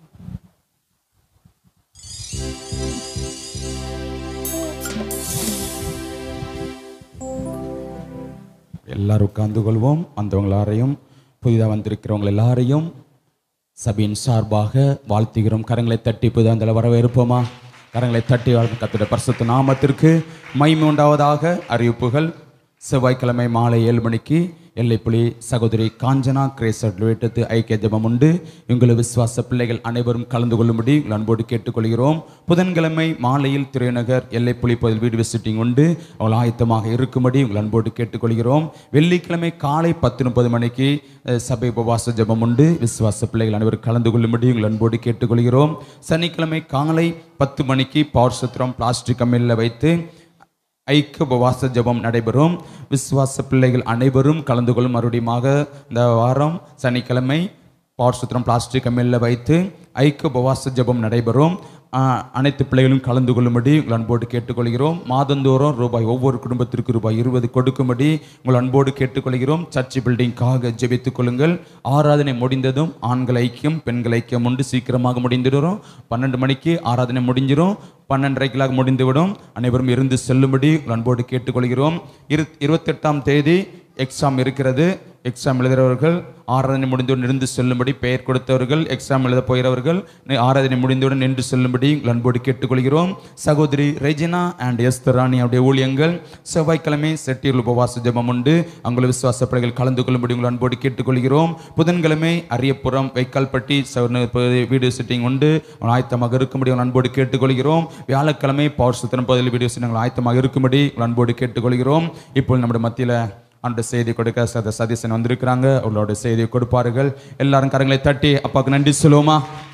எல்லாரும் உட்கார்ந்து கொள்வோம் வந்தவங்க எல்லாரையும் புதிதாக வந்திருக்கிறவங்க எல்லாரையும் சபையின் சார்பாக வாழ்த்துகிறோம் கரங்களை தட்டி புதிதாக வரவேற்போமா கரங்களை தட்டி வாழ்த்து கத்துடைய பரிசுத்த நாமத்திற்கு மகிமை உண்டாவதாக அறிவிப்புகள் செவ்வாய்க்கிழமை மாலை ஏழு மணிக்கு எல்லைப்புலி சகோதரி காஞ்சனா கிரேசட் வீட்டத்து ஐக்கிய ஜெபம் உண்டு உங்களை விசுவாச பிள்ளைகள் அனைவரும் கலந்து கொள்ளும்படி உங்கள் அன்போடு கேட்டுக்கொள்கிறோம் புதன்கிழமை மாலையில் திருநகர் எல்லைப்புலி பகுதியில் வீடு விசிட்டிங் உண்டு அவள் ஆயத்தமாக இருக்கும்படி உங்கள் அன்போடு கேட்டுக்கொள்கிறோம் வெள்ளிக்கிழமை காலை பத்து முப்பது மணிக்கு அஹ், சபை உபவாச ஜெபம் உண்டு விசுவாச பிள்ளைகள் அனைவரும் கலந்து கொள்ளும்படி உங்கள் அன்போடு கேட்டுக்கொள்கிறோம் சனிக்கிழமை காலை பத்து மணிக்கு பவர் சுத்திரம் பிளாஸ்டிக் கம்மியில் வைத்து ஐக்கிய உபவாச ஜெபம் நடைபெறும் விசுவாச பிள்ளைகள் அனைவரும் கலந்து கொள்ளும் மறுபடியுமாக இந்த வாரம் சனிக்கிழமை பவர் சுத்திரம் பிளாஸ்டிக் கம்மியில் வைத்து ஐக்கிய உபவாச ஜெபம் நடைபெறும் ஆஹ், அனைத்து பிள்ளைகளும் கலந்து கொள்ளும்படி உங்கள் அன்போடு கேட்டுக்கொள்கிறோம் மாதந்தோறும் ரூபாய் ஒவ்வொரு குடும்பத்திற்கு ரூபாய் இருபது கொடுக்கும்படி உங்கள் அன்போடு கேட்டுக்கொள்கிறோம் சர்ச் பில்டிங்காக ஜெபித்துக் கொள்ளுங்கள் ஆராதனை முடிந்ததும் ஆண்கள் ஐக்கியம் பெண்கள் ஐக்கியம் உண்டு சீக்கிரமாக முடிந்துடும் பன்னெண்டு மணிக்கு ஆராதனை முடிஞ்சிடும் பன்னெண்டரைக்கெல்லாம் முடிந்துவிடும் அனைவரும் இருந்து செல்லும்படி உங்கள் அன்போடு கேட்டுக்கொள்கிறோம் இரு இருபத்தெட்டாம் தேதி எக்ஸாம் இருக்கிறது எக்ஸாம் எழுதுகிறவர்கள் ஆராதனை முடிந்தவுடன் இருந்து செல்லும்படி பெயர் கொடுத்தவர்கள் எக்ஸாம் எழுத போகிறவர்கள் நி- ஆராதனை முடிந்தவுடன் நின்று செல்லும்படி உங்கள் அன்போடு கேட்டுக்கொள்கிறோம் சகோதரி ரெஜினா அண்ட் எஸ்தர் ராணி அவருடைய ஊழியங்கள் செவ்வாய்க்கிழமை செட்டியில் உபவாச ஜெபம் உண்டு அங்குள்ள விசுவாச பிள்ளைகள் கலந்து கொள்ளும்படி உங்கள் அன்போடு கேட்டுக்கொள்கிறோம் புதன்கிழமை அரியப்புறம் வைக்கால்பட்டி சவர்ண வீடியோ செட்டிங் உண்டு அவன் ஆயத்தமாக இருக்கும்படி உங்கள் அன்போடு கேட்டுக்கொள்கிறோம் வியாழக்கிழமை பவர் சுத்திரம் பகுதியில் வீடியோ செட்டிங் ஆயத்தமாக இருக்கும்படி உங்கள் அன்போடு கேட்டுக்கொள்கிறோம் இப்போ நம்முடைய மத்தியில் அந்த செய்தி கொடுக்க சத சதீசன் வந்திருக்கிறாங்க அவங்களோட செய்தியை கொடுப்பார்கள் எல்லாரும் கரங்களை தட்டி அப்பாவுக்கு நன்றி சொல்லுவோமா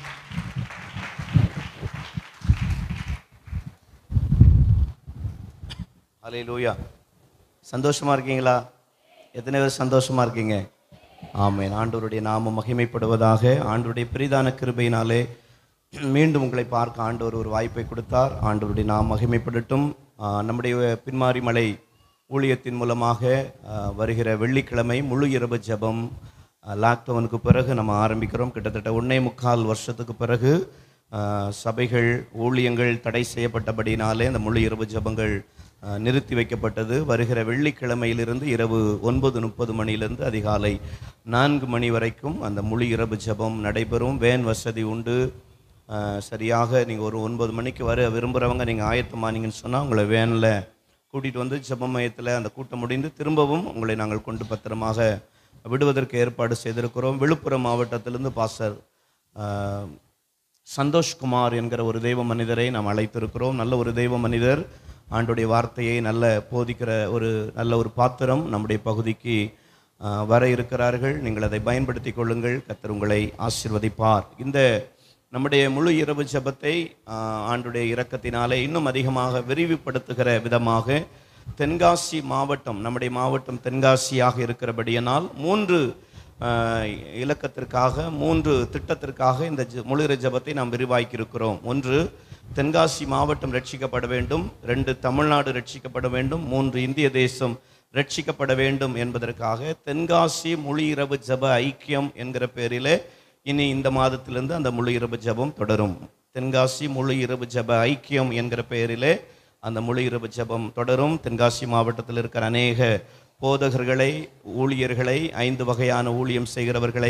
ஹalleluya சந்தோஷமா இருக்கீங்களா எத்தனை பேர் சந்தோஷமா இருக்கீங்க ஆமென் ஆண்டவருடைய நாமம் மகிமைப்படுவதாக ஆண்டவருடைய பெரிதான கிருபையினாலே மீண்டும் உங்களை பார்க்க ஆண்டவர் ஒரு வாய்ப்பை கொடுத்தார் ஆண்டவருடைய நாம் மகிமைப்படட்டும் ஆ, நம்முடைய பின்மாரி மலை ஊழியத்தின் மூலமாக ஆ, வருகிற வெள்ளிக்கிழமை முழு இரவு ஜெபம் லாக்டவுனுக்கு பிறகு நம்ம ஆரம்பிக்கிறோம் கிட்டத்தட்ட ஒன்னே முக்கால் வருஷத்துக்கு பிறகு ஆ, சபைகள் ஊழியங்கள் தடை செய்யப்பட்டபடினாலே இந்த முழு இரவு ஜெபங்கள் அஹ், நிறுத்தி வைக்கப்பட்டது வருகிற வெள்ளிக்கிழமையிலிருந்து இரவு ஒன்பது முப்பது மணியிலிருந்து அதிகாலை நான்கு மணி வரைக்கும் அந்த முழு இரவு ஜெபம் நடைபெறும் வேன் வசதி உண்டு அஹ், சரியாக நீங்கள் ஒரு ஒன்பது மணிக்கு வர விரும்புகிறவங்க நீங்கள் ஆயத்தமானீங்கன்னு சொன்னால் உங்களை வேனில் கூட்டிகிட்டு வந்து ஜெப மையத்தில் அந்த கூட்டம் முடிந்து திரும்பவும் உங்களை நாங்கள் கொண்டு பத்திரமாக விடுவதற்கு ஏற்பாடு செய்திருக்கிறோம் விழுப்புரம் மாவட்டத்திலிருந்து பாஸ்டர் அஹ், சந்தோஷ்குமார் என்கிற ஒரு தெய்வ மனிதரை நாம் அழைத்திருக்கிறோம் நல்ல ஒரு தெய்வ மனிதர் ஆண்டுடைய வார்த்தையை நல்ல போதிக்கிற ஒரு நல்ல ஒரு பாத்திரம் நம்முடைய பகுதிக்கு ஆஹ், வர இருக்கிறார்கள் நீங்கள் அதை பயன்படுத்தி கொள்ளுங்கள் கர்த்தர் உங்களை ஆசிர்வதிப்பார் இந்த நம்முடைய முழு இரவு ஜெபத்தை ஆஹ், ஆண்டுடைய இரக்கத்தினாலே இன்னும் அதிகமாக விரிவுபடுத்துகிற விதமாக தென்காசி மாவட்டம் நம்முடைய மாவட்டம் தென்காசியாக இருக்கிறபடியினால் மூன்று ஆஹ், இலக்கத்திற்காக மூன்று திட்டத்திற்காக இந்த ஜெ- முழு இரவு ஜெபத்தை நாம் விரிவாக்கி இருக்கிறோம் ஒன்று தென்காசி மாவட்டம் ரட்சிக்கப்பட வேண்டும் ரெண்டு தமிழ்நாடு ரட்சிக்கப்பட வேண்டும் மூன்று இந்திய தேசம் ரட்சிக்கப்பட வேண்டும் என்பதற்காக தென்காசி முழு இரவு ஜெப ஐக்கியம் என்கிற பேரிலே இனி இந்த மாதத்திலிருந்து அந்த முழு இரவு ஜெபம் தொடரும் தென்காசி முழு இரவு ஜெப ஐக்கியம் என்கிற பெயரிலே அந்த முழு இரவு ஜெபம் தொடரும் தென்காசி மாவட்டத்தில் இருக்கிற அநேக போதகர்களை ஊழியர்களை ஐந்து வகையான ஊழியம் செய்கிறவர்களை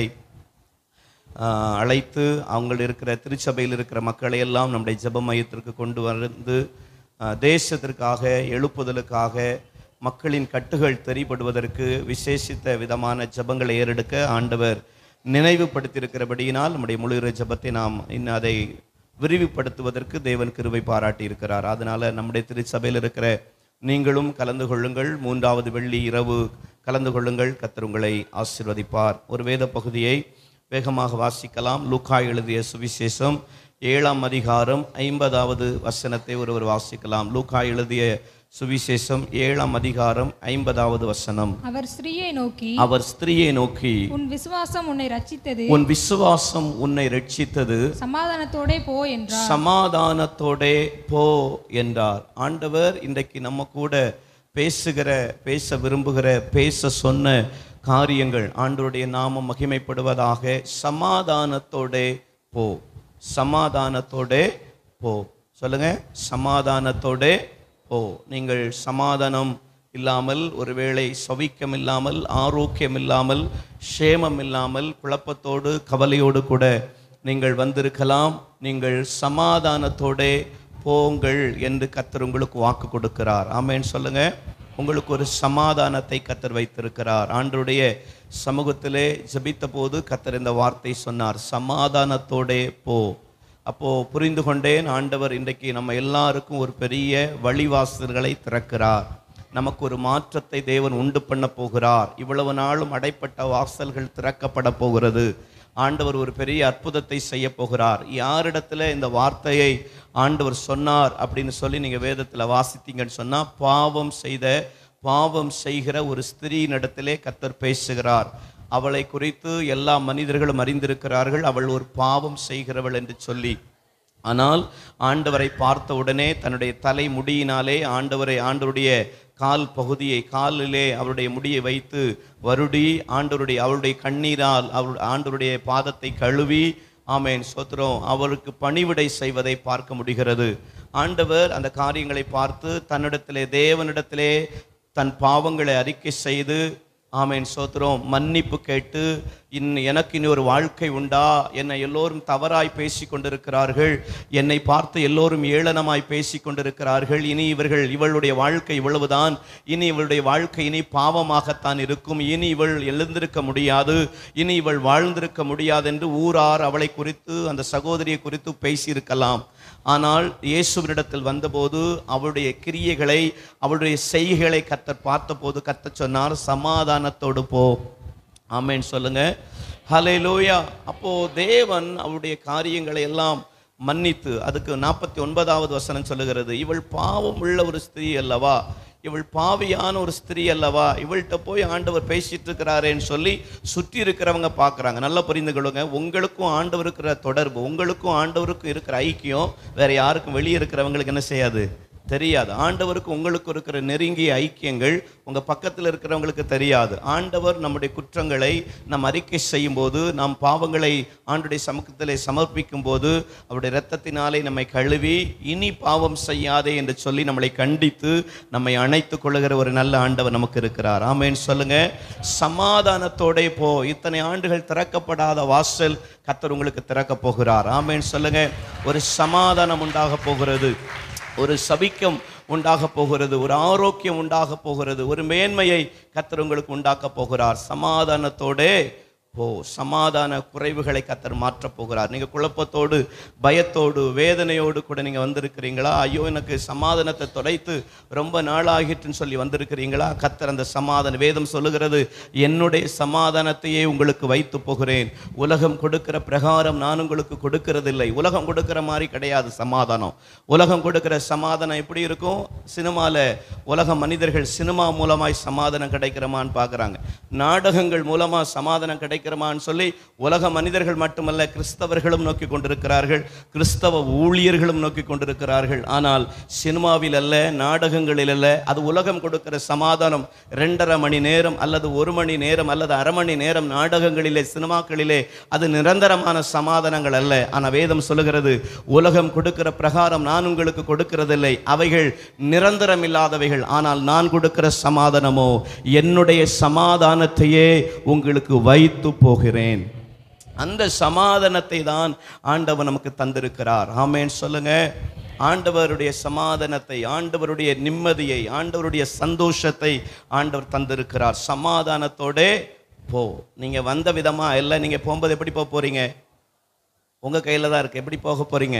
ஆஹ், அழைத்து அவங்க இருக்கிற திருச்சபையில் இருக்கிற மக்களை எல்லாம் நம்முடைய ஜெப மையத்திற்கு கொண்டு வந்து ஆஹ், தேசத்திற்காக எழுப்புதலுக்காக மக்களின் கட்டுகள் தெரிபடுவதற்கு விசேஷித்த விதமான ஜெபங்களை ஏறெடுக்க ஆண்டவர் நினைவுபடுத்தியிருக்கிறபடியினால் நம்முடைய முழு இரவு ஜெபத்தை நாம் இன்னும் அதை விரிவுபடுத்துவதற்கு தேவன் கிருபை பாராட்டி இருக்கிறார் அதனால நம்முடைய திருச்சபையில் இருக்கிற நீங்களும் கலந்து கொள்ளுங்கள் மூன்றாவது வெள்ளி இரவு கலந்து கொள்ளுங்கள் கர்த்தர் உங்களை ஆசீர்வதிப்பார் ஒரு வேத பகுதியை வேகமாக வாசிக்கலாம் லூக்கா எழுதிய சுவிசேஷம் ஏழாம் அதிகாரம் ஐம்பதாவது வசனத்தை ஒருவர் வாசிக்கலாம் லூக்கா எழுதிய சுவிசேஷம் ஏழாம் அதிகாரம் ஐம்பதாவது வசனம் அவர் ஸ்திரீயை நோக்கி அவர் ஸ்திரீயை நோக்கி உன் விசுவாசம் உன்னை ரட்சித்தது உன் விசுவாசம் உன்னை ரட்சித்தது சமாதானத்தோடே போ என்றார் சமாதானத்தோடே போ என்றார் ஆண்டவர் இன்றைக்கு நம்ம கூட பேசுகிற பேச விரும்புகிற பேச சொன்ன காரியங்கள் ஆண்டவருடைய நாமம் மகிமைப்படுவதாக சமாதானத்தோடே போ சமாதானத்தோடே போ சொல்லுங்க சமாதானத்தோடே போ நீங்கள் சமாதானம் இல்லாமல் ஒருவேளை சவிக்கம் இல்லாமல் ஆரோக்கியம் இல்லாமல் க்ஷேமம் இல்லாமல் குழப்பத்தோடு கவலையோடு கூட நீங்கள் வந்திருக்கலாம் நீங்கள் சமாதானத்தோடே போங்கள் என்று கத்தர் உங்களுக்கு வாக்கு கொடுக்கிறார் ஆமென் சொல்லுங்க உங்களுக்கு ஒரு சமாதானத்தை கத்தர் வைத்திருக்கிறார் ஆண்டருடைய சமூகத்திலே ஜெபித்த போது கத்தர் இந்த வார்த்தை சொன்னார் சமாதானத்தோடே போ அப்போ புரிந்து கொண்டேன் ஆண்டவர் இன்றைக்கு நம்ம எல்லாருக்கும் ஒரு பெரிய வழிவாசல்களை திறக்கிறார் நமக்கு ஒரு மாற்றத்தை தேவன் உண்டு பண்ண போகிறார் இவ்வளவு நாளும் அடைப்பட்ட வாசல்கள் திறக்கப்பட போகிறது ஆண்டவர் ஒரு பெரிய அற்புதத்தை செய்ய போகிறார் யாரிடத்துல இந்த வார்த்தையை ஆண்டவர் சொன்னார் அப்படின்னு சொல்லி நீங்க வேதத்துல வாசித்தீங்கன்னு சொன்னா பாவம் செய்த பாவம் செய்கிற ஒரு ஸ்திரீனிடத்திலே கத்தர் பேசுகிறார் அவளை குறித்து எல்லா மனிதர்களும் அறிந்திருக்கிறார்கள் அவள் ஒரு பாவம் செய்கிறவள் என்று சொல்லி ஆனால் ஆண்டவரை பார்த்த உடனே தன்னுடைய தலை முடியினாலே ஆண்டவரை ஆண்டவருடைய கால் பகுதியை காலிலே அவருடைய முடியை வைத்து வருடி ஆண்டவருடைய அவருடைய கண்ணீரால் அவர் ஆண்டவருடைய பாதத்தை கழுவி ஆமேன் சோத்திரம் அவருக்கு பணிவிடை செய்வதை பார்க்க முடிகிறது ஆண்டவர் அந்த காரியங்களை பார்த்து தன்னிடத்திலே தேவனிடத்திலே தன் பாவங்களை அறிக்கை செய்து ஆமேன் சோத்திரம் மன்னிப்பு கேட்டு இன் எனக்கு இனி ஒரு வாழ்க்கை உண்டா என்னை எல்லோரும் தவறாய் பேசி கொண்டிருக்கிறார்கள் என்னை பார்த்து எல்லோரும் ஏளனமாய் பேசி கொண்டிருக்கிறார்கள் இனி இவர்கள் இவளுடைய வாழ்க்கை இவ்வளவுதான் இனி இவளுடைய வாழ்க்கை இனி பாவமாகத்தான் இருக்கும் இனி இவள் எழுந்திருக்க முடியாது இனி இவள் வாழ்ந்திருக்க முடியாது என்று ஊரார் அவளை குறித்து அந்த சகோதரியை குறித்து பேசியிருக்கலாம் ஆனால் இயேசுவினிடத்தில் வந்தபோது அவளுடைய கிரியைகளை அவளுடைய செய்கைகளை கத்தர் பார்த்தபோது கத்தர் சொன்னார் சமாதானத்தோடு போ ஆமென் சொல்லுங்க ஹலே லோயா அப்போ தேவன் அவருடைய காரியங்களை எல்லாம் மன்னித்து அதுக்கு நாற்பத்தி ஒன்பதாவது வசனம் சொல்லுகிறது இவள் பாவம் உள்ள ஒரு ஸ்திரீ அல்லவா இவள் பாவியான ஒரு ஸ்திரீ அல்லவா இவள்கிட்ட போய் ஆண்டவர் பேசிட்டு இருக்கிறாரேன்னு சொல்லி சுற்றி இருக்கிறவங்க பார்க்குறாங்க நல்லா புரிந்து கொள்ளுங்க உங்களுக்கும் ஆண்டவருக்கு இருக்கிற தொடர்பு உங்களுக்கும் ஆண்டவருக்கும் இருக்கிற ஐக்கியம் வேற யாருக்கும் வெளியே இருக்கிறவங்களுக்கு என்ன செய்யாது தெரியாது ஆண்டவருக்கு உங்களுக்கு இருக்கிற நெருங்கிய ஐக்கியங்கள் உங்க பக்கத்தில் இருக்கிறவங்களுக்கு தெரியாது ஆண்டவர் நம்முடைய குற்றங்களை நாம் அறிக்கை செய்யும் போது நாம் பாவங்களை ஆண்டுடைய சமூகத்திலே சமர்ப்பிக்கும் போது அவருடைய இரத்தத்தினாலே நம்மை கழுவி இனி பாவம் செய்யாதே என்று சொல்லி நம்மளை கண்டித்து நம்மை அணைத்துக் கொள்ளுகிற ஒரு நல்ல ஆண்டவர் நமக்கு இருக்கிறார் ஆமேன்னு சொல்லுங்க சமாதானத்தோட போ இத்தனை ஆண்டுகள் திறக்கப்படாத வாசல் கத்தர் உங்களுக்கு திறக்க போகிறார் ஆமேன்னு சொல்லுங்க ஒரு சமாதானம் உண்டாக போகிறது ஒரு சபிக்கம் உண்டாக போகிறது ஒரு ஆரோக்கியம் உண்டாக போகிறது ஒரு மேன்மையை கத்தர் உங்களுக்கு உண்டாக்க போகிறார் சமாதானத்தோடே போ சமாதான குறைவுகளை கத்தர் மாற்றப் போகிறார் நீங்க குழப்பத்தோடு பயத்தோடு வேதனையோடு கூட நீங்க வந்திருக்கிறீங்களா ஐயோ எனக்கு சமாதானத்தை தொலைத்து ரொம்ப நாளாகிட்டுன்னு சொல்லி வந்திருக்கிறீங்களா கத்தர் அந்த சமாதான வேதம் சொல்லுகிறது என்னுடைய சமாதானத்தையே உங்களுக்கு வைத்து போகிறேன் உலகம் கொடுக்கிற பிரகாரம் நான் உங்களுக்கு கொடுக்கிறதில்லை உலகம் கொடுக்கிற மாதிரி கிடையாது சமாதானம் உலகம் கொடுக்கிற சமாதானம் எப்படி இருக்கும் சினிமால உலக மனிதர்கள் சினிமா மூலமாய் சமாதானம் கிடைக்கிறமான்னு பார்க்குறாங்க நாடகங்கள் மூலமா சமாதானம் கிடைக்கிறமான்னு சொல்லி உலக மனிதர்கள் மட்டுமல்ல கிறிஸ்தவர்களும் நோக்கி கொண்டிருக்கிறார்கள் கிறிஸ்தவ ஊழியர்களும் நோக்கி கொண்டிருக்கிறார்கள் ஆனால் சினிமாவில் அல்ல நாடகங்களில் அல்ல அது உலகம் கொடுக்கிற சமாதானம் ரெண்டரை மணி நேரம் அல்லது ஒரு மணி நேரம் அல்லது அரை மணி நேரம் நாடகங்களிலே சினிமாக்களிலே அது நிரந்தரமான சமாதானங்கள் அல்ல ஆனால் வேதம் சொல்லுகிறது உலகம் கொடுக்கிற பிரகாரம் நான் உங்களுக்கு கொடுக்கிறதில்லை அவைகள் நிரந்தரம் இல்லாதவைகள் ஆனால் நான் கொடுக்கிற சமாதானமோ என்னுடைய சமாதானத்தையே உங்களுக்கு வைத்து போகிறேன் அந்த சமாதானத்தை தான் ஆண்டவர் நமக்கு தந்திருக்கிறார் ஆமேன் சொல்லுங்க ஆண்டவருடைய சமாதானத்தை ஆண்டவருடைய நிம்மதியை ஆண்டவருடைய சந்தோஷத்தை ஆண்டவர் தந்திருக்கிறார் சமாதானத்தோட போ நீங்க வந்த விதமா இல்லை நீங்க போகும்போது எப்படி போக போறீங்க உங்க கையில தான் இருக்கு எப்படி போக போறீங்க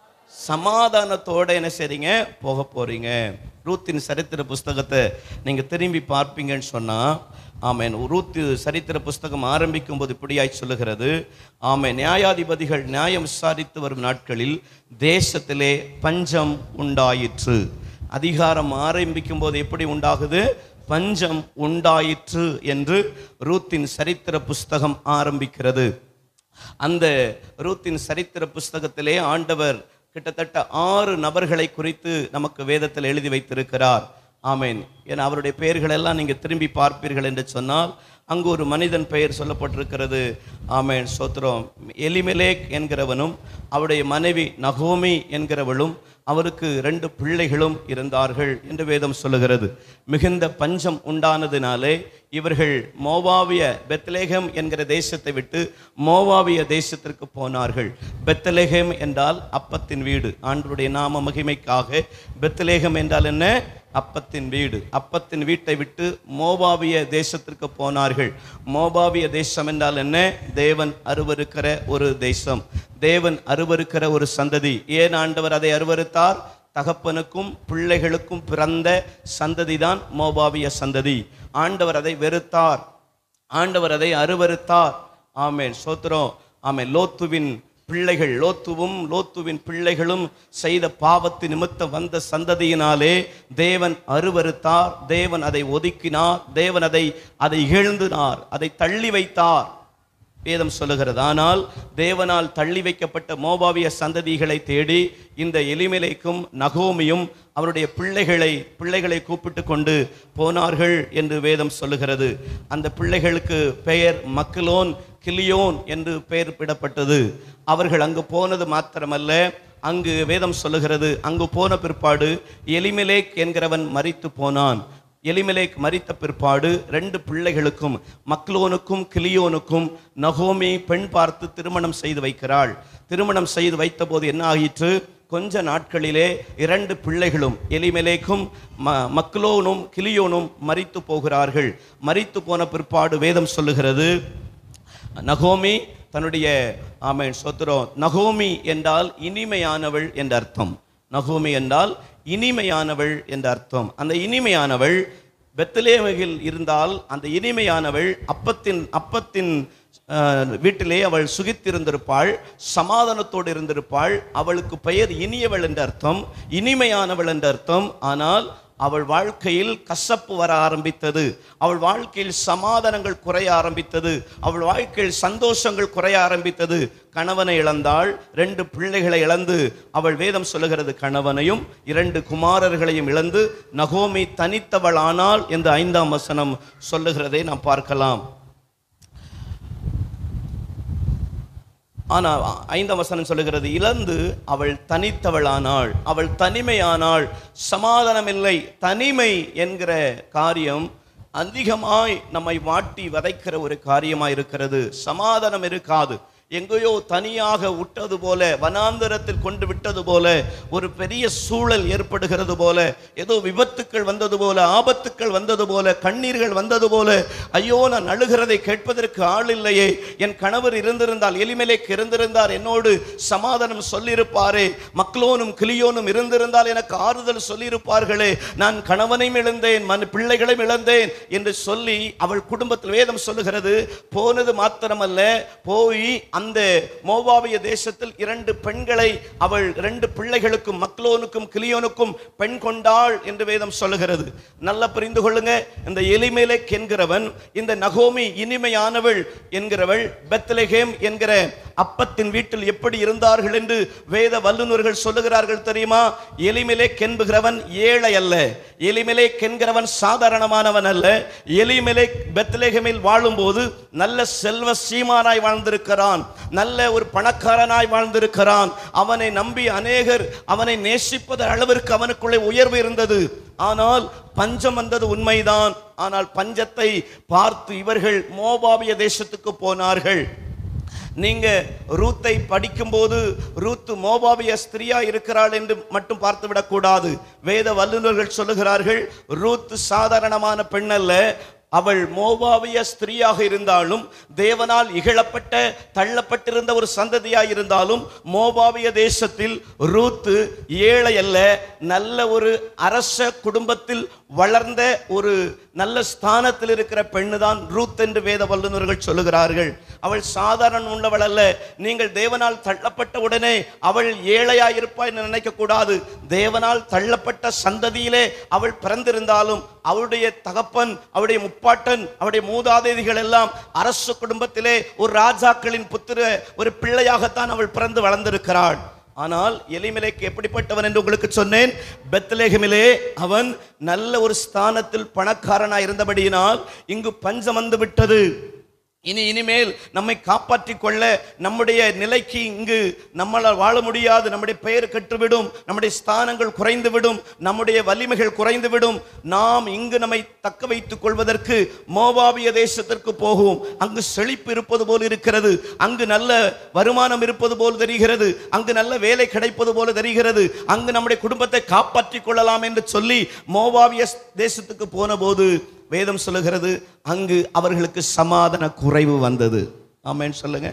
சமாதானத்தோட என்ன செய்றீங்க போக போறீங்க ரூத்தின் சரித்திர புஸ்தகத்தை நீங்க திரும்பி பார்ப்பீங்கன்னு சொன்னா ஆமென் ரூத்து சரித்திர புஸ்தகம் ஆரம்பிக்கும் போது இப்படியாய் சொல்லுகிறது ஆமென் நியாயாதிபதிகள் நியாயம் விசாரித்து வரும் நாட்களில் தேசத்திலே பஞ்சம் உண்டாயிற்று அதிகாரம் ஆரம்பிக்கும் போது எப்படி உண்டாகுது பஞ்சம் உண்டாயிற்று என்று ரூத்தின் சரித்திர புஸ்தகம் ஆரம்பிக்கிறது அந்த ரூத்தின் சரித்திர புஸ்தகத்திலே ஆண்டவர் கிட்டத்தட்ட ஆறு நபர்களை குறித்து நமக்கு வேதத்தில் எழுதி வைத்திருக்கிறார் ஆமேன் ஏன்னா அவருடைய பெயர்கள் எல்லாம் நீங்க திரும்பி பார்ப்பீர்கள் என்று சொன்னால் அங்கு ஒரு மனிதன் பெயர் சொல்லப்பட்டிருக்கிறது ஆமேன் சோத்ரம் எலிமெலேக் என்கிறவனும் அவருடைய மனைவி நகோமி என்கிறவளும் அவருக்கு ரெண்டு பிள்ளைகளும் இருந்தார்கள் என்று வேதம் சொல்லுகிறது மிகுந்த பஞ்சம் உண்டானதினாலே இவர்கள் மோவாவிய பெத்லேகம் என்கிற தேசத்தை விட்டு மோவாவிய தேசத்திற்கு போனார்கள் பெத்லேகம் என்றால் அப்பத்தின் வீடு ஆண்டவருடைய நாம மகிமைக்காக பெத்லேகம் என்றால் என்ன அப்பத்தின் வீடு அப்பத்தின் வீட்டை விட்டு மோபாவிய தேசத்திற்கு போனார்கள் மோபாவிய தேசம் என்றால் என்ன தேவன் அருவருக்கிற ஒரு தேசம் தேவன் அருவருக்கிற ஒரு சந்ததி ஏன் ஆண்டவர் அதை அருவருத்தார் தகப்பனுக்கும் பிள்ளைகளுக்கும் பிறந்த சந்ததிதான் மோபாவிய சந்ததி ஆண்டவர் அதை வெறுத்தார் ஆண்டவர் அதை அருவருத்தார் ஆமென் சோத்திரம் ஆமென் லோத்துவின் பிள்ளைகள் லோத்துவும் லோத்துவின் பிள்ளைகளும் செய்த பாவத்து நிமித்தம் வந்த சந்ததியினாலே தேவன் அருவருத்தார் தேவன் அதை ஒதுக்கினார் தேவன் அதை அதை இகழ்ந்தினார் அதை தள்ளி வைத்தார் வேதம் சொல்லுகிறது ஆனால் தேவனால் தள்ளி வைக்கப்பட்ட மோபாவிய சந்ததிகளை தேடி இந்த எலிமெலைக்கும் நகோமியும் அவருடைய பிள்ளைகளை பிள்ளைகளை கூப்பிட்டு கொண்டு போனார்கள் என்று வேதம் சொல்லுகிறது அந்த பிள்ளைகளுக்கு பெயர் மக்கலோன் கிளியோன் என்று பெயர் விடப்பட்டது அவர்கள் அங்கு போனது மாத்திரமல்ல அங்கு வேதம் சொல்லுகிறது அங்கு போன பிற்பாடு எலிமெலேக் என்கிறவன் மரித்து போனான் எலிமெலேக் மரித்த பிற்பாடு ரெண்டு பிள்ளைகளுக்கும் மக்லோனுக்கும் கிளியோனுக்கும் நகோமி பெண் பார்த்து திருமணம் செய்து வைக்கிறாள் திருமணம் செய்து வைத்தபோது என்ன ஆயிற்று கொஞ்ச நாட்களிலே இரண்டு பிள்ளைகளும் எலிமெலேக்கும் ம மக்லோனும் கிளியோனும் மரித்து போகிறார்கள் மரித்து போன பிற்பாடு வேதம் சொல்லுகிறது நகோமி தன்னுடைய ஆமென் சொத்துரம் நகோமி என்றால் இனிமையானவள் என்ற அர்த்தம் நகோமி என்றால் இனிமையானவள் என்ற அர்த்தம் அந்த இனிமையானவள் பெத்தலேமில் இருந்தால் அந்த இனிமையானவள் அப்பத்தின் அப்பத்தின் அஹ், வீட்டிலே அவள் சுகித்திருந்திருப்பாள் சமாதானத்தோடு இருந்திருப்பாள் அவளுக்கு பெயர் இனியவள் என்ற அர்த்தம் இனிமையானவள் என்ற அர்த்தம் ஆனால் அவள் வாழ்க்கையில் கசப்பு வர ஆரம்பித்தது அவள் வாழ்க்கையில் சமாதானங்கள் குறைய ஆரம்பித்தது அவள் வாழ்க்கையில் சந்தோஷங்கள் குறைய ஆரம்பித்தது கணவனை இழந்தாள் ரெண்டு பிள்ளைகளை இழந்து அவள் வேதம் சொல்லுகிறது கணவனையும் இரண்டு குமாரர்களையும் இழந்து நகோமி தனித்தவள் ஆனால் என்று ஐந்தாம் வசனம் சொல்லுகிறதை நாம் பார்க்கலாம் ஆனால் ஐந்தாம் வசனம் சொல்லுகிறது இழந்து அவள் தனித்தவளானாள் அவள் தனிமையானாள் சமாதானமில்லை தனிமை என்கிற காரியம் அதிகமாய் நம்மை வாட்டி வதைக்கிற ஒரு காரியமாய் இருக்கிறது சமாதானம் இருக்காது எங்கேயோ தனியாக விட்டது போல வனாந்தரத்தில் கொண்டு விட்டது போல ஒரு பெரிய சூழல் ஏற்படுகிறது போல ஏதோ விபத்துக்கள் வந்தது போல ஆபத்துக்கள் வந்தது போல கண்ணீர்கள் வந்தது போல ஐயோ நான் அழுகிறதை கேட்பதற்கு ஆள் இல்லையே என் கணவர் இருந்திருந்தால் எலிமெலேக் இருந்திருந்தார் என்னோடு சமாதானம் சொல்லியிருப்பாரே மக்களோனும் கிளியோனும் இருந்திருந்தால் எனக்கு ஆறுதல் சொல்லியிருப்பார்களே நான் கணவனையும் இழந்தேன் மன் பிள்ளைகளையும் இழந்தேன் என்று சொல்லி அவள் குடும்பத்தில் வேதம் சொல்லுகிறது போனது மாத்திரமல்ல போய் அந்த மோவாவிய தேசத்தில் இரண்டு பெண்களை அவள் இரண்டு பிள்ளைகளுக்கும் மக்களோனுக்கும் கிளியோனுக்கும் பெண் கொண்டாள் என்று வேதம் சொல்லுகிறது நல்லா புரிந்து கொள்ளுங்க இந்த எலிமேலெக் என்கிறவன் இந்த நகோமி இனிமையானவள் என்கிறவள் பெத்லெகேம் என்கிற அப்பத்தின் வீட்டில் எப்படி இருந்தார்கள் என்று வேத வல்லுநர்கள் சொல்லுகிறார்கள் தெரியுமா எலிமெலேக் என்பகிறவன் ஏழை அல்ல எலிமெலேக் என்கிறவன் சாதாரணமானவன் அல்ல எலிமெலேக் பெத்லெகேமில் வாழும்போது நல்ல செல்வ சீமானாய் வாழ்ந்திருக்கிறான் நல்ல ஒரு பணக்காரனாய் வாழ்ந்திருக்கிறான் அவனை நம்பி அநேகர் அவனை நேசிப்பது அளவிற்கு அவனுக்குள்ளே உயர்வு இருந்தது ஆனால் பஞ்சம் வந்தது உண்மைதான் ஆனால் பஞ்சத்தை பார்த்து இவர்கள் மோபாபிய தேசத்துக்கு போனார்கள் நீங்க ரூத்தை படிக்கும்போது ரூத்து மோபாபிய ஸ்திரியா இருக்கிறாள் என்று மட்டும் பார்த்து விடக்கூடாது வேத வல்லுநர்கள் சொல்லுகிறார்கள் ரூத்து சாதாரணமான பெண் அல்ல அவள் மோபாவிய ஸ்திரீயாக இருந்தாலும் தேவனால் இகழப்பட்ட தள்ளப்பட்டிருந்த ஒரு சந்ததியாக இருந்தாலும் மோபாவிய தேசத்தில் ரூத்து ஏழை அல்ல நல்ல ஒரு அரச குடும்பத்தில் வளர்ந்த ஒரு நல்ல ஸ்தானத்தில் இருக்கிற பெண்ணு தான் ரூத் என்று வேத வல்லுநர்கள் சொல்லுகிறார்கள் அவள் சாதாரண உள்ளவள் அல்ல நீங்கள் தேவனால் தள்ளப்பட்ட உடனே அவள் ஏழையா இருப்பாய் என்று நினைக்க கூடாது தேவனால் தள்ளப்பட்ட சந்ததியிலே அவள் பிறந்திருந்தாலும் அவளுடைய தகப்பன் அவருடைய முப்பாட்டன் அவருடைய மூதாதைதிகள் எல்லாம் அரசு குடும்பத்திலே ஒரு ராஜாக்களின் புத்திர ஒரு பிள்ளையாகத்தான் அவள் பிறந்து வளர்ந்திருக்கிறாள் ஆனால் எலிமெலேக்கு எப்படிப்பட்டவன் என்று உங்களுக்கு சொன்னேன் பெத்லேகமிலே அவன் நல்ல ஒரு ஸ்தானத்தில் பணக்காரனாய் இருந்தபடியினால் இங்கு பஞ்சம் வந்து விட்டது இனி இனிமேல் நம்மை காப்பாற்றிக் கொள்ள நம்முடைய நிலைக்கு இங்கு நம்மளால் வாழ முடியாது நம்முடைய பெயர் கெட்டுவிடும் நம்முடைய ஸ்தானங்கள் குறைந்துவிடும் நம்முடைய வலிமைகள் குறைந்துவிடும் நாம் இங்கு நம்மை தக்க வைத்துக் கொள்வதற்கு மோவாபிய தேசத்திற்கு போகும் அங்கு செழிப்பு இருப்பது போல் இருக்கிறது அங்கு நல்ல வருமானம் இருப்பது போல் தெரிகிறது அங்கு நல்ல வேலை கிடைப்பது போல தெரிகிறது அங்கு நம்முடைய குடும்பத்தை காப்பாற்றிக் கொள்ளலாம் என்று சொல்லி மோவாபிய தேசத்துக்கு போன போது வேதம் சொல்லுகிறது அங்கு அவர்களுக்கு சமாதான குறைவு வந்தது ஆமென்னு சொல்லுங்க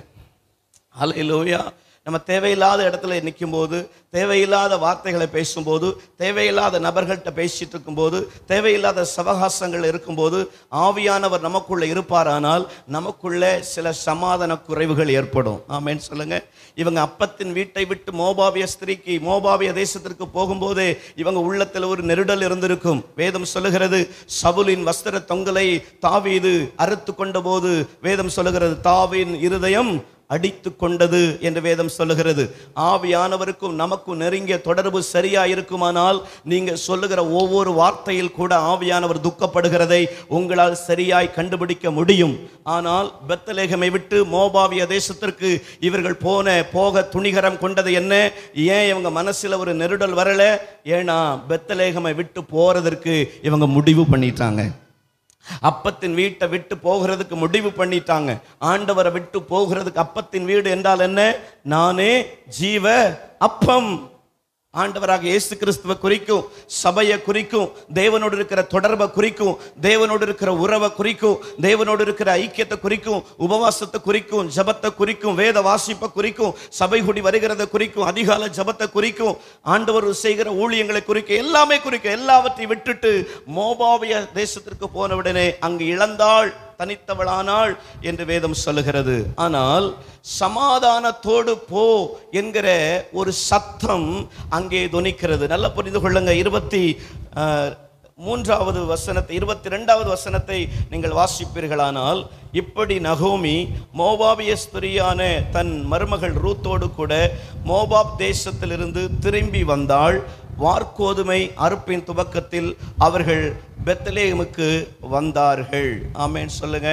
ஹalleluya நம்ம தேவையில்லாத இடத்துல நிற்கும்போது தேவையில்லாத வார்த்தைகளை பேசும்போது தேவையில்லாத நபர்கள்ட்ட பேசிட்டு இருக்கும்போது தேவையில்லாத சவகாசங்கள் இருக்கும்போது ஆவியானவர் நமக்குள்ள இருப்பாரானால் நமக்குள்ள சில சமாதான குறைவுகள் ஏற்படும் ஆமென்னு சொல்லுங்க இவங்க அப்பத்தின் வீட்டை விட்டு மோபாவிய ஸ்திரீக்கு மோபாவிய தேசத்திற்கு போகும்போதே இவங்க உள்ளத்தில் ஒரு நெருடல் இருந்திருக்கும் வேதம் சொல்லுகிறது சவுலின் வஸ்திர தொங்கலை தாவீது அறுத்து கொண்ட போது வேதம் சொல்லுகிறது தாவின் இருதயம் அடித்து கொண்டது என்று வேதம் சொல்லுகிறது ஆவியானவருக்கும் நமக்கும் நெருங்கிய தொடர்பு சரியா இருக்குமானால் நீங்க சொல்லுகிற ஒவ்வொரு வார்த்தையில் கூட ஆவியானவர் துக்கப்படுகிறதை உங்களால் சரியாய் கண்டுபிடிக்க முடியும் ஆனால் பெத்தலேகமை விட்டு மோபாவிய தேசத்திற்கு இவர்கள் போன போக துணிகரம் கொண்டது என்ன ஏன் இவங்க மனசுல ஒரு நெருடல் வரல ஏன்னா பெத்தலேகமை விட்டு போறதற்கு இவங்க முடிவு பண்ணிட்டாங்க அப்பத்தின் வீட்டை விட்டு போகிறதுக்கு முடிவு பண்ணிட்டாங்க ஆண்டவரை விட்டு போகிறதுக்கு அப்பத்தின் வீடு என்றால் என்ன நானே ஜீவ அப்பம் ஆண்டவராக இயேசு கிறிஸ்துவை குறிக்கும் சபையை குறிக்கும் தேவனோடு இருக்கிற தொடர்பை குறிக்கும் தேவனோடு இருக்கிற உறவை குறிக்கும் தேவனோடு இருக்கிற ஐக்கியத்தை குறிக்கும் உபவாசத்தை குறிக்கும் ஜபத்தை குறிக்கும் வேத வாசிப்பை குறிக்கும் சபை கூடி வருகிறத குறிக்கும் அதிகால ஜபத்தை குறிக்கும் ஆண்டவர் செய்கிற ஊழியங்களை குறிக்கும் எல்லாமே குறிக்கும் எல்லாவற்றையும் விட்டுட்டு மோபாவிய தேசத்திற்கு போன உடனே அங்கு இழந்தாள் தனித்தவளானாள் என்று வேதம் சொல்லுகிறது ஆனால் சமாதானத்தோடு போ என்கிற ஒரு சத்தம் அங்கே துணிக்கிறது நல்லா புரிந்து கொள்ளுங்க இருபத்தி அஹ், மூன்றாவது வசனத்தை இருபத்தி ரெண்டாவது வசனத்தை நீங்கள் வாசிப்பீர்களானால் இப்படி நகோமி மோபாபிய ஸ்திரியான தன் மருமகள் ரூத்தோடு கூட மோபாப் தேசத்திலிருந்து திரும்பி வந்தாள் வார்கோதுமை அறுப்பின் துவக்கத்தில் அவர்கள் பெத்லேமுக்கு வந்தார்கள் ஆமென் சொல்லுங்க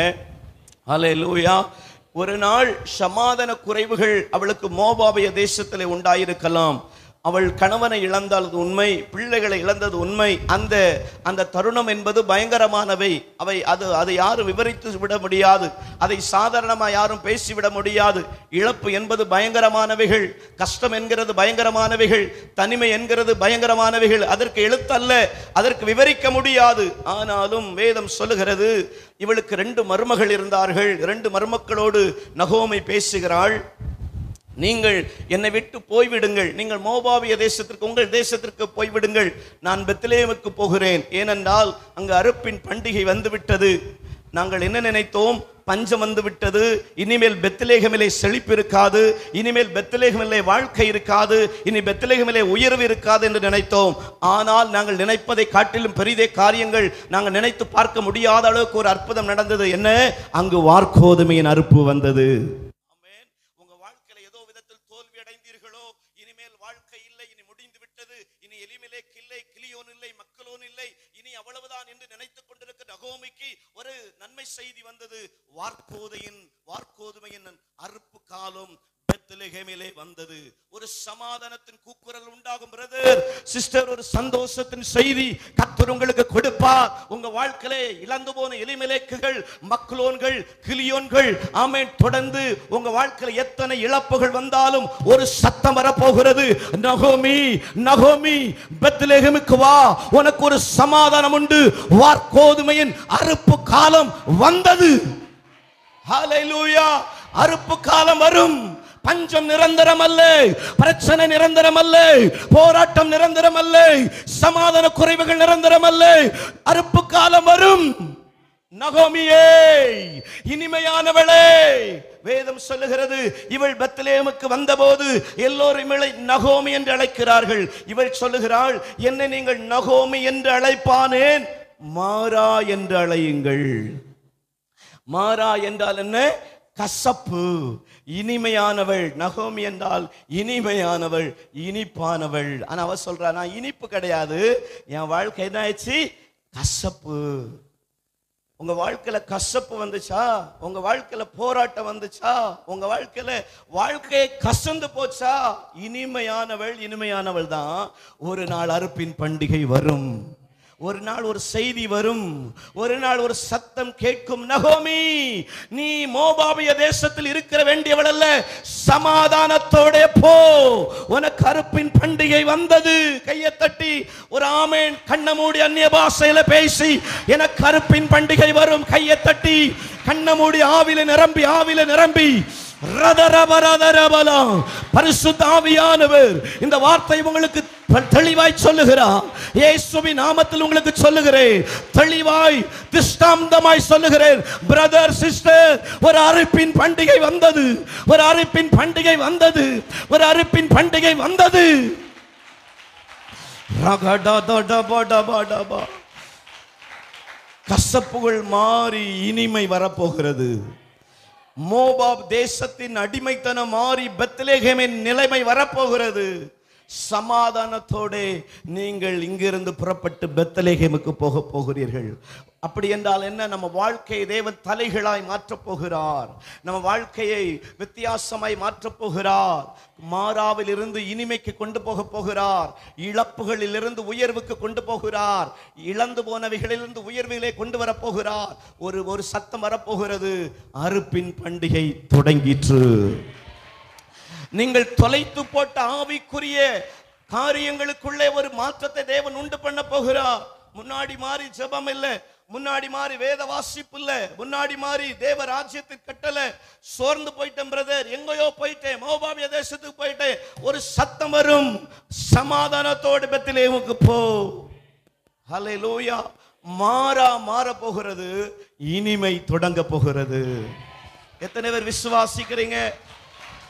ஹalleluya ஒரு நாள் சமாதான குறைவுகள் அவளுக்கு மோபாபிய தேசத்திலே உண்டாயிருக்கலாம் அவள் கணவனை இழந்தால் அது உண்மை பிள்ளைகளை இழந்தது உண்மை அந்த அந்த தருணம் என்பது பயங்கரமானவை அவை அது அதை யாரும் விவரித்து விட முடியாது அதை சாதாரணமாக யாரும் பேசிவிட முடியாது இழப்பு என்பது பயங்கரமானவைகள் கஷ்டம் என்கிறது பயங்கரமானவைகள் தனிமை என்கிறது பயங்கரமானவைகள் அதற்கு எழுத்தல்ல அதற்கு விவரிக்க முடியாது ஆனாலும் வேதம் சொல்லுகிறது இவளுக்கு ரெண்டு மருமகள் இருந்தார்கள் ரெண்டு மருமக்களோடு நகோமை பேசுகிறாள் நீங்கள் என்னை விட்டு போய்விடுங்கள் நீங்கள் மோபாவிய தேசத்திற்கு உங்கள் தேசத்திற்கு போய்விடுங்கள் நான் பெத்லேமுக்கு போகிறேன் ஏனென்றால் அங்கு அறுப்பின் பண்டிகை வந்துவிட்டது நாங்கள் என்ன நினைத்தோம் பஞ்சம் வந்து விட்டது இனிமேல் பெத்லேகமிலே செழிப்பு இருக்காது இனிமேல் பெத்லேகமிலே வாழ்க்கை இருக்காது இனி பெத்லேகமிலே உயர்வு இருக்காது என்று நினைத்தோம் ஆனால் நாங்கள் நினைப்பதை காட்டிலும் பெரிதே காரியங்கள் நாங்கள் நினைத்து பார்க்க முடியாத அளவுக்கு ஒரு அற்புதம் நடந்தது என்ன அங்கு வார்கோதுமையின் அறுப்பு வந்தது ஆமென். உங்க வாழ்க்கையில ஏதோ விதத்தில் தோல்வி அடைந்தீர்களோ இனிமேல் வாழ்க்கை இல்லை இனி முடிந்து விட்டது இனி எலிமிலே கில்லை கிளியோன் இல்லை மக்களோன் இல்லை இனி அவ்வளவுதான் என்று நினைத்துக் கொண்டிருக்கிற நகோமிக்கு ஒரு நன்மை செய்தி வந்தது வார்கோதையின் வார்கோதுமையின் அறுப்பு காலம் பெத்லெகேமிலே வந்தது ஒரு சமாதானத்தின் கூக்குரல் உண்டாகும் பிரதர் சிஸ்டர் ஒரு சந்தோஷத்தின் செய்தி கர்த்தர் உங்களுக்கு கொடுப்பார் உங்க வாழ்க்கையிலே இழந்து போன எலிமெலேக்குகள் மக்களோன்கள் கிளியோன்கள் ஆமென் தொடர்ந்து உங்க வாழ்க்கையில எத்தனை இழப்புகள் வந்தாலும் ஒரு சத்தம் வரப்போகிறது நகோமி நகோமி பெத்லெகேமுக்கு வா உனக்கு ஒரு சமாதானம் உண்டு வார்கோதுமையின் அறுப்பு காலம் வந்தது ஹalleluya அறுப்பு காலம் வரும் பஞ்சம் நிரந்தரம் அல்ல பிரச்சனை நிரந்தரம் அல்ல போராட்டம் நிரந்தரம் அல்ல சமாதான குறைவுகள் நிரந்தரம் அல்ல அறுப்பு காலம் வரும் நகோமியே இனிமையானவளே வேதம் சொல்லுகிறது இவள் பெத்லேமுக்கு வந்தபோது எல்லோரும் இவளை நகோமி என்று அழைக்கிறார்கள் இவள் சொல்லுகிறாள் என்னை நீங்கள் நகோமி என்று அழைப்பானேன் மாறா என்று அழையுங்கள் மாறா என்றால் என்ன கசப்பு இனிமையானவள் நகோமி என்றால் இனிமையானவள் இனிப்பானவள் ஆனா அவ சொல்றா நான் இனிப்பு கிடையாது என் வாழ்க்கை என்ன ஆயிடுச்சு கசப்பு உங்க வாழ்க்கையில கசப்பு வந்துச்சா உங்க வாழ்க்கையில போராட்டம் வந்துச்சா உங்க வாழ்க்கையில வாழ்க்கையை கசந்து போச்சா இனிமையானவள் இனிமையானவள் தான் ஒரு நாள் அறுப்பின் பண்டிகை வரும் ஒரு நாள் ஒரு செய்தி வரும் ஒரு நாள் ஒரு சத்தம் கேட்கும் நகோமி நீ மோபாபிய தேசத்தில் இருக்கிற வேண்டியவள் அல்ல சமாதானத்தோட போ உனக்கு அறுப்பின் பண்டிகை வந்தது கையை தட்டி ஒரு ஆமேன் கண்ண மூடி அந்நிய பாஷையில பேசி எனக்கு அறுப்பின் பண்டிகை வரும் கையை தட்டி கண்ண மூடி ஆவில நிரம்பி ஆவில நிரம்பி ரதரபரதரபலம். பரிசுத்த ஆவியானவர் இந்த வார்த்தை உங்களுக்கு ப- தெளிவாய் சொல்லுகிறார் இயேசுவின் நாமத்தில் உங்களுக்கு சொல்லுகிறேன் தெளிவாய் திஷ்டாந்தமாய் சொல்லுகிறேன் பிரதர் சிஸ்டர் ஒரு அறுப்பின் பண்டிகை வந்தது ஒரு அறுப்பின் பண்டிகை வந்தது ஒரு அறுப்பின் பண்டிகை வந்தது ரகடதடபடபடபா. கசப்புகள் மாறி இனிமை வரப்போகிறது மோபாப் தேசத்தின் அடிமைத்தனம் மாறி பெத்லேகேமின் நிலைமை வரப்போகிறது சமாதானத்தோட நீங்கள் இங்கிருந்து புறப்பட்டு பெத்லேகேமுக்கு போக போகிறீர்கள் அப்படி என்றால் என்ன நம்ம வாழ்க்கையை தேவன் தலைகளாய் மாற்றப் போகிறார் நம்ம வாழ்க்கையை வித்தியாசமாய் மாற்றப் போகிறார் மாறாவில் இருந்து இனிமைக்கு கொண்டு போக போகிறார் இழப்புகளில் இருந்து உயர்வுக்கு கொண்டு போகிறார் இழந்து போனவைகளிலிருந்து உயர்விலே கொண்டு வரப் போகிறார் ஒரு ஒரு சத்தம் வரப்போகிறது அறுப்பின் பண்டிகை தொடங்கிற்று நீங்கள் தொலைத்து போட்ட ஆவிக்குரிய காரியங்களுக்குள்ளே ஒரு மாற்றத்தை தேவன் உண்டு பண்ண போகிறார் முன்னாடி மாறி ஜெபம் இல்ல முன்னாடி மாறி வேத வாசிப்பு இல்ல முன்னாடி மாறி தேவ ராஜ்யத்துக்கு கட்டல சோர்ந்து போயிட்டேன் பிரதர் எங்கேயோ போயிட்டேன் மோபாபிய தேசத்துக்கு போயிட்டேன் ஒரு சத்தம் வரும் சமாதானத்தோடு பெத்திலேமுக்கு போ ஹalleluya மாறா மாற போகிறது இனிமை தொடங்க போகிறது எத்தனை பேர் விசுவாசிக்கிறீங்க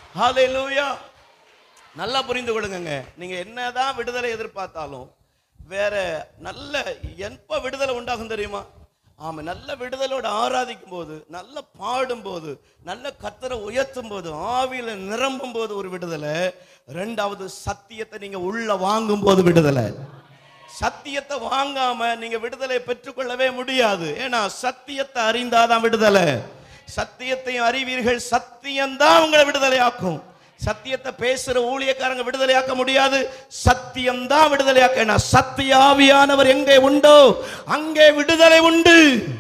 ஹalleluya நல்லா புரிந்து கொள்ளுங்க நீங்க என்னதான் விடுதலை எதிர்பார்த்தாலும் வேற நல்ல எப்ப விடுதலை உண்டாகும் தெரியுமா ஆமா நல்ல விடுதலோட ஆராதிக்கும் போது நல்ல பாடும் போது நல்ல கத்தரை உயர்த்தும் போது ஆவியில நிரம்பும் போது ஒரு விடுதலை ரெண்டாவது சத்தியத்தை நீங்க உள்ள வாங்கும் போது விடுதலை சத்தியத்தை வாங்காம நீங்க விடுதலை பெற்றுக்கொள்ளவே முடியாது ஏன்னா சத்தியத்தை அறிந்தாதான் விடுதலை சத்தியத்தையும் அறிவீர்கள் சத்தியம்தான் உங்களை விடுதலையாக்கும் சத்தியத்தை பேசுற ஊழியக்காரங்க விடுதலையாக்க முடியாது சத்தியம்தான் விடுதலையாக்க ஏன்னா சத்திய ஆவியானவர் எங்கே உண்டோ அங்கே விடுதலை உண்டு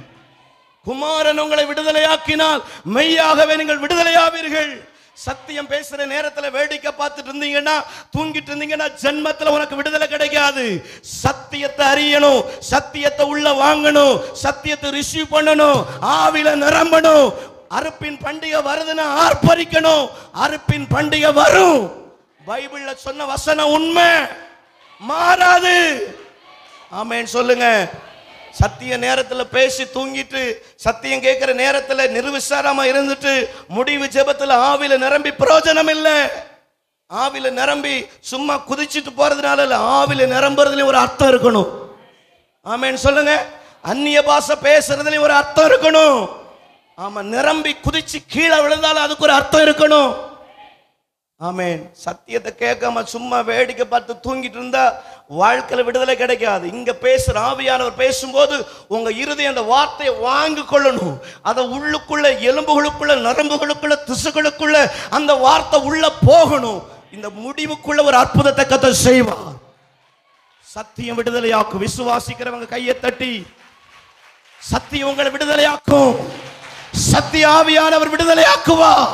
குமாரன் உங்களை விடுதலையாக்கினால் மெய்யாகவே நீங்கள் விடுதலையாவீர்கள் சத்தியம் பேசுற நேரத்துல வேடிக்கை பார்த்துட்டு இருந்தீங்கன்னா தூங்கிட்டு இருந்தீங்கன்னா ஜென்மத்துல உனக்கு விடுதலை கிடைக்காது சத்தியத்தை அறியணும் சத்தியத்தை உள்ள வாங்கணும் சத்தியத்தை ரிசீவ் பண்ணணும் ஆவில நிரம்பணும் அறுப்பின் பண்டிகை வருதுன்னா ஆர்ப்பரிக்கணும் அறுப்பின் பண்டிகை வரும் பைபிள்ல சொன்ன வசனம் உண்மை மாறாது ஆமென் சொல்லுங்க சத்திய நேரத்துல பேசி தூங்கிட்டு சத்தியம் கேட்கிற நேரத்துல நிர்விசாரமா இருந்துட்டு முடிவு ஜெபத்துல ஆவில நிரம்பி பிரயோஜனம் இல்லை ஆவில நிரம்பி சும்மா குதிச்சிட்டு போறதுனால இல்ல ஆவில நிரம்புறதுலயும் ஒரு அர்த்தம் இருக்கணும் ஆமென் சொல்லுங்க அந்நிய பாஷை பேசுறதுலயும் ஒரு அர்த்தம் இருக்கணும் ஆமா நிரம்பி குதிச்சு கீழே விழுந்தாலும் அதுக்கு ஒரு அர்த்தம் இருக்கணும் ஆமென் சத்தியத்தை கேட்காம சும்மா வேடிக்கை பார்த்து தூங்கிட்டு இருந்தா வாழ்க்கையில விடுதலை கிடைக்காது இங்க பேசுற ஆவியானவர் பேசும்போது உங்க இறுதி அந்த வார்த்தையை வாங்கி கொள்ளணும் அதை உள்ளுக்குள்ள எலும்புகளுக்குள்ள நரம்புகளுக்குள்ள திசுகளுக்குள்ள அந்த வார்த்தை உள்ள போகணும் இந்த முடிவுக்குள்ள ஒரு அற்புதத்தை கத்த செய்வார் சத்தியம் விடுதலையாக்கும் விசுவாசிக்கிறவங்க கையை தட்டி சத்தியம் உங்களை விடுதலையாக்கும் சத்திய ஆவியானவர் விடுதலையாக்குவார்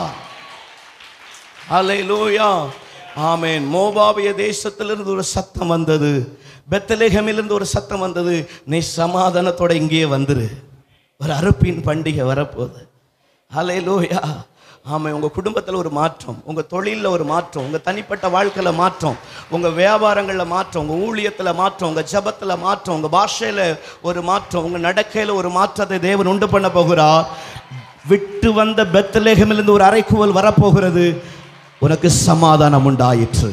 அல்லேலூயா ஆமென் மோபாபிய தேசத்திலிருந்து ஒரு சத்தம் வந்தது பெத்தலேகமிலிருந்து ஒரு சத்தம் வந்தது நீ சமாதானத்தோட இங்கேயே வந்துரு ஒரு அறுப்பின் பண்டிகை வரப்போகுது அல்லேலூயா ஆமாம் உங்கள் குடும்பத்தில் ஒரு மாற்றம் உங்கள் தொழிலில் ஒரு மாற்றம் உங்கள் தனிப்பட்ட வாழ்க்கையில் மாற்றம் உங்கள் வியாபாரங்களில் மாற்றம் உங்கள் ஊழியத்தில் மாற்றம் உங்கள் ஜபத்தில் மாற்றம் உங்கள் பாஷையில் ஒரு மாற்றம் உங்கள் நடக்கையில் ஒரு மாற்றத்தை தேவன் உண்டு பண்ண போகிறார் விட்டு வந்த பெத்தலேகமிலிருந்து ஒரு அறைக்குவல் வரப்போகிறது உனக்கு சமாதானம் உண்டாயிற்று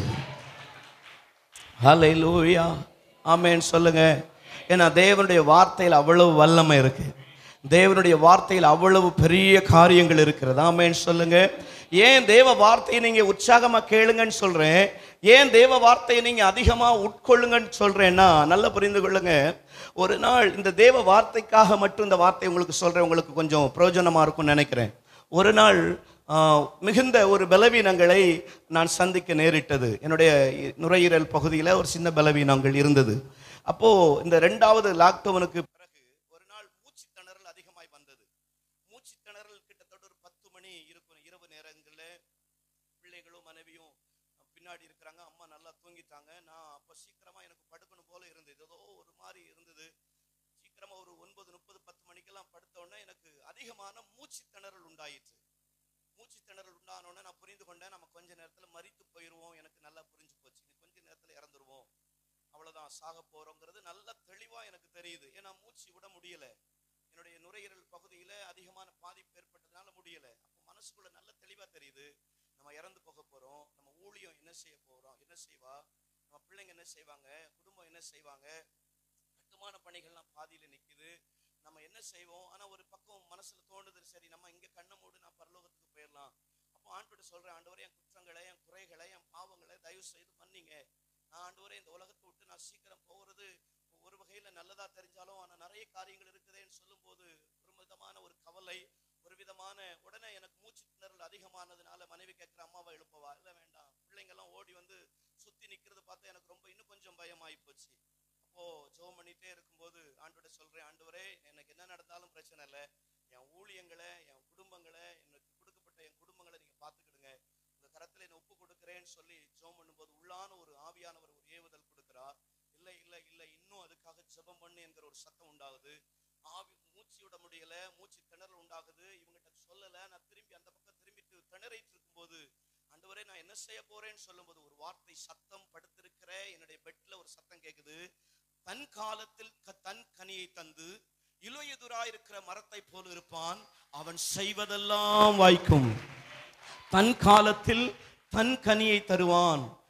ஹalleluya ஆமென் சொல்லுங்க ஏன்னா தேவனுடைய வார்த்தையில் அவ்வளவு வல்லமை இருக்கு தேவனுடைய வார்த்தையில் அவ்வளவு பெரிய காரியங்கள் இருக்கிறது ஆமென் சொல்லுங்க ஏன் தேவ வார்த்தையை நீங்க உற்சாகமா கேளுங்கன்னு சொல்றேன் ஏன் தேவ வார்த்தையை நீங்க அதிகமா உட்கொள்ளுங்கன்னு சொல்றேன்னா நல்லா புரிந்து கொள்ளுங்க ஒரு நாள் இந்த தேவ வார்த்தைக்காக மட்டும் இந்த வார்த்தை உங்களுக்கு சொல்றேன் உங்களுக்கு கொஞ்சம் பிரயோஜனமா இருக்கும்னு நினைக்கிறேன் ஒரு நாள் ஆ, மிகுந்த ஒரு பலவீனங்களை நான் சந்திக்க நேரிட்டது என்னுடைய நுரையீரல் பகுதியில் ஒரு சின்ன பலவீனங்கள் இருந்தது அப்போ இந்த ரெண்டாவது லாக்டவுனுக்கு பிறகு ஒரு நாள் மூச்சு திணறல் அதிகமாய் வந்தது மூச்சு திணறல் கிட்டத்தட்ட ஒரு பத்து மணி இருக்கும் இரவு நேரங்களில் பிள்ளைகளும் மனைவியும் பின்னாடி இருக்கிறாங்க அம்மா நல்லா தூங்கிட்டாங்க நான் அப்போ சீக்கிரமா எனக்கு படுக்கணும் போல இருந்தது ஏதோ ஒரு மாதிரி இருந்தது சீக்கிரமா ஒரு ஒன்பது முப்பது பத்து மணிக்கெல்லாம் படுத்த உடனே எனக்கு அதிகமான மூச்சு திணறல் உண்டாயிற்று மூச்சு திணறல் உண்டானோடனே நான் புரிந்து கொண்டேன் நம்ம கொஞ்ச நேரத்துல மரித்து போயிடுவோம் எனக்கு நல்லா புரிஞ்சு போச்சு இனி கொஞ்ச நேரத்துல இறந்துருவோம் அவ்வளவுதான் சாக போறோங்கிறது நல்ல தெளிவா எனக்கு தெரியுது ஏன்னா மூச்சு விட முடியல என்னுடைய நுரையீரல் பகுதியில அதிகமான பாதிப்பு ஏற்பட்டதுனால முடியல அப்போ மனசுக்குள்ள நல்ல தெளிவா தெரியுது நம்ம இறந்து போக போறோம் நம்ம ஊழியம் என்ன செய்ய போறோம் என்ன செய்வா நம்ம பிள்ளைங்க என்ன செய்வாங்க குடும்பம் என்ன செய்வாங்க கட்டுமான பணிகள்லாம் பாதியில நிக்குது நம்ம என்ன செய்வோம் ஆனா ஒரு பக்கம் மனசுல தோணுது சரி நம்ம இங்க கண்ணை மூடு நான் பரலோகத்துக்கு போயிடலாம் அப்போ ஆண்டோட சொல்றேன் ஆண்டவரே என் குற்றங்களை என் குறைகளை என் பாவங்களை தயவு செய்து மன்னிங்க நான் ஆண்டவரே இந்த உலகத்தை விட்டு நான் சீக்கிரம் போகிறது ஒரு வகையில நல்லதா தெரிஞ்சாலும் ஆனா நிறைய காரியங்கள் இருக்குதேன்னு சொல்லும்போது ஒரு விதமான ஒரு கவலை ஒரு விதமான உடனே எனக்கு மூச்சு திணறல் அதிகமானதுனால மனைவி கேட்கிற அம்மாவை எழுப்பவா இல்ல வேண்டாம் பிள்ளைங்க எல்லாம் ஓடி வந்து சுத்தி நிக்கிறது பார்த்தா எனக்கு ரொம்ப இன்னும் கொஞ்சம் பயமாயி போச்சு அப்போ ஜெபம் பண்ணிட்டே இருக்கும்போது ஆண்டோட சொல்றேன் ஆண்டவரே எனக்கு என்ன நடந்தாலும் பிரச்சனை இல்லை என் ஊழியங்களை என் குடும்பங்களை எனக்கு கொடுக்கப்பட்ட என் குடும்பங்களை நீங்க பாத்துக்கிடுங்க உங்க கரத்துல என்ன ஒப்பு கொடுக்கிறேன்னு சொல்லி ஜெபம் பண்ணும்போது உள்ளான ஒரு ஆவியானவர் ஒரு ஏவுதல் கொடுக்கிறார் இல்ல இல்ல இல்ல இன்னும் அதுக்காக ஜெபம் பண்ணு என்கிற ஒரு சத்தம் உண்டாகுது ஆவி மூச்சு விட முடியல மூச்சு திணறல் உண்டாகுது இவங்கிட்ட சொல்லல நான் திரும்பி அந்த பக்கம் திரும்பிட்டு திணறிட்டு இருக்கும்போது ஆண்டவரே நான் என்ன செய்ய போறேன்னு சொல்லும்போது ஒரு வார்த்தை சத்தம் படுத்திருக்கிற என்னுடைய பெட்ல ஒரு சத்தம் கேக்குது தன் காலத்தில் க- தன் கனியை தந்து இலையுதுராயிருக்கிற மரத்தை போல் இருப்பான் அவன் செய்வதெல்லாம் வாய்க்கும் தன் காலத்தில் தன் கனியை தருவான்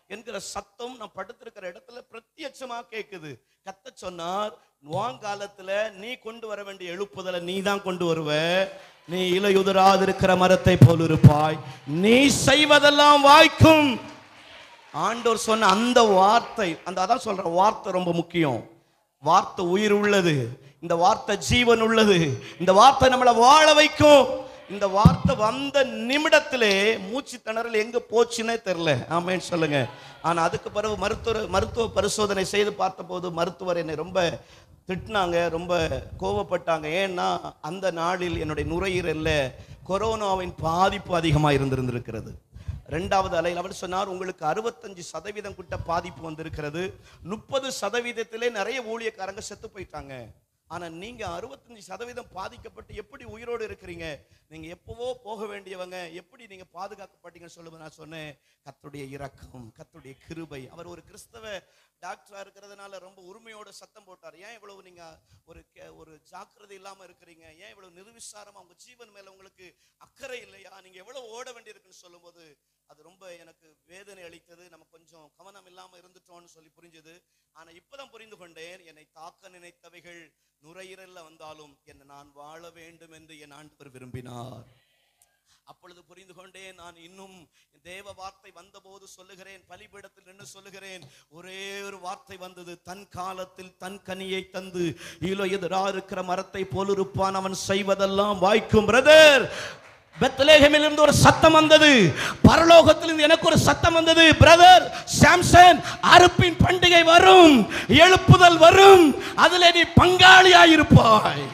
என்கிற சத்தம் நான் படுத்திருக்கிற இடத்துல பிரத்யட்சமா கேக்குது கத்த சொன்னார் வாங்காலத்துல நீ கொண்டு வர வேண்டிய எழுப்புதலை நீ தான் கொண்டு வருவ நீ இலையுதிராதிருக்கிற மரத்தை போல் இருப்பாய் நீ செய்வதெல்லாம் வாய்க்கும் ஆண்டவர் சொன்ன அந்த வார்த்தை அந்த அதான் சொல்ற வார்த்தை ரொம்ப முக்கியம் வார்த்தை உயிர் உள்ளது இந்த வார்த்தை ஜீவன் உள்ளது இந்த வார்த்தை நம்மளை வாழ வைக்கும் இந்த வார்த்தை வந்த நிமிடத்திலே மூச்சு திணறல் எங்க போச்சுன்னே தெரியல ஆமேன்னு சொல்லுங்க ஆனா அதுக்கு பிறகு மருத்துவ மருத்துவ பரிசோதனை செய்து பார்த்தபோது மருத்துவர் என்னை ரொம்ப திட்டினாங்க ரொம்ப கோவப்பட்டாங்க ஏன்னா அந்த நாளில் என்னுடைய நுரையீரல்ல கொரோனாவின் பாதிப்பு அதிகமாக இருந்திருந்திருக்கிறது ரெண்டாவது அலையில் அவர் சொன்னார் உங்களுக்கு அறுபத்தஞ்சு சதவீதம் கிட்ட பாதிப்பு வந்திருக்கிறது முப்பது சதவீதத்திலே நிறைய ஊழியக்காரங்க செத்து போயிட்டாங்க ஆனா நீங்க அறுபத்தஞ்சு சதவீதம் பாதிக்கப்பட்டு எப்படி உயிரோடு இருக்கிறீங்க நீங்க எப்பவோ போக வேண்டியவங்க எப்படி நீங்க பாதுகாக்கப்பட்டீங்கன்னு சொல்லுங்க நான் சொன்னேன் கத்துடைய இரக்கம் கத்துடைய கிருபை அவர் ஒரு கிறிஸ்தவ டாக்டரா இருக்கிறதுனால ரொம்ப உரிமையோட சத்தம் போட்டார் ஏன் இவ்வளவு நீங்க ஒரு கே- ஒரு ஜாக்கிரதை இல்லாம இருக்கிறீங்க ஏன் இவ்வளவு நிர்விசாரமா உங்க ஜீவன் மேல உங்களுக்கு அக்கறை இல்லையா நீங்க எவ்வளவு ஓட வேண்டியிருக்குன்னு சொல்லும்போது அது ரொம்ப எனக்கு வேதனை அளித்தது நம்ம கொஞ்சம் கவனம் இல்லாம இருந்துட்டோம்னு சொல்லி புரிஞ்சது ஆனா இப்பதான் புரிந்து கொண்டேன் என்னை தாக்க நினைத்தவைகள் நுரையீரல்ல வந்தாலும் என்னை நான் வாழ வேண்டும் என்று என் ஆண்டவர் விரும்பினார் அப்பொழுது புரிந்து கொண்டேன் நான் இன்னும் தேவ வார்த்தை வந்தபோது சொல்லுகிறேன் பலிபீடத்தில் நின்று சொல்லுகிறேன் ஒரே ஒரு வார்த்தை வந்தது தன் காலத்தில் தன் கனியை தந்து ஈலோ எதிரா இருக்கிற மரத்தை போலிருப்பான் அவன் செய்வதெல்லாம் வாய்க்கும் பிரதர் பெத்லேஹேமில் இருந்து ஒரு சத்தம் வந்தது பரலோகத்திலிருந்து எனக்கு ஒரு சத்தம் வந்தது பிரதர் சாம்சன் அறுப்பின் பண்டிகை வரும் எழுப்புதல் வரும் அதிலே நீ பங்காளியாயிருப்பாய்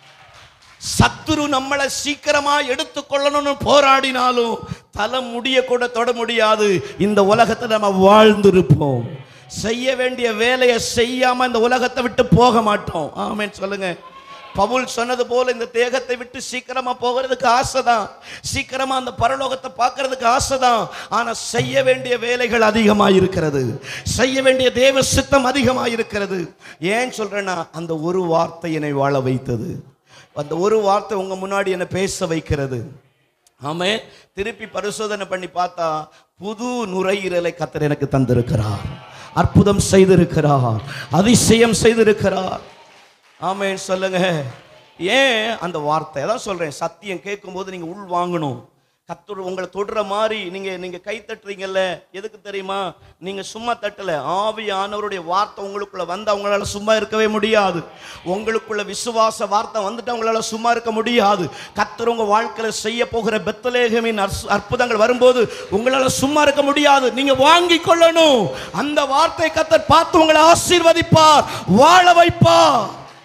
சத்துரு நம்மளை சீக்கிரமா எடுத்துக்கொள்ளணும்னு போராடினாலும் தலை முடிய கூட தொட முடியாது இந்த உலகத்துல நம்ம வாழ்ந்திருப்போம் செய்ய வேண்டிய வேலையை செய்யாம இந்த உலகத்தை விட்டு போக மாட்டோம் ஆமென் சொல்லுங்க பவுல் சொன்னது போல இந்த தேகத்தை விட்டு சீக்கிரமா போகிறதுக்கு ஆசைதான் சீக்கிரமா அந்த பரலோகத்தை பார்க்கிறதுக்கு ஆசைதான் ஆனா செய்ய வேண்டிய வேலைகள் அதிகமா இருக்கிறது செய்ய வேண்டிய தேவ சித்தம் அதிகமா இருக்கிறது ஏன் சொல்றேன்னா அந்த ஒரு வார்த்தை என்னை வாழ வைத்தது அந்த ஒரு வார்த்தை உங்க முன்னாடி என்ன பேச வைக்கிறது ஆமே திருப்பி பரிசோதனை பண்ணி பார்த்தா புது நுரையீரலை கத்தர் எனக்கு தந்திருக்கிறார் அற்புதம் செய்திருக்கிறார் அதிசயம் செய்திருக்கிறார் ஆமென் சொல்லுங்க ஏன் அந்த வார்த்தை அதான் சொல்றேன் சத்தியம் கேட்கும்போது நீங்க உள் வாங்கணும் கத்தர் உங்களை தொடுற மாதிரி நீங்க நீங்க கை தட்டுறீங்கல்ல எதுக்கு தெரியுமா நீங்க சும்மா தட்டல ஆவியானவருடைய வார்த்தை உங்களுக்குள்ள வந்து அவங்களால சும்மா இருக்கவே முடியாது உங்களுக்குள்ள விசுவாச வார்த்தை வந்துட்டு அவங்களால சும்மா இருக்க முடியாது கத்தர் உங்க வாழ்க்கையில செய்ய போகிற பெத்தலேகமின் அற்ப- அற்புதங்கள் வரும்போது உங்களால சும்மா இருக்க முடியாது நீங்க வாங்கி கொள்ளணும் அந்த வார்த்தை கத்தர் பார்த்து உங்களை ஆசீர்வதிப்பார் வாழ வைப்பார்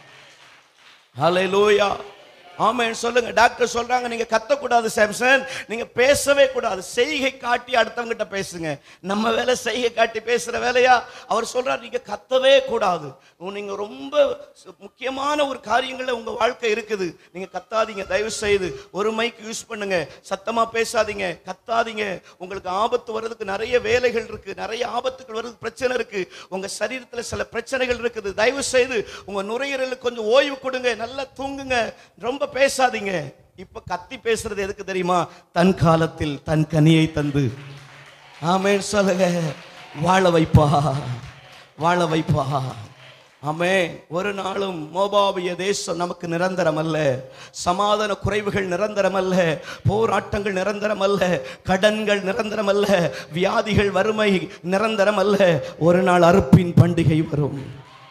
ஹalleluya ஆமென் சொல்லுங்க டாக்டர் சொல்றாங்க நீங்க கத்தக்கூடாது சாம்சன் நீங்க பேசவே கூடாது செய்கை காட்டி அடுத்தவங்கிட்ட பேசுங்க நம்ம வேலை செய்கை காட்டி பேசுற வேலையா அவர் சொல்றாரு நீங்க கத்தவே கூடாது உ- நீங்க ரொம்ப சு- முக்கியமான ஒரு காரியங்கள்ல உங்க வாழ்க்கை இருக்குது நீங்க கத்தாதீங்க தயவு செய்து ஒரு மைக் யூஸ் பண்ணுங்க சத்தமா பேசாதீங்க கத்தாதீங்க உங்களுக்கு ஆபத்து வர்றதுக்கு நிறைய வேலைகள் இருக்கு நிறைய ஆபத்துகள் வர்றதுக்கு பிரச்சனை இருக்கு உங்க சரீரத்துல சில பிரச்சனைகள் இருக்குது தயவு செய்து உங்க நுரையீரலுக்கு கொஞ்சம் ஓய்வு கொடுங்க நல்லா தூங்குங்க ரொம்ப பேசாதீங்க இப்ப கத்தி பேசுறது எதுக்கு தெரியுமா தன் காலத்தில் தன் கனியை தந்து ஆமென் சொல்லுங்க வாழ வைப்பா வாழ வைப்பா ஆமே ஒரு நாளும் மோபாபிய தேசம் நமக்கு நிரந்தரம் அல்ல சமாதான குறைவுகள் நிரந்தரம் அல்ல போராட்டங்கள் நிரந்தரம் அல்ல கடன்கள் நிரந்தரம் அல்ல வியாதிகள் வறுமை நிரந்தரம் அல்ல ஒரு நாள் அறுப்பின் பண்டிகை வரும்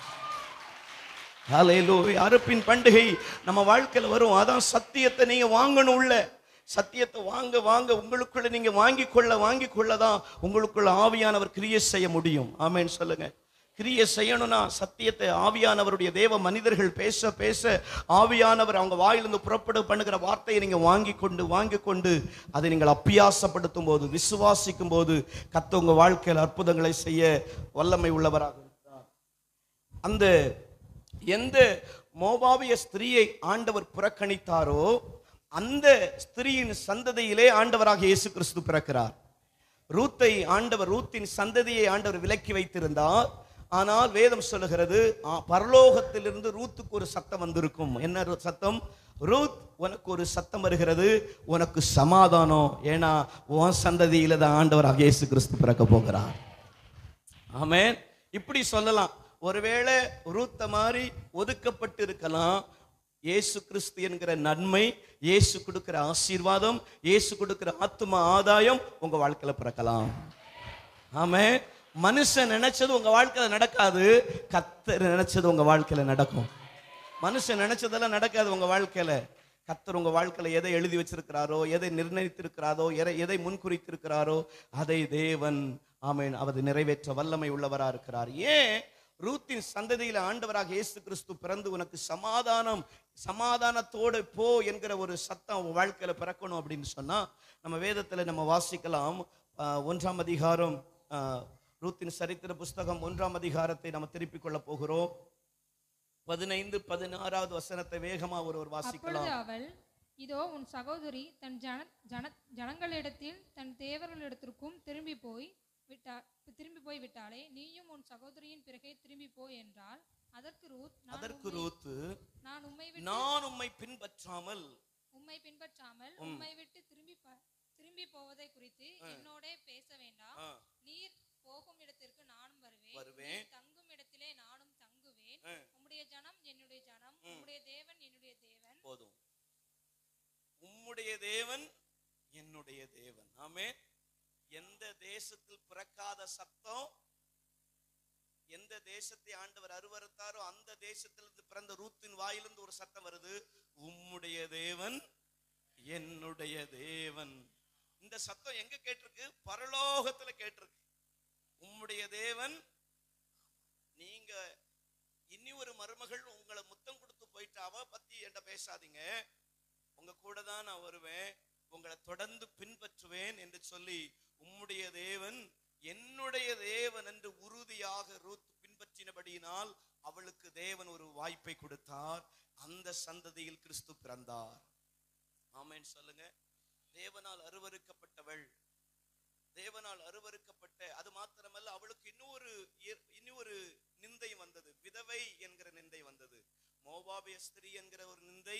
ஹalleluya அறுப்பின் பண்டிகை நம்ம வாழ்க்கையில வரும் அதான் சத்தியத்தை நீங்க வாங்கணும் உள்ள சத்தியத்தை வாங்க வாங்க உங்களுக்குள்ள நீங்க வாங்கி கொள்ள வாங்கி கொள்ளதான் உங்களுக்குள்ள ஆவியானவர் கிரியை செய்ய முடியும் ஆமென் சொல்லுங்க கிரியை செய்யணும்னா சத்தியத்தை ஆவியானவருடைய தேவ மனிதர்கள் பேச பேச ஆவியானவர் அவங்க வாயிலிருந்து புறப்பட பண்ணுகிற வார்த்தையை நீங்க வாங்கி கொண்டு வாங்கி கொண்டு அதை நீங்கள் அப்பியாசப்படுத்தும் போது விசுவாசிக்கும் போது கத்த உங்க வாழ்க்கையில் அற்புதங்களை செய்ய வல்லமை உள்ளவராக இருக்கிறார் அந்த எந்த மோபாவிய ஸ்திரீயை ஆண்டவர் புறக்கணித்தாரோ அந்த ஸ்திரீயின் சந்ததியிலே ஆண்டவராக இயேசு கிறிஸ்து பிறக்கிறார் ரூத்தை ஆண்டவர் ரூத்தின் சந்ததியை ஆண்டவர் விலக்கி வைத்திருந்தார் ஆனால் வேதம் சொல்லுகிறது ஆ, பரலோகத்திலிருந்து ரூத்துக்கு ஒரு சத்தம் வந்திருக்கும் என்ன ரு- சத்தம் ரூத் உனக்கு ஒரு சத்தம் வருகிறது உனக்கு சமாதானம் ஏன்னா உன் சந்ததியில தான் ஆண்டவராக இயேசு கிறிஸ்து பிறக்க போகிறார் ஆமென் இப்படி சொல்லலாம் ஒருவேளை ரூத்த மாதிரி ஒதுக்கப்பட்டு இருக்கலாம் இயேசு கிறிஸ்து என்கிற நன்மை இயேசு கொடுக்கிற ஆசீர்வாதம் இயேசு கொடுக்கிற ஆத்தும ஆதாயம் உங்க வாழ்க்கையில பிறக்கலாம் ஆமே மனுஷன் நினைச்சது உங்க வாழ்க்கையில நடக்காது கத்தர் நினைச்சது உங்க வாழ்க்கையில நடக்கும் மனுஷன் நினைச்சதெல்லாம் நடக்காது உங்க வாழ்க்கையில கத்தர் உங்க வாழ்க்கையில எதை எழுதி வச்சிருக்கிறாரோ எதை நிர்ணயித்திருக்கிறாரோ எதை எதை முன்குறித்திருக்கிறாரோ அதை தேவன் ஆமென் அவர் நிறைவேற்ற வல்லமை உள்ளவரா இருக்கிறார் ஏன் ரூத்தின் சந்ததியில ஆண்டவராக இயேசு கிறிஸ்து பிறந்து உனக்கு சமாதானம் சமாதானத்தோடு போ என்கிற ஒரு சத்தம் உன் வாழ்க்கையில பிறக்கணும் அப்படின்னு சொன்னா நம்ம வேதத்துல நம்ம வாசிக்கலாம் ஆஹ், ஒன்றாம் அதிகாரம் ஆஹ், ரூத்தின் சரித்திர புஸ்தகம் ஒன்றாம் அதிகாரத்தை நம்ம திருப்பிக் கொள்ள போகிறோம் பதினைந்து பதினாறாவது வசனத்தை வேகமா ஒருவர் அப்பொழுது வாசிக்கலாம் அவள் இதோ உன் சகோதரி தன் ஜன ஜன ஜனங்களிடத்தில் தன் தேவர்களிடத்திற்கும் திரும்பி போய் விட்டா திரும்பி போய் விட்டாளே நீயும் உன் சகோதரியின் பிறகே திரும்பி போய் என்றால் அதற்கு ரூத் நான் அதற்கு உம்மை- ரூத்து நான் உம்மை விட்டு நான் உம்மை பின்பற்றாமல் உம்மை பின்பற்றாமல் உம்மை விட்டு திரும்பி ப- திரும்பி போவதை குறித்து என்னோடே பேச வேண்டாம் ஆ. நீர் போகும் இடத்திற்கு நானும் வருவேன் வருவேன். நீர் தங்கும் இடத்திலே நானும் தங்குவேன் ஆ. உம்முடைய ஜனம் என்னுடைய ஜனம் உம்முடைய தேவன் என்னுடைய தேவன் போதும் உம்முடைய தேவன் என்னுடைய தேவன் ஆமே எந்த தேசத்தில் பிறக்காத சத்தம் எந்த தேசத்தை ஆண்டவர் அருவருத்தாரோ அந்த தேசத்திலிருந்து பிறந்த ரூத்தின் வாயிலிருந்து ஒரு சத்தம் வருது உம்முடைய தேவன் என்னுடைய தேவன் இந்த சத்தம் எங்க கேட்டிருக்கு பரலோகத்துல கேட்டிருக்கு உம்முடைய தேவன் நீங்க இனி ஒரு மருமகள் உங்களை முத்தம் கொடுத்து போயிட்டு அவ பத்தி என்கிட்ட பேசாதீங்க உங்க கூட தான் நான் வருவேன் உங்களை தொடர்ந்து பின்பற்றுவேன் என்று சொல்லி உம்முடைய தேவன் என்னுடைய தேவன் என்று உறுதியாக ரூத் பின்பற்றினபடியினால் அவளுக்கு தேவன் ஒரு வாய்ப்பை கொடுத்தார் அந்த சந்ததியில் கிறிஸ்து பிறந்தார் ஆமென் சொல்லுங்க தேவனால் அருவருக்கப்பட்டவள் தேவனால் அருவருக்கப்பட்ட அது மாத்திரமல்ல அவளுக்கு இன்னொரு இயற்- இன்னொரு நிந்தை வந்தது விதவை என்கிற நிந்தை வந்தது மோவாபிய ஸ்திரீ என்கிற ஒரு நிந்தை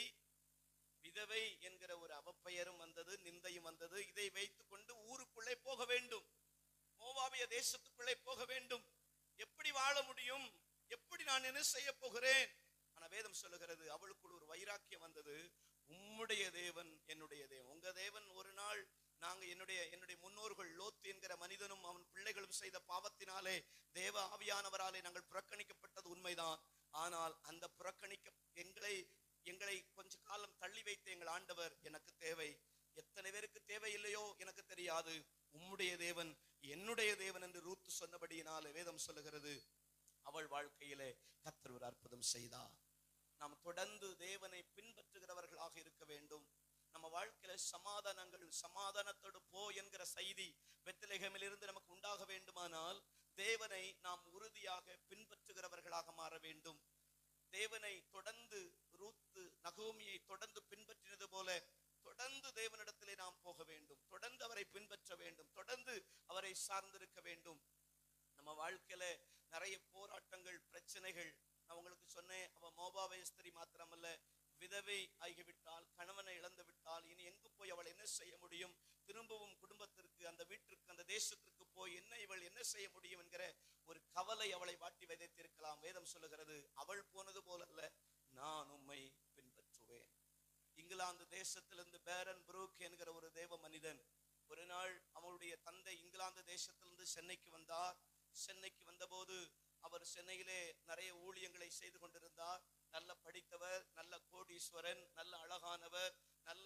விதவை என்கிற ஒரு அவப்பெயரும் வந்தது நிந்தையும் வந்தது இதை வைத்துக் கொண்டு ஊருக்குள்ளே போக வேண்டும் மோவாபிய தேசத்துக்குள்ளே போக வேண்டும் எப்படி வாழ முடியும் எப்படி நான் என்ன செய்ய போகிறேன் ஆனா வேதம் சொல்லுகிறது அவளுக்குள் ஒரு வைராக்கியம் வந்தது உம்முடைய தேவன் என்னுடைய தேவன் உங்க தேவன் ஒரு நாள் நாங்க என்னுடைய என்னுடைய முன்னோர்கள் லோத்து என்கிற மனிதனும் அவன் பிள்ளைகளும் செய்த பாவத்தினாலே தேவ ஆவியானவராலே நாங்கள் புறக்கணிக்கப்பட்டது உண்மைதான் ஆனால் அந்த புறக்கணிக்க எங்களை எங்களை கொஞ்ச காலம் தள்ளி வைத்த எங்கள் ஆண்டவர் எனக்கு தேவை எத்தனை பேருக்கு தேவையில்லையோ எனக்கு தெரியாது உம்முடைய தேவன் என்னுடைய தேவன் என்று ரூத்து சொன்னபடியினாலே வேதம் சொல்லுகிறது அவள் வாழ்க்கையிலே கர்த்தர் ஒரு அற்புதம் செய்தார் நாம் தொடர்ந்து தேவனை பின்பற்றுகிறவர்களாக இருக்க வேண்டும் நம்ம வாழ்க்கையில சமாதானங்கள் சமாதானத்தோடு போ என்கிற செய்தி பெத்தலேகமிலிருந்து நமக்கு உண்டாக வேண்டுமானால் தேவனை நாம் உறுதியாக பின்பற்றுகிறவர்களாக மாற வேண்டும் தேவனை தொடர்ந்து ரூத்து நகோமியை தொடர்ந்து பின்பற்றினது போல தொடர்ந்து தேவனிடத்திலே நாம் போக வேண்டும் தொடர்ந்து அவரை பின்பற்ற வேண்டும் தொடர்ந்து அவரை சார்ந்திருக்க வேண்டும் நம்ம வாழ்க்கையில நிறைய போராட்டங்கள் பிரச்சனைகள் நான் உங்களுக்கு சொன்னேன் அவ மோபாவை ஸ்திரி மாத்திரமல்ல விதவை ஆகிவிட்டால் கணவனை இழந்து விட்டால் இனி எங்கு போய் அவள் என்ன செய்ய முடியும் திரும்பவும் குடும்பத்திற்கு அந்த வீட்டிற்கு அந்த தேசத்திற்கு போய் என்ன இவள் என்ன செய்ய முடியும் என்கிற ஒரு கவலை அவளை வாட்டி விதைத்திருக்கலாம் வேதம் சொல்லுகிறது அவள் போனது போலல்ல நான் உம்மை பின்பற்றுவேன் இங்கிலாந்து தேசத்திலிருந்து பேரன் புரூக் என்கிற ஒரு தேவ மனிதன் ஒரு நாள் அவருடைய தந்தை இங்கிலாந்து தேசத்திலிருந்து சென்னைக்கு வந்தார் சென்னைக்கு வந்தபோது அவர் சென்னையிலே நிறைய ஊழியங்களை செய்து கொண்டிருந்தார் நல்ல படித்தவர் நல்ல கோடீஸ்வரன் நல்ல அழகானவர் நல்ல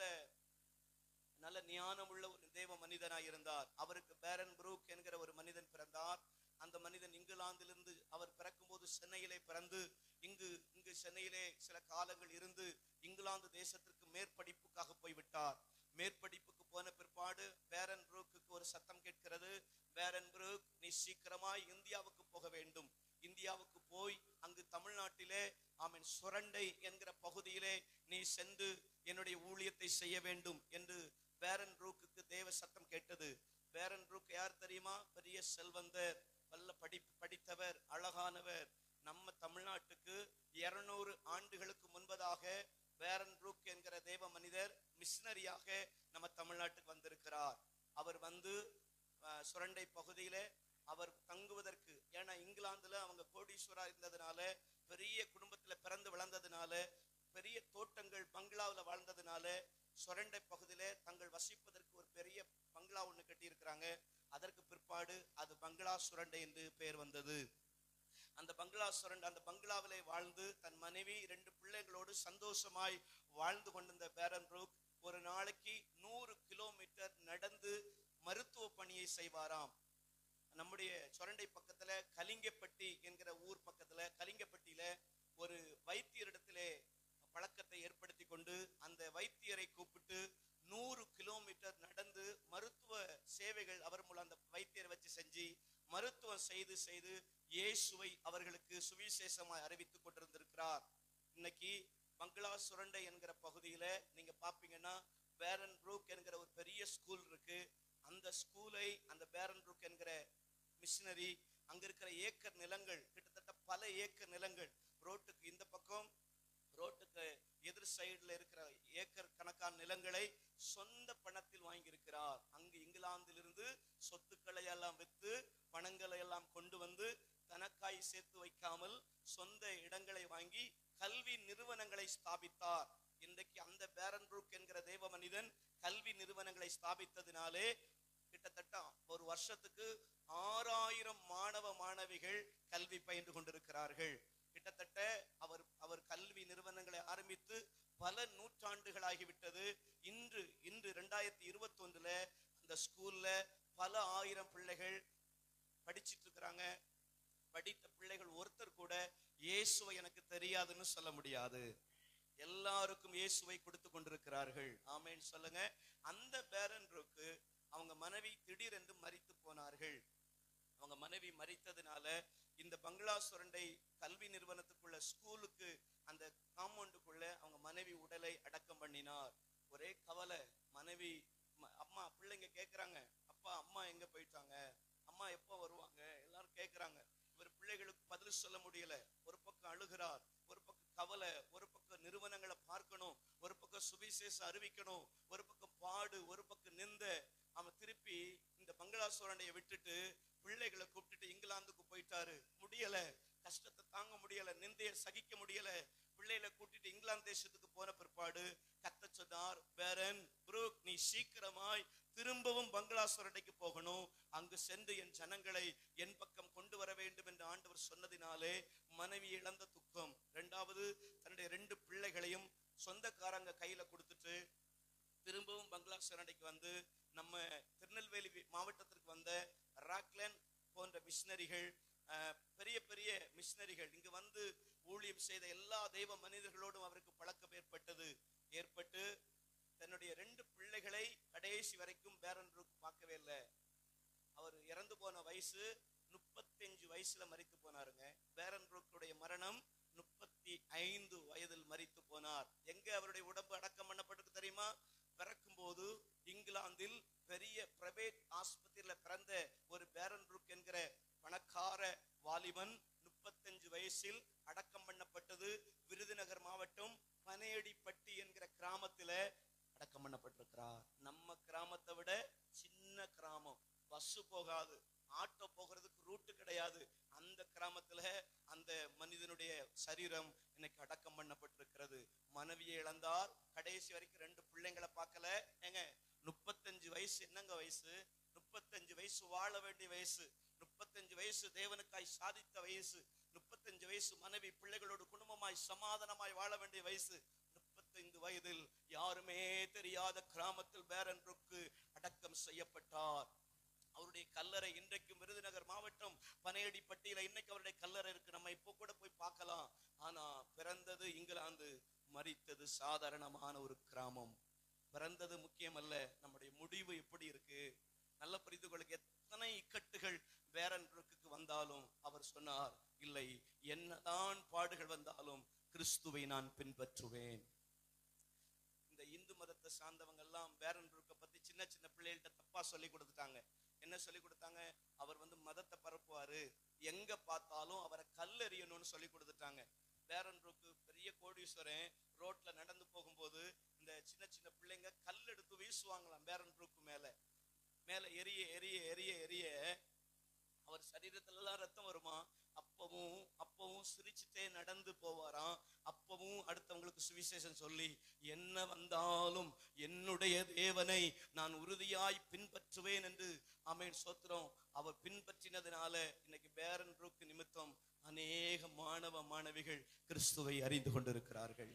நல்ல ஞானமுள்ள ஒரு தேவ மனிதனாய் இருந்தார் அவருக்கு பேரன் புரூக் என்கிற ஒரு மனிதன் பிறந்தார் அந்த மனிதன் இங்கிலாந்திலிருந்து அவர் பிறக்கும்போது சென்னையிலே பிறந்து இங்கு இங்கு சென்னையிலே சில காலங்கள் இருந்து இங்கிலாந்து தேசத்திற்கு மேற்படிப்புக்காக போய்விட்டார் மேற்படிப்புக்கு போன பிற்பாடு பேரன் புரூக்குக்கு ஒரு சத்தம் கேட்கிறது பேரன் புரூக் நீ சீக்கிரமாய் இந்தியாவுக்கு போக வேண்டும் இந்தியாவுக்கு போய் அங்கு தமிழ்நாட்டிலே ஆமென் சுரண்டை என்கிற பகுதியிலே நீ சென்று என்னுடைய ஊழியத்தை செய்ய வேண்டும் என்று பேரன் ரூக்குக்கு தேவ சத்தம் கேட்டது பேரன் ரூக் யார் தெரியுமா பெரிய செல்வந்தர் வல்ல படி படித்தவர் அழகானவர் நம்ம தமிழ்நாட்டுக்கு இருநூறு ஆண்டுகளுக்கு முன்பதாக பேரன் ரூக் என்கிற தேவ மனிதர் மிஷினரியாக நம்ம தமிழ்நாட்டுக்கு வந்திருக்கிறார் அவர் வந்து அஹ், சுரண்டை பகுதியிலே அவர் தங்குவதற்கு ஏன்னா இங்கிலாந்துல அவங்க கோடீஸ்வரா இருந்ததுனால பெரிய குடும்பத்துல பிறந்து வளர்ந்ததுனால பெரிய தோட்டங்கள் பங்களாவுல வாழ்ந்ததுனால சொரண்டை பகுதியில தங்கள் வசிப்பதற்கு ஒரு பெரிய பங்களா ஒண்ணு கட்டி இருக்கிறாங்க அதற்கு பிற்பாடு அது பங்களா சுரண்டை என்று பெயர் வந்தது அந்த பங்களா சுரண்டை அந்த பங்களாவிலே வாழ்ந்து தன் மனைவி ரெண்டு பிள்ளைகளோடு சந்தோஷமாய் வாழ்ந்து கொண்டிருந்த பேரன் ரூக் ஒரு நாளைக்கு நூறு கிலோமீட்டர் நடந்து மருத்துவ பணியை செய்வாராம் நம்முடைய சொரண்டை பக்கத்துல கலிங்கப்பட்டி என்கிற ஊர் பக்கத்துல கலிங்கப்பட்டியில ஒரு வைத்தியரிடத்திலே பழக்கத்தை ஏற்படுத்தி கொண்டு அந்த வைத்தியரை கூப்பிட்டு நூறு கிலோமீட்டர் நடந்து மருத்துவ சேவைகள் அவர் மூலம் அந்த வைத்தியரை வச்சு செஞ்சு மருத்துவம் செய்து செய்து இயேசுவை அவர்களுக்கு சுவிசேஷமாய் அறிவித்துக் கொண்டிருந்திருக்கிறார் இன்னைக்கு பங்களா சுரண்டை என்கிற பகுதியில நீங்க பாப்பீங்கன்னா பேரன் ப்ரூக் என்கிற ஒரு பெரிய ஸ்கூல் இருக்கு அந்த ஸ்கூலை அந்த பேரன் ப்ரூக் என்கிற மிஷினரி அங்க இருக்கிற ஏக்கர் நிலங்கள் கிட்டத்தட்ட பல ஏக்கர் நிலங்கள் ரோட்டுக்கு இந்த பக்கம் ரோட்டுக்கு எதிர் சைடுல இருக்கிற ஏக்கர் கணக்கான நிலங்களை சொந்த பணத்தில் வாங்கியிருக்கிறார் அங்கு இங்கிலாந்திலிருந்து சொத்துக்களை எல்லாம் வித்து பணங்களை எல்லாம் கொண்டு வந்து தனக்காய் சேர்த்து வைக்காமல் சொந்த இடங்களை வாங்கி கல்வி நிறுவனங்களை ஸ்தாபித்தார் இன்றைக்கு அந்த பேரன் ரூக் என்கிற தேவ மனிதன் கல்வி நிறுவனங்களை ஸ்தாபித்ததினாலே கிட்டத்தட்ட ஒரு வருஷத்துக்கு ஆறாயிரம் மாணவ மாணவிகள் கல்வி பயின்று கொண்டிருக்கிறார்கள் கிட்டத்தட்ட அவர் அவர் கல்வி நிறுவனங்களை ஆரம்பித்து பல நூற்றாண்டுகளாகிவிட்டது இன்று இன்று ரெண்டாயிரத்தி இருபத்தி ஒன்றுல அந்த ஸ்கூல்ல பல ஆயிரம் பிள்ளைகள் படிச்சிட்டு இருக்கிறாங்க படித்த பிள்ளைகள் ஒருத்தர் கூட இயேசுவை எனக்கு தெரியாதுன்னு சொல்ல முடியாது எல்லாருக்கும் இயேசுவை கொடுத்து கொண்டிருக்கிறார்கள் ஆமேன்னு சொல்லுங்க அந்த பேரன்ருக்கு அவங்க மனைவி திடீரென்று மரித்து போனார்கள் அவங்க மனைவி மரித்ததுனால இந்த பங்களா சுரண்டை கல்வி நிறுவனத்துக்குள்ள ஸ்கூலுக்கு அந்த காம்பவுண்டுக்குள்ள அவங்க மனைவி உடலை அடக்கம் பண்ணினார் ஒரே கவலை மனைவி ம- அம்மா பிள்ளைங்க கேக்குறாங்க அப்பா அம்மா எங்க போயிட்டாங்க அம்மா எப்போ வருவாங்க எல்லாரும் கேக்குறாங்க இவர் பிள்ளைகளுக்கு பதில் சொல்ல முடியல ஒரு பக்கம் அழுகிறார் ஒரு பக்கம் கவலை ஒரு பக்கம் நிறுவனங்களை பார்க்கணும் ஒரு பக்கம் சுவிசேஷம் அறிவிக்கணும் ஒரு பக்கம் பாடு ஒரு பக்கம் நிந்த அவன் திருப்பி இந்த பங்களா சோரண்டைய விட்டுட்டு பிள்ளைகளை கூப்பிட்டுட்டு இங்கிலாந்துக்கு போயிட்டாரு முடியல கஷ்டத்தை தாங்க முடியல நிந்தைய சகிக்க முடியல பிள்ளைகளை கூட்டிட்டு இங்கிலாந்து தேசத்துக்கு போன பிற்பாடு கத்த சொன்னார் பேரன் புரூக் நீ சீக்கிரமாய் திரும்பவும் பங்களா சுரண்டைக்கு போகணும் அங்கு சென்று என் ஜனங்களை என் பக்கம் கொண்டு வர வேண்டும் என்று ஆண்டவர் சொன்னதினாலே மனைவி இழந்த துக்கம் ரெண்டாவது தன்னுடைய ரெண்டு பிள்ளைகளையும் சொந்தக்காரங்க கையில கொடுத்துட்டு திரும்பவும் பங்களா சரண்டைக்கு வந்து நம்ம திருநெல்வேலி வி- மாவட்டத்திற்கு வந்த ராக்லன் போன்ற மிஷினரிகள் அஹ், பெரிய பெரிய மிஷினரிகள் இங்கு வந்து ஊழியம் செய்த எல்லா தெய்வ மனிதர்களோடும் அவருக்கு பழக்கம் ஏற்பட்டது ஏற்பட்டு தன்னுடைய ரெண்டு பிள்ளைகளை கடைசி வரைக்கும் பேரன்ருக்கு பார்க்கவே இல்லை அவர் இறந்து போன வயசு முப்பத்தஞ்சு வயசுல மரித்து போனாருங்க பேரன் ருக்குடைய மரணம் முப்பத்தி ஐந்து வயதில் மரித்து போனார் எங்க அவருடைய உடம்பு அடக்கம் பண்ணப்பட்டிருக்கு தெரியுமா பிறக்கும் போது இங்கிலாந்தில் பெரிய பிரைவேட் ஆஸ்பத்திரியில பிறந்த ஒரு பேரன் ருக் என்கிற பணக்கார வாலிபன் முப்பத்தஞ்சு வயசில் அடக்கம் பண்ணப்பட்டது விருதுநகர் மாவட்டம் பனையடிப்பட்டி என்கிற கிராமத்தில அடக்கம் பண்ணப்பட்டிருக்கிறார் நம்ம கிராமத்தை விட சின்ன கிராமம் பஸ் போகாது ஆட்டோ போகிறதுக்கு ரூட்டு கிடையாது அந்த கிராமத்துல அந்த மனிதனுடைய சரீரம் இன்னைக்கு அடக்கம் பண்ணப்பட்டிருக்கிறது மனைவியை இழந்தார் கடைசி வரைக்கும் ரெண்டு பிள்ளைங்களை பார்க்கல ஏங்க முப்பத்தஞ்சு வயசு என்னங்க வயசு முப்பத்தஞ்சு வயசு வாழ வேண்டிய வயசு முப்பத்தஞ்சு வயசு தேவனுக்காய் சாதித்த வயசு முப்பத்தஞ்சு வயசு மனைவி பிள்ளைகளோடு குடும்பமாய் சமாதானமாய் வாழ வேண்டிய வயசு முப்பத்தைந்து வயதில் யாருமே தெரியாத கிராமத்தில் பேரன்ருக்கு அடக்கம் செய்யப்பட்டார் அவருடைய கல்லறை இன்றைக்கும் விருதுநகர் மாவட்டம் பனையடிப்பட்டியில இன்னைக்கு அவருடைய கல்லறை இருக்கு நம்ம இப்போ கூட போய் பார்க்கலாம் ஆனா பிறந்தது இங்கிலாந்து மரித்தது சாதாரணமான ஒரு கிராமம் பிறந்தது முக்கியமல்ல நம்முடைய முடிவு எப்படி இருக்கு நல்ல புரிந்து கொள்ளுங்க எத்தனை இக்கட்டுகள் வேறன்றுக்கு வந்தாலும் அவர் சொன்னார் இல்லை என்னதான் பாடுகள் வந்தாலும் கிறிஸ்துவை நான் பின்பற்றுவேன் இந்த இந்து மதத்தை சார்ந்தவங்க எல்லாம் வேறன்றுக்க பத்தி சின்ன சின்ன பிள்ளைகள்கிட்ட தப்பா சொல்லி கொடுத்துட்டாங்க என்ன சொல்லி கொடுத்தாங்க அவர் வந்து மதத்தை பரப்புவாரு எங்க பார்த்தாலும் அவரை கல்லெறியணும்னு சொல்லி கொடுத்துட்டாங்க வேறன்றுக்கு பெரிய கோடீஸ்வரன் ரோட்ல நடந்து போகும்போது இந்த சின்ன சின்ன பிள்ளைங்க கல் எடுத்து வீசுவாங்களாம் வேறன்றுக்கு மேல மேல எரிய எரிய எரிய எரிய அவர் சரீரத்துல எல்லாம் ரத்தம் வருமா அப்பவும் அப்பவும் சிரிச்சுட்டே நடந்து போவாராம் அப்பவும் அடுத்தவங்களுக்கு சுவிசேஷம் சொல்லி என்ன வந்தாலும் என்னுடைய தேவனை நான் உறுதியாய் பின்பற்றுவேன் என்று ஆமென் சோத்திரம் அவர் பின்பற்றினதுனால இன்னைக்கு பேரன் ரூக்கு நிமித்தம் அநேக மாணவ மாணவிகள் கிறிஸ்துவை அறிந்து கொண்டிருக்கிறார்கள்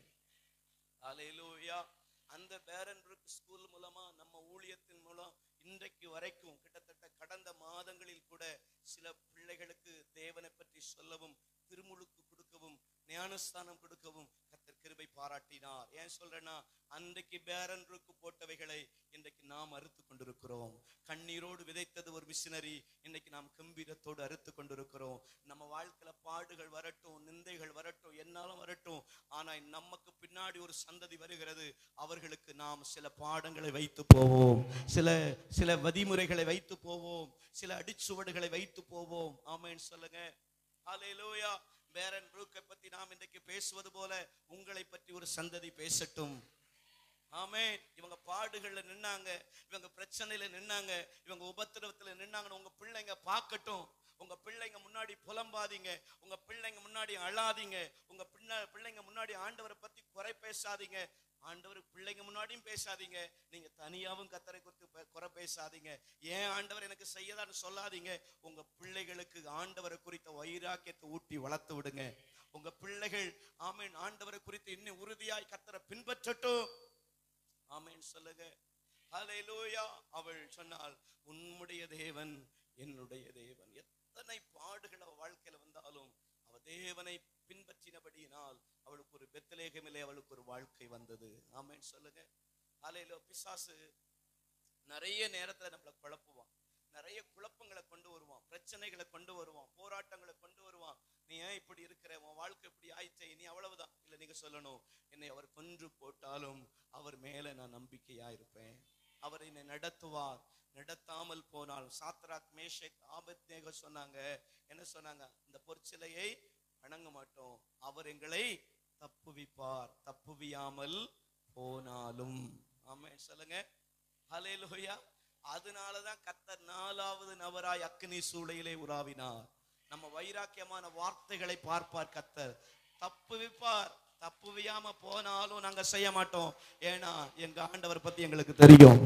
அலையிலூயா அந்த பேரன் ரூக் ஸ்கூல் மூலமா நம்ம ஊழியத்தின் மூலம் இன்றைக்கு வரைக்கும் கிட்டத்தட்ட கடந்த மாதங்களில் கூட சில பிள்ளைகளுக்கு தேவனை பற்றி சொல்லவும் திருமுழுக்கு கொடுக்கவும் ஞானஸ்தானம் கொடுக்கவும் கர்த்தர் கிருபை பாராட்டினார் ஏன் சொல்றேன்னா அன்றைக்கு பேரன்ருக்கு போட்டவைகளை இன்றைக்கு நாம் அறுத்து கொண்டிருக்கிறோம் கண்ணீரோடு விதைத்தது ஒரு மிஷினரி இன்னைக்கு நாம் கம்பீரத்தோடு அறுத்து கொண்டிருக்கிறோம் நம்ம வாழ்க்கையில பாடுகள் வரட்டும் நிந்தைகள் வரட்டும் என்னாலும் வரட்டும் ஆனா நமக்கு பின்னாடி ஒரு சந்ததி வருகிறது அவர்களுக்கு நாம் சில பாடங்களை வைத்து போவோம் சில சில வதிமுறைகளை வைத்து போவோம் சில அடிச்சுவடுகளை வைத்து போவோம் ஆமென் சொல்லுங்க ஹalleluya பேரன் ரூக்கை பத்தி நாம் இன்றைக்கு பேசுவது போல உங்களை பற்றி ஒரு சந்ததி பேசட்டும் ஆமென் இவங்க பாடுகள்ல நின்னாங்க இவங்க பிரச்சனையில நின்னாங்க இவங்க உபத்திரவத்துல நின்னாங்கன்னு உங்க பிள்ளைங்க பார்க்கட்டும் உங்க பிள்ளைங்க முன்னாடி புலம்பாதீங்க உங்க பிள்ளைங்க முன்னாடி அழாதீங்க உங்க பின்ன பிள்ளைங்க முன்னாடி ஆண்டவரை பத்தி குறை பேசாதீங்க ஆண்டவர் பிள்ளைங்க முன்னாடியும் பேசாதீங்க நீங்க தனியாவும் கத்தரை குறித்து பே- குறை பேசாதீங்க ஏன் ஆண்டவர் எனக்கு செய்யதான்னு சொல்லாதீங்க உங்க பிள்ளைகளுக்கு ஆண்டவரை குறித்த வைராக்கியத்தை ஊட்டி வளர்த்து விடுங்க உங்க பிள்ளைகள் ஆமென் ஆண்டவரை குறித்து இன்னும் உறுதியாய் கத்தரை பின்பற்றட்டும் ஆமென் சொல்லுங்க ஹalleluya அவள் சொன்னால் உன்னுடைய தேவன் என்னுடைய தேவன் எத்தனை பாடுகள் அவ வாழ்க்கையில வந்தாலும் அவ தேவனை பின்பற்றினபடியினால் அவளுக்கு ஒரு பெத்தலேகமிலே அவளுக்கு ஒரு வாழ்க்கை வந்தது ஆமென் சொல்லுங்க ஹalleluya பிசாசு நிறைய நேரத்துல நம்மளை குழப்புவான் நிறைய குழப்பங்களை கொண்டு வருவான் பிரச்சனைகளை கொண்டு வருவான் போராட்டங்களை கொண்டு வருவான் நீ ஏன் இப்படி இருக்கிற உன் வாழ்க்கை இப்படி ஆயிடுச்சே நீ அவ்வளவுதான் இல்ல நீங்க சொல்லணும் என்னை அவர் கொன்று போட்டாலும் அவர் மேல நான் நம்பிக்கையா இருப்பேன் அவர் என்னை நடத்துவார் நடத்தாமல் போனால் சாத்ராக் மேஷக் ஆபத்நேக சொன்னாங்க என்ன சொன்னாங்க இந்த பொற்சிலையை வணங்க மாட்டோம் அவர் எங்களை தப்புவிப்பார் தப்புவியாமல் போனாலும் ஆமே சொல்லுங்க ஹalleluya அதனாலதான் கத்தர் நாலாவது நபராய் அக்னி சூளையிலே உலாவினார் நம்ம வைராக்கியமான வார்த்தைகளை பார்ப்பார் கத்தர் தப்புவிப்பார் தப்புவியாம போனாலும் நாங்க செய்ய மாட்டோம் ஏன்னா எங்க ஆண்டவர் பத்தி எங்களுக்கு தெரியும்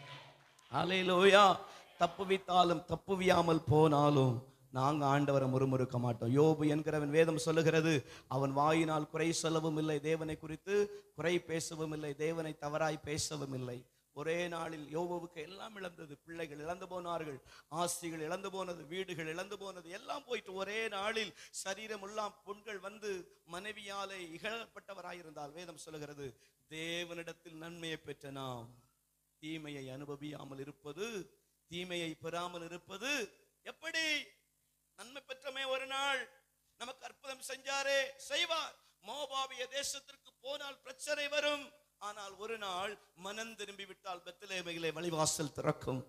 ஹalleluya தப்புவித்தாலும் தப்புவியாமல் போனாலும் நாங்க ஆண்டவரை முறுமுறுக்க மாட்டோம் யோபு என்கிறவன் வேதம் சொல்லுகிறது அவன் வாயினால் குறை சொல்லவும் இல்லை தேவனை குறித்து குறை பேசவும் இல்லை தேவனை தவறாய் பேசவும் இல்லை ஒரே நாளில் யோபுவுக்கு எல்லாம் இழந்தது பிள்ளைகள் இழந்து போனார்கள் ஆஸ்திகள் இழந்து போனது வீடுகள் இழந்து போனது எல்லாம் போயிட்டு ஒரே நாளில் சரீரம் எல்லாம் பொண்கள் வந்து மனைவியாலே இகழப்பட்டவராயிருந்தால் வேதம் சொல்லுகிறது தேவனிடத்தில் நன்மையை பெற்ற நாம் தீமையை அனுபவியாமல் இருப்பது தீமையை பெறாமல் இருப்பது எப்படி நன்மை பெற்றமே ஒரு நாள் நமக்கு அற்புதம் செஞ்சாரே செய்வார் மோபாவிய தேசத்திற்கு போனால் பிரச்சனை வரும் ஆனால் ஒரு நாள் மனம் திரும்பி விட்டால் பெத்தலேமையிலே வழிவாசல் திறக்கும்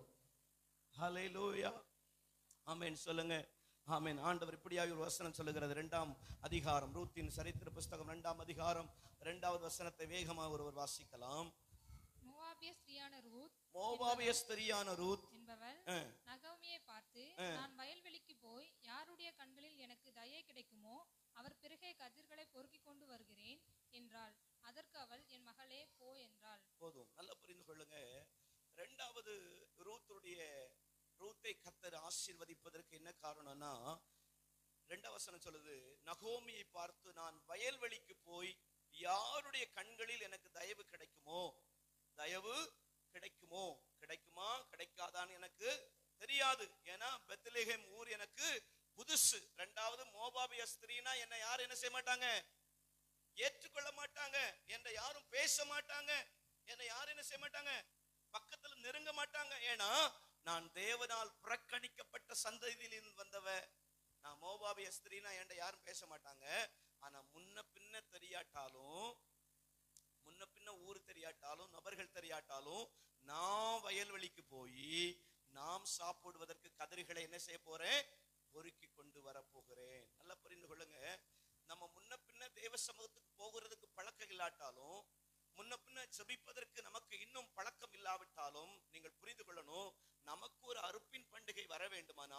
ஹalleluya ஆமென் சொல்லுங்க ஆமென் ஆண்டவர் இப்படியாக ஒரு வசனம் சொல்லுகிறது இரண்டாம் அதிகாரம் ரூத்தின் சரித்திர புஸ்தகம் இரண்டாம் அதிகாரம் இரண்டாவது வசனத்தை வேகமாக ஒருவர் வாசிக்கலாம் மோவாபிய ஸ்திரியான ரூத் மோபாவிய ஸ்திரியான ரூத் என்பவள் ஆ, நகோமியை பார்த்து ஆ. நான் வயல்வெளிக்கு போய் யாருடைய கண்களில் எனக்கு தயை கிடைக்குமோ அவர் பிறகே கதிர்களை பொறுக்கிக் கொண்டு வருகிறேன் என்றாள் அதற்கு அவள் என் மகளே போ என்றாள் போதும் நல்லா புரிந்து கொள்ளுங்க ரெண்டாவது ரூத்துடைய ரூத்தை கத்தர் ஆசீர்வதிப்பதற்கு என்ன காரணம்னா ரெண்டாவது வசனம் சொல்லுது நகோமியை பார்த்து நான் வயல்வெளிக்கு போய் யாருடைய கண்களில் எனக்கு தயவு கிடைக்குமோ தயவு கிடைக்குமோ கிடைக்குமா கிடைக்காதான்னு எனக்கு தெரியாது ஏன்னா பெத்லெஹேம் ஊர் எனக்கு புதுசு ரெண்டாவது மோபாபிய ஸ்திரீனா என்ன யாரும் என்ன செய்ய மாட்டாங்க ஏற்றுக்கொள்ள மாட்டாங்க என்ற யாரும் பேச மாட்டாங்க என்னை யாரும் என்ன செய்ய மாட்டாங்க பக்கத்துல நெருங்க மாட்டாங்க ஏன்னா நான் தேவனால் புறக்கணிக்கப்பட்ட சந்ததியில் வந்தவ நான் மோபாபிய ஸ்திரீனா என்கிட்ட யாரும் பேச மாட்டாங்க ஆனா முன்ன பின்ன தெரியாட்டாலும் முன்ன பின்ன ஊர் தெரியாட்டாலும் நபர்கள் தெரியாட்டாலும் நான் வயல்வெளிக்கு போய் நாம் சாப்பிடுவதற்கு கதிர்களை என்ன செய்ய போறேன் பொறுக்கி கொண்டு வர போகிறேன் நல்லா புரிந்து கொள்ளுங்க நம்ம முன்ன பின்ன தேவ சமூகத்துக்கு போகிறதுக்கு பழக்கம் இல்லாட்டாலும் முன்ன பின்ன ஜெபிப்பதற்கு நமக்கு இன்னும் பழக்கம் இல்லாவிட்டாலும் நீங்கள் புரிந்து கொள்ளணும் நமக்கு ஒரு அறுப்பின் பண்டிகை வர வேண்டுமானால்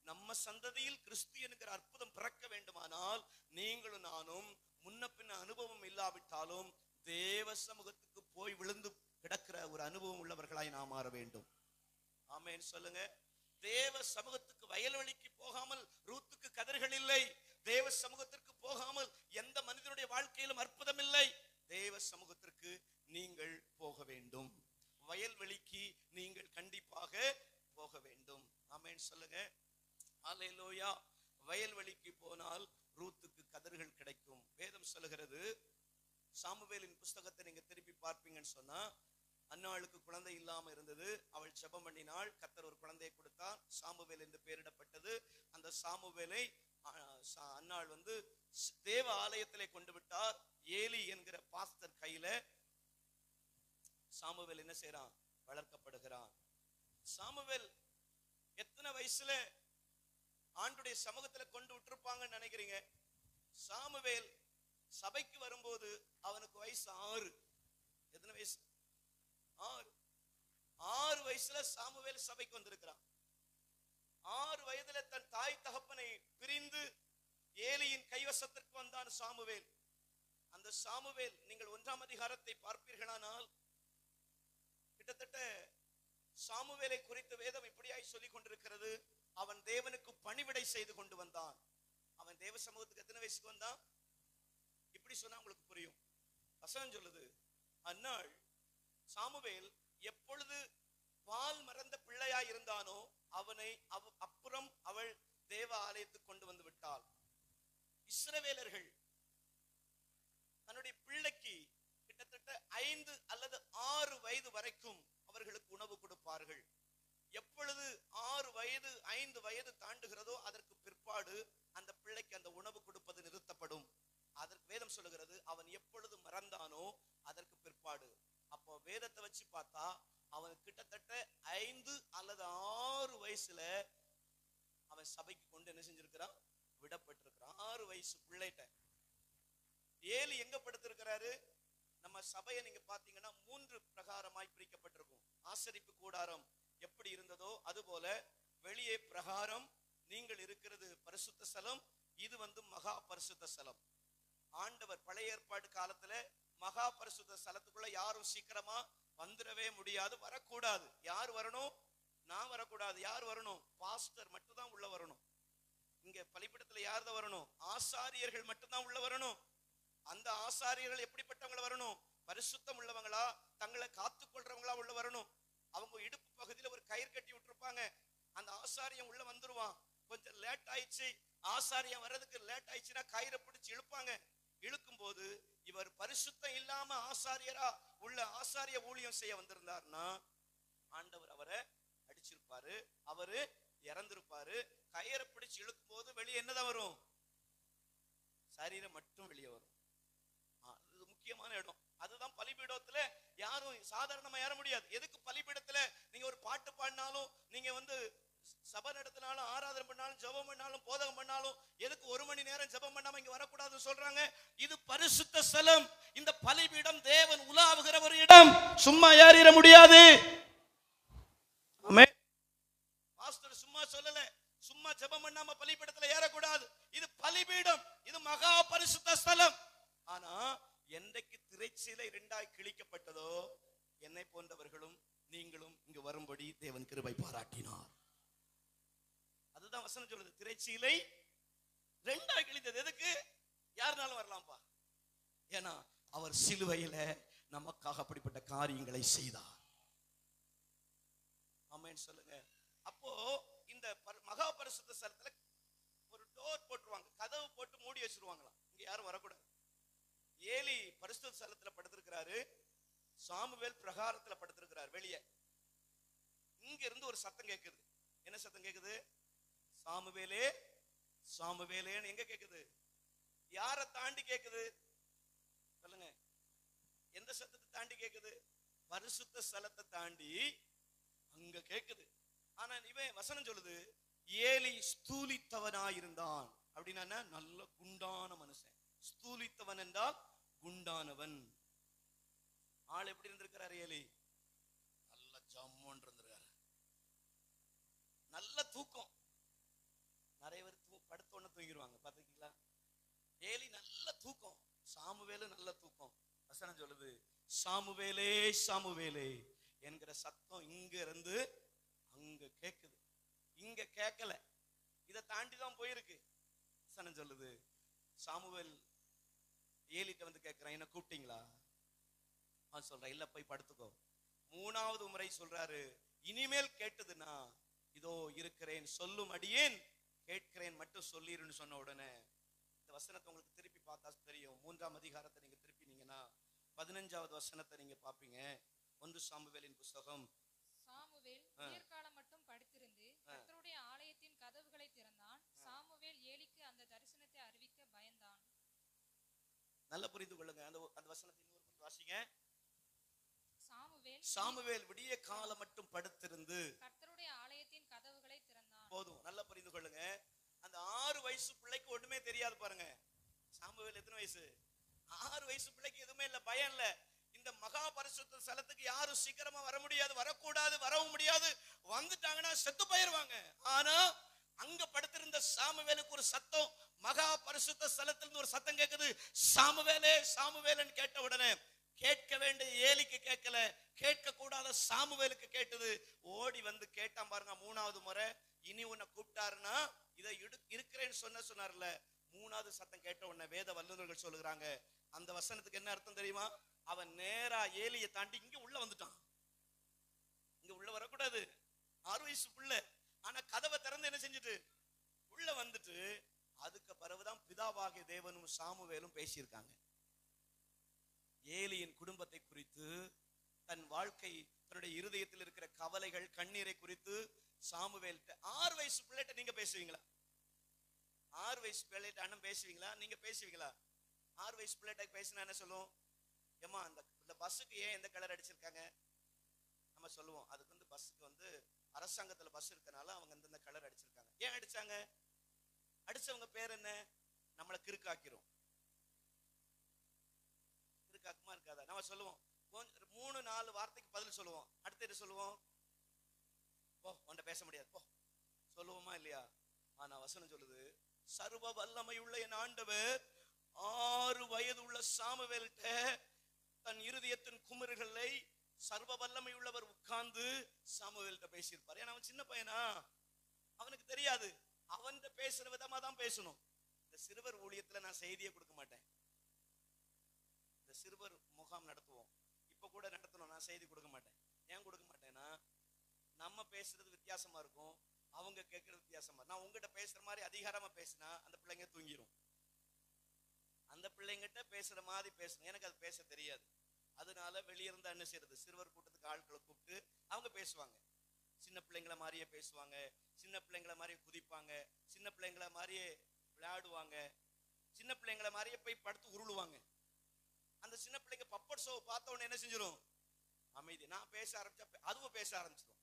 நம்ம சந்ததியில் கிறிஸ்து என்கிற அற்புதம் பிறக்க வேண்டுமானால் நீங்களும் நானும் முன்ன பின்ன அனுபவம் இல்லாவிட்டாலும் தேவ சமூகத்துக்கு போய் விழுந்து கிடக்கிற ஒரு அனுபவம் உள்ளவர்களாய் நாம் மாற வேண்டும் ஆமென் சொல்லுங்க தேவ சமூகத்துக்கு வயல்வெளிக்கு போகாமல் ரூத்துக்கு கதிர்கள் இல்லை தேவ சமூகத்திற்கு போகாமல் எந்த மனிதனுடைய வாழ்க்கையிலும் அற்புதம் இல்லை தேவ சமூகத்திற்கு நீங்கள் போக வேண்டும் வயல்வெளிக்கு நீங்கள் கண்டிப்பாக போக வேண்டும் ஆமென் சொல்லுங்க அல்லேலூயா வயல்வெளிக்கு போனால் ரூத்துக்கு கதிர்கள் கிடைக்கும் வேதம் சொல்லுகிறது சாமுவேலின் புஸ்தகத்தை நீங்க திருப்பி பார்ப்பீங்கன்னு சொன்னா அன்னாளுக்கு குழந்தை இல்லாம இருந்தது அவள் ஜெபம் பண்ணினாள் கத்தர் ஒரு குழந்தையை கொடுத்தார் சாமுவேல் என்று பெயரிடப்பட்டது அந்த சாமுவேலை ஆ, சா- அன்னாள் வந்து ஸ்- தேவ ஆலயத்திலே கொண்டு விட்டார் ஏலி என்கிற பாஸ்தர் கையில சாமுவேல் என்ன செய்றான் வளர்க்கப்படுகிறான் சாமுவேல் எத்தனை வயசுல ஆண்டுடைய சமூகத்துல கொண்டு விட்டுருப்பாங்கன்னு நினைக்கிறீங்க சாமுவேல் சபைக்கு வரும்போது அவனுக்கு வயசு ஆறு எத்தனை வயசு ஆறு ஆறு வயசுல சாமுவேல் சபைக்கு வந்திருக்கிறான் ஆறு வயதுல தன் தாய் தகப்பனை பிரிந்து ஏலியின் கைவசத்திற்கு வந்தான் சாமுவேல் அந்த சாமுவேல் நீங்கள் ஒன்றாம் அதிகாரத்தை பார்ப்பீர்களானால் கிட்டத்தட்ட சாமுவேலை குறித்த வேதம் இப்படியாய் சொல்லிக் கொண்டிருக்கிறது அவன் தேவனுக்கு பணிவிடை செய்து கொண்டு வந்தான் அவன் தேவ சமூகத்துக்கு எத்தனை வயசுக்கு வந்தான் இப்படி சொன்னா உங்களுக்கு புரியும் வசனம் சொல்லுது அந்நாள் சாமுவேல் எப்பொழுது பால் மறந்த பிள்ளையாய் இருந்தானோ அவனை அவ அப்புறம் அவள் தேவ ஆலயத்துக்கு கொண்டு வந்து விட்டாள் இஸ்ரவேலர்கள் தன்னுடைய பிள்ளைக்கு கிட்டத்தட்ட ஐந்து அல்லது ஆறு வயது வரைக்கும் அவர்களுக்கு உணவு கொடுப்பார்கள் எப்பொழுது ஆறு வயது ஐந்து வயது தாண்டுகிறதோ அதற்கு பிற்பாடு அந்த பிள்ளைக்கு அந்த உணவு கொடுப்பது நிறுத்தப்படும் அதற்கு வேதம் சொல்லுகிறது அவன் எப்பொழுது மறந்தானோ அதற்கு பிற்பாடு அப்போ வேதத்தை வச்சு பார்த்தா அவன் கிட்டத்தட்ட ஐந்து அல்லது ஆறு வயசுல அவன் சபைக்கு கொண்டு என்ன செஞ்சிருக்கிறான் விடப்பட்டிருக்கிறான் ஆறு வயசு பிள்ளைகிட்ட ஏலி எங்க படுத்திருக்கிறாரு நம்ம சபையை நீங்க பாத்தீங்கன்னா மூன்று பிரகாரமாய் பிரிக்கப்பட்டிருக்கும் ஆசரிப்பு கூடாரம் எப்படி இருந்ததோ அதுபோல வெளியே பிரகாரம் நீங்கள் இருக்கிறது பரிசுத்த ஸ்தலம் இது வந்து மகா பரிசுத்த ஸ்தலம் ஆண்டவர் பழைய ஏற்பாடு காலத்துல மகா பரிசுத்த ஸ்தலத்துக்குள்ள யாரும் சீக்கிரமா வந்துடவே முடியாது வரக்கூடாது யார் வரணும் நான் வரக்கூடாது யார் வரணும் பாஸ்டர் மட்டும் தான் உள்ள வரணும் இங்க பலிப்பிடத்துல யார் தான் வரணும் ஆசாரியர்கள் மட்டும்தான் உள்ள வரணும் அந்த ஆசாரியர்கள் எப்படிப்பட்டவங்கள வரணும் பரிசுத்தம் உள்ளவங்களா தங்களை காத்துக்கொள்றவங்களா உள்ள வரணும் அவங்க இடுப்பு பகுதியில ஒரு கயிறு கட்டி விட்டுருப்பாங்க அந்த ஆசாரியம் உள்ள வந்துருவான் கொஞ்சம் லேட் ஆயிடுச்சு ஆசாரியம் வர்றதுக்கு லேட் ஆயிடுச்சுன்னா கயிறை பிடிச்சு இழுப்பாங்க இழுக்கும் போது இவர் பரிசுத்தம் இல்லாம ஆசாரியரா உள்ள ஆசாரிய ஊழியம் செய்ய வந்திருந்தாருன்னா ஆண்டவர் அவரை அடிச்சிருப்பாரு அவரு இறந்திருப்பாரு கயிறை பிடிச்சு இழுக்கும் போது வெளியே என்னதான் வரும் சரீரம் மட்டும் வெளியே வரும் ஆ, அது முக்கியமான இடம் அதுதான் பலிபீடத்துல யாரும் சாதாரணமா ஏற முடியாது எதுக்கு பலிபீடத்துல நீங்க ஒரு பாட்டு பாடினாலும் நீங்க வந்து சபை நடத்தினாலும் ஆராதனை பண்ணாலும் ஜெபம் பண்ணாலும் போதகம் பண்ணாலும் எதுக்கு ஒரு மணி நேரம் ஜெபம் பண்ணாம இங்க வரக்கூடாதுன்னு சொல்றாங்க இது பரிசுத்த ஸ்தலம் இந்த பலிபீடம் தேவன் உலாவுகிற ஒரு இடம் சும்மா ஏறிட முடியாது ஆமென். பாஸ்டர் சும்மா சொல்லல சும்மா ஜெபம் பண்ணாம பலிபீடத்துல ஏறக்கூடாது இது பலிபீடம் இது மகா பரிசுத்த ஸ்தலம் ஆனா என்றைக்கு திரைச்சீலை இரண்டாய் கிழிக்கப்பட்டதோ என்னை போன்றவர்களும் நீங்களும் இங்கு வரும்படி தேவன் கிருபை பாராட்டினார் அதுதான் வசனம் சொல்லுது திரைச்சீலை ரெண்டாய் கிழித்தது எதுக்கு யாருனாலும் வரலாம்ப்பா ஏன்னா அவர் சிலுவையில நமக்காக அப்படிப்பட்ட காரியங்களை செய்தார் ஆமென் சொல்லுங்க அப்போ இந்த பர- மகா பரிசுத்த ஸ்தலத்துல ஒரு டோர் போட்டுருவாங்க கதவு போட்டு மூடி வச்சிருவாங்களாம் இங்க யாரும் வரக்கூடாது ஏலி பரிசுத்த ஸ்தலத்துல படுத்திருக்கிறாரு சாமுவேல் பிரகாரத்துல படுத்திருக்கிறார் வெளியே இங்க இருந்து ஒரு சத்தம் கேக்குது என்ன சத்தம் கேக்குது சாமுவேலே சாமுவேலேன்னு எங்க கேக்குது யாரை தாண்டி கேக்குது சொல்லுங்க எந்த சத்தத்தை தாண்டி கேக்குது பரிசுத்த ஸ்தலத்தை தாண்டி அங்க கேக்குது ஆனா இவன் வசனம் சொல்லுது ஏலி ஸ்தூலித்தவனாயிருந்தான் அப்படின்னா என்ன? நல்ல குண்டான மனுஷன் ஸ்தூலித்தவன் என்றால் குண்டானவன் ஆள் எப்படி இருந்திருக்கிறார் ஏலி நல்ல ஜம்முன்னு இருந்திருக்காரு நல்ல தூக்கம் ஏலி நல்ல தூக்கம் சாமுவேலு நல்ல தூக்கம் வசனம் சொல்லுது சாமுவேலே சாமுவேலே என்கிற சத்தம் இங்க இருந்து அங்க கேக்குது இங்க கேட்கல இதை தாண்டி தான் போயிருக்கு வசனம் சொல்லுது சாமுவேல் ஏலிட்ட வந்து கேட்கிறேன் என்ன கூப்பிட்டீங்களா அவன் சொல்றேன் இல்ல போய் படுத்துக்கோ மூணாவது முறை சொல்றாரு இனிமேல் கேட்டதுன்னா இதோ இருக்கிறேன் சொல்லும் அடியேன் கேட்கிறேன் மட்டும் சொல்லிருன்னு சொன்ன உடனே இந்த வசனத்தை உங்களுக்கு திருப்பி பார்த்தா தெரியும் மூன்றாம் அதிகாரத்தை நீங்க திருப்பினீங்கன்னா பதினஞ்சாவது வசனத்தை நீங்க பாப்பீங்க ஒன்று சாமுவேலின் புஸ்தகம் சாமுவேல் ஆ. விடியற்காலம் மட்டும் படுத்திருந்து கர்த்தருடைய ஆலயத்தின் கதவுகளை திறந்தான் சாமுவேல் ஏலிக்கு அந்த தரிசனத்தை அறிவிக்க பயந்தான் நல்லா புரிந்து கொள்ளுங்க அந்த அந்த வசனத்தை இன்னொரு முறை வாசிங்க சாமுவேல் சாமுவேல் விடிய காலம் மட்டும் படுத்திருந்து கர்த்தருடைய ஆலயத்தின் கதவுகளை திறந்தான் போதும் நல்லா புரிந்து கொள்ளுங்க அந்த ஆறு வயசு பிள்ளைக்கு ஒண்ணுமே தெரியாது பாருங்க சாமுவேல் எத்தனை வயசு ஆறு வயசு பிள்ளைக்கு எதுவுமே இல்ல பயம் இல்ல இந்த மகா பரிசுத்த ஸ்தலத்துக்கு யாரும் சீக்கிரமா வர முடியாது வரக்கூடாது வரவும் முடியாது வந்துட்டாங்கன்னா செத்து போயிருவாங்க ஆனா அங்க படுத்திருந்த சாமுவேலுக்கு ஒரு சத்தம் மகா பரிசுத்த ஸ்தலத்திலிருந்து ஒரு சத்தம் கேக்குது சாமுவேலே சாமுவேலன்னு கேட்ட உடனே கேட்க வேண்டிய ஏலிக்கு கேட்கல கேட்க கூடாத சாமுவேலுக்கு கேட்டது ஓடி வந்து கேட்டான் பாருங்க மூணாவது முறை இனி உன்னை கூப்பிட்டாருன்னா இதை இடு- இருக்கிறேன்னு சொன்ன சொன்னார்ல மூணாவது சத்தம் கேட்ட உடனே வேத வல்லுநர்கள் சொல்லுகிறாங்க அந்த வசனத்துக்கு என்ன அர்த்தம் தெரியுமா அவன் நேரா ஏலியை தாண்டி இங்க உள்ள வந்துட்டான் இங்க உள்ள வரக்கூடாது ஆறு வயசு புள்ள ஆனா கதவை திறந்து என்ன செஞ்சுட்டு உள்ள வந்துட்டு அதுக்கு பிறகுதான் பிதாவாகிய தேவனும் சாமுவேலும் பேசியிருக்காங்க ஏலியின் குடும்பத்தை குறித்து தன் வாழ்க்கை தன்னுடைய இருதயத்தில் இருக்கிற கவலைகள் கண்ணீரை குறித்து சாமுவேல்கிட்ட ஆறு வயசு பிள்ளைகிட்ட நீங்க பேசுவீங்களா ஆறு வயசு பிள்ளைகிட்ட அண்ணன் பேசுவீங்களா நீங்க பேசுவீங்களா ஆறு வயசு பிள்ளைகிட்ட பேசினா என்ன சொல்லுவோம் ஏமா அந்த இந்த பஸ்ஸுக்கு ஏன் எந்த கலர் அடிச்சிருக்காங்க நம்ம சொல்லுவோம் அதுக்கு வந்து பஸ்ஸுக்கு வந்து அரசாங்கத்துல பஸ் இருக்கனால அவங்க இந்த கலர் அடிச்சிருக்காங்க ஏன் அடிச்சாங்க அடிச்சவங்க பேர் என்ன நம்மளை கிறுக்காக்கிறோம் கிறுக்காக்குமா இருக்காதா நம்ம சொல்லுவோம் கொஞ்ச- மூணு நாலு வார்த்தைக்கு பதில் சொல்லுவோம் அடுத்து என்ன சொல்லுவோம் போ உன்கிட்ட பேச முடியாது போ சொல்லுவோமா இல்லையா ஆனா வசனம் சொல்லுது சர்வ வல்லமை உள்ள என் ஆண்டவர் ஆறு வயது உள்ள சாமுவேல்கிட்ட தன் இருதயத்தின் குமுறுகளை சர்வ வல்லமை உள்ளவர் உட்கார்ந்து சாமுவேல்கிட்ட பேசியிருப்பார் ஏன்னா அவன் சின்ன பையனா அவனுக்கு தெரியாது அவன்கிட்ட பேசுற விதமா தான் பேசணும் இந்த சிறுவர் ஊழியத்துல நான் செய்தியை கொடுக்க மாட்டேன் இந்த சிறுவர் முகாம் நடத்துவோம் இப்ப கூட நடத்தணும் நான் செய்தி கொடுக்க மாட்டேன் ஏன் கொடுக்க மாட்டேன்னா நம்ம பேசுறது வித்தியாசமா இருக்கும் அவங்க கேட்கறது வித்தியாசமா இருக்கும். நான் உங்ககிட்ட பேசுற மாதிரி அதிகாரமா பேசினா அந்த பிள்ளைங்க தூங்கிரும் அந்த பிள்ளைங்கிட்ட பேசுற மாதிரி பேசணும் எனக்கு அது பேச தெரியாது அதனால வெளிய இருந்தா என்ன செய்யறது சிறுவர் கூட்டத்துக்கு ஆட்களை கூப்பிட்டு அவங்க பேசுவாங்க சின்ன பிள்ளைங்கள மாதிரியே பேசுவாங்க சின்ன பிள்ளைங்கள மாதிரியே குதிப்பாங்க சின்ன பிள்ளைங்கள மாதிரியே விளையாடுவாங்க சின்ன பிள்ளைங்கள மாதிரியே போய் படுத்து உருளுவாங்க அந்த சின்ன பிள்ளைங்க பப்பட் ஷோ பார்த்த உடனே என்ன செஞ்சிரும் அமைதி நான் பேச ஆரம்பிச்சா பே- அதுவும் பேச ஆரம்பிச்சிடும்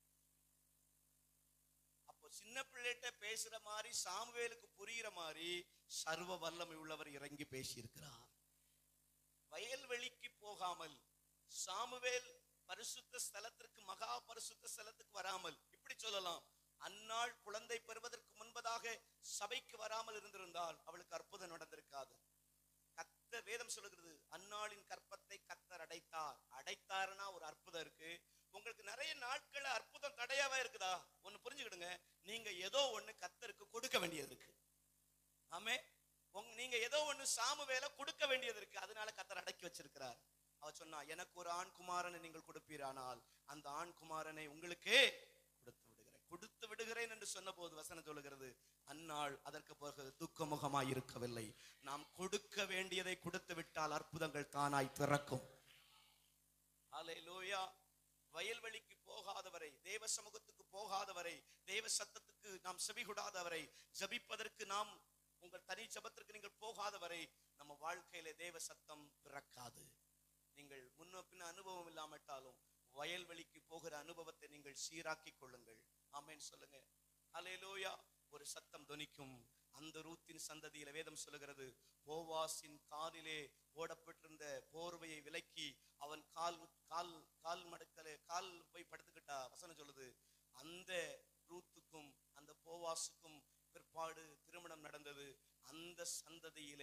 அப்போ சின்ன பிள்ளைகிட்ட பேசுற மாதிரி சாமுவேலுக்கு புரியுற மாதிரி சர்வ வல்லமை உள்ளவர் இறங்கி பேசியிருக்கிறார் வயல்வெளிக்கு போகாமல் சாமுவேல் பரிசுத்த ஸ்தலத்திற்கு மகா பரிசுத்த ஸ்தலத்துக்கு வராமல் இப்படி சொல்லலாம் அந்நாள் குழந்தை பெறுவதற்கு முன்பதாக சபைக்கு வராமல் இருந்திருந்தால் அவளுக்கு அற்புதம் நடந்திருக்காது கத்த வேதம் சொல்லுகிறது அந்நாளின் கற்பத்தை கத்தர் அடைத்தார் அடைத்தாருன்னா ஒரு அற்புதம் இருக்கு உங்களுக்கு நிறைய நாட்கள் அற்புதம் தடையாவா இருக்குதா ஒண்ணு புரிஞ்சுக்கிடுங்க நீங்க ஏதோ ஒண்ணு கத்தருக்கு கொடுக்க வேண்டியது இருக்கு ஆமே உங்க நீங்க ஏதோ ஒண்ணு சாமுவேல கொடுக்க வேண்டியது இருக்கு அதனால கத்தர் அடக்கி வச்சிருக்கிறார் அவ சொன்னா எனக்கு ஒரு ஆண் குமாரனை நீங்கள் கொடுப்பீரானால் அந்த ஆண் குமாரனை உங்களுக்கே கொடுத்து விடுகிறேன் கொடுத்து விடுகிறேன் என்று சொன்னபோது வசனம் சொல்லுகிறது அந்நாள் அதற்கு பிறகு துக்கமுகமாய் இருக்கவில்லை நாம் கொடுக்க வேண்டியதை கொடுத்து விட்டால் அற்புதங்கள் தானாய் திறக்கும் ஹalleluya வயல்வெளிக்கு போகாதவரை தேவ சமூகத்துக்கு போகாதவரை தேவ சத்தத்துக்கு நாம் செவிகொடாதவரை ஜபிப்பதற்கு நாம் உங்கள் தனி ஜபத்திற்கு நீங்கள் போகாதவரை நம்ம வாழ்க்கையில தேவ சத்தம் பிறக்காது நீங்கள் முன்ன பின்ன அனுபவம் இல்லாமட்டாலும் வயல்வெளிக்கு போகிற அனுபவத்தை நீங்கள் சீராக்கிக் கொள்ளுங்கள் ஆமென் சொல்லுங்க ஹalleluya ஒரு சத்தம் தொனிக்கும் அந்த ரூத்தின் சந்ததியில வேதம் சொல்லுகிறது போவாசின் காலிலே போடப்பட்டிருந்த போர்வையை விலக்கி அவன் கால் கால் கால் மடக்கல கால் போய் படுத்துக்கிட்டா வசனம் சொல்லுது அந்த ரூத்துக்கும் அந்த போவாசுக்கும் பிற்பாடு திருமணம் நடந்தது அந்த சந்ததியிலே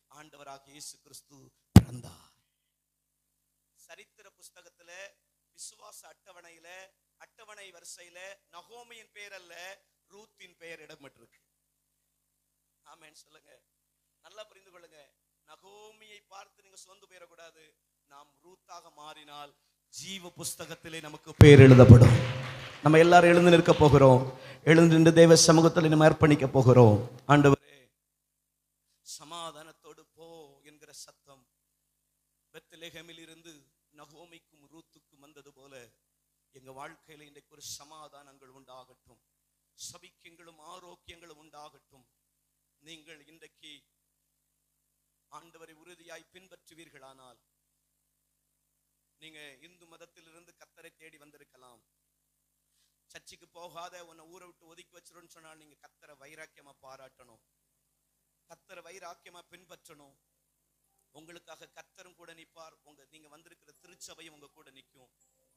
ஆண்டவராக இயேசு கிறிஸ்து பிறந்தார் சரித்திர புஸ்தகத்துல விசுவாச அட்டவணையில அட்டவணை வரிசையில நகோமியின் பெயர் அல்ல ரூத்தின் பெயர் இடம்பெற்றிருக்கு ஆமென் சொல்லுங்க நல்லா புரிந்து கொள்ளுங்க நகோமியை பார்த்து நீங்க சொந்து போயிடக்கூடாது நாம் ரூத்தாக மாறினால் ஜீவ புஸ்தகத்திலே நமக்கு பெயர் எழுதப்படும் நம்ம எல்லாரும் எழுந்து நிற்க போகிறோம் எழுந்து நின்று தேவ சமூகத்தில் நம்ம அர்ப்பணிக்க போகிறோம் ஆண்டவரே சமாதானத்தோடு போ என்கிற சத்தம் பெத்லெஹேமில் இருந்து நகோமிக்கும் ரூத்துக்கும் வந்தது போல எங்க வாழ்க்கையில இன்றைக்கு ஒரு சமாதானங்கள் உண்டாகட்டும் சபிக்கங்களும் ஆரோக்கியங்களும் உண்டாகட்டும் நீங்கள் இன்றைக்கு ஆண்டவரை உறுதியாய் பின்பற்றுவீர்களானால் நீங்க இந்து மதத்திலிருந்து கத்தரை தேடி வந்திருக்கலாம் சர்ச்சுக்கு போகாத உன்னை ஊரை விட்டு ஒதுக்கி வச்சிருன்னு சொன்னால் நீங்க கத்தரை வைராக்கியமா பாராட்டணும் கத்தரை வைராக்கியமா பின்பற்றணும் உங்களுக்காக கத்தரும் கூட நிப்பார் உங்க நீங்க வந்திருக்கிற திருச்சபையும் உங்க கூட நிற்கும்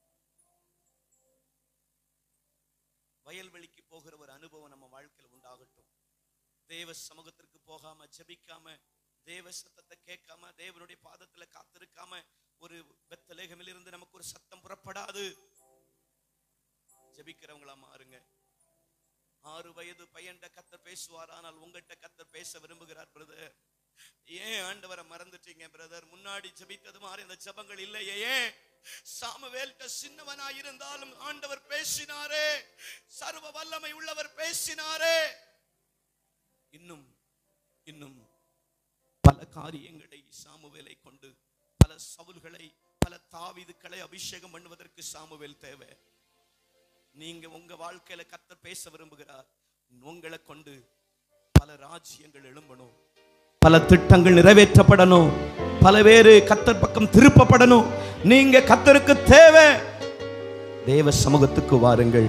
வயல்வெளிக்கு போகிற ஒரு அனுபவம் நம்ம வாழ்க்கையில் உண்டாகட்டும் தேவ சமூகத்திற்கு போகாம ஜெபிக்காம தேவ சத்தத்தை கேட்காம தேவனுடைய பாதத்துல காத்திருக்காம ஒரு பெத்தலேகமில் இருந்து நமக்கு ஒரு சத்தம் புறப்படாது ஜெபிக்கிறவங்களா மாறுங்க ஆறு வயது பையன்ட கத்தர் பேசுவார் ஆனால் உங்கள்கிட்ட கத்தர் பேச விரும்புகிறார் பிரதர் ஏன் ஆண்டவரை மறந்துட்டீங்க பிரதர் முன்னாடி ஜெபித்தது மாதிரி அந்த ஜெபங்கள் இல்லையே ஏன் சாமுவேல்ட்ட சின்னவனா இருந்தாலும் ஆண்டவர் பேசினாரே சர்வ வல்லமை உள்ளவர் பேசினாரே இன்னும் இன்னும் பல காரியங்களை சாமுவேலை கொண்டு பல சவுல்களை பல தாவீதுக்களை அபிஷேகம் பண்ணுவதற்கு சாமுவேல் தேவை நீங்க உங்க வாழ்க்கையில கத்தர் பேச விரும்புகிறார் உங்களை கொண்டு பல ராஜ்யங்கள் எழும்பணும் பல திட்டங்கள் நிறைவேற்றப்படணும் பல பேரு கத்தர் பக்கம் திருப்பப்படணும் நீங்க கத்தருக்கு தேவை தேவ சமூகத்துக்கு வாருங்கள்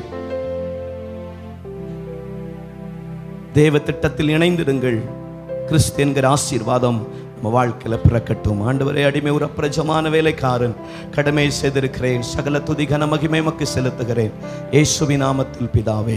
தேவ திட்டத்தில் இணைந்திடுங்கள் கிறிஸ்து என்கிற ஆசீர்வாதம் நம்ம வாழ்க்கையில பிறக்கட்டும் ஆண்டவரே அடிமை ஒரு அப்பிரஜமான வேலைக்காரன் கடமை செய்திருக்கிறேன் சகல துதி கன மகிமை மக்கு செலுத்துகிறேன் இயேசுவின் நாமத்தில் பிதாவே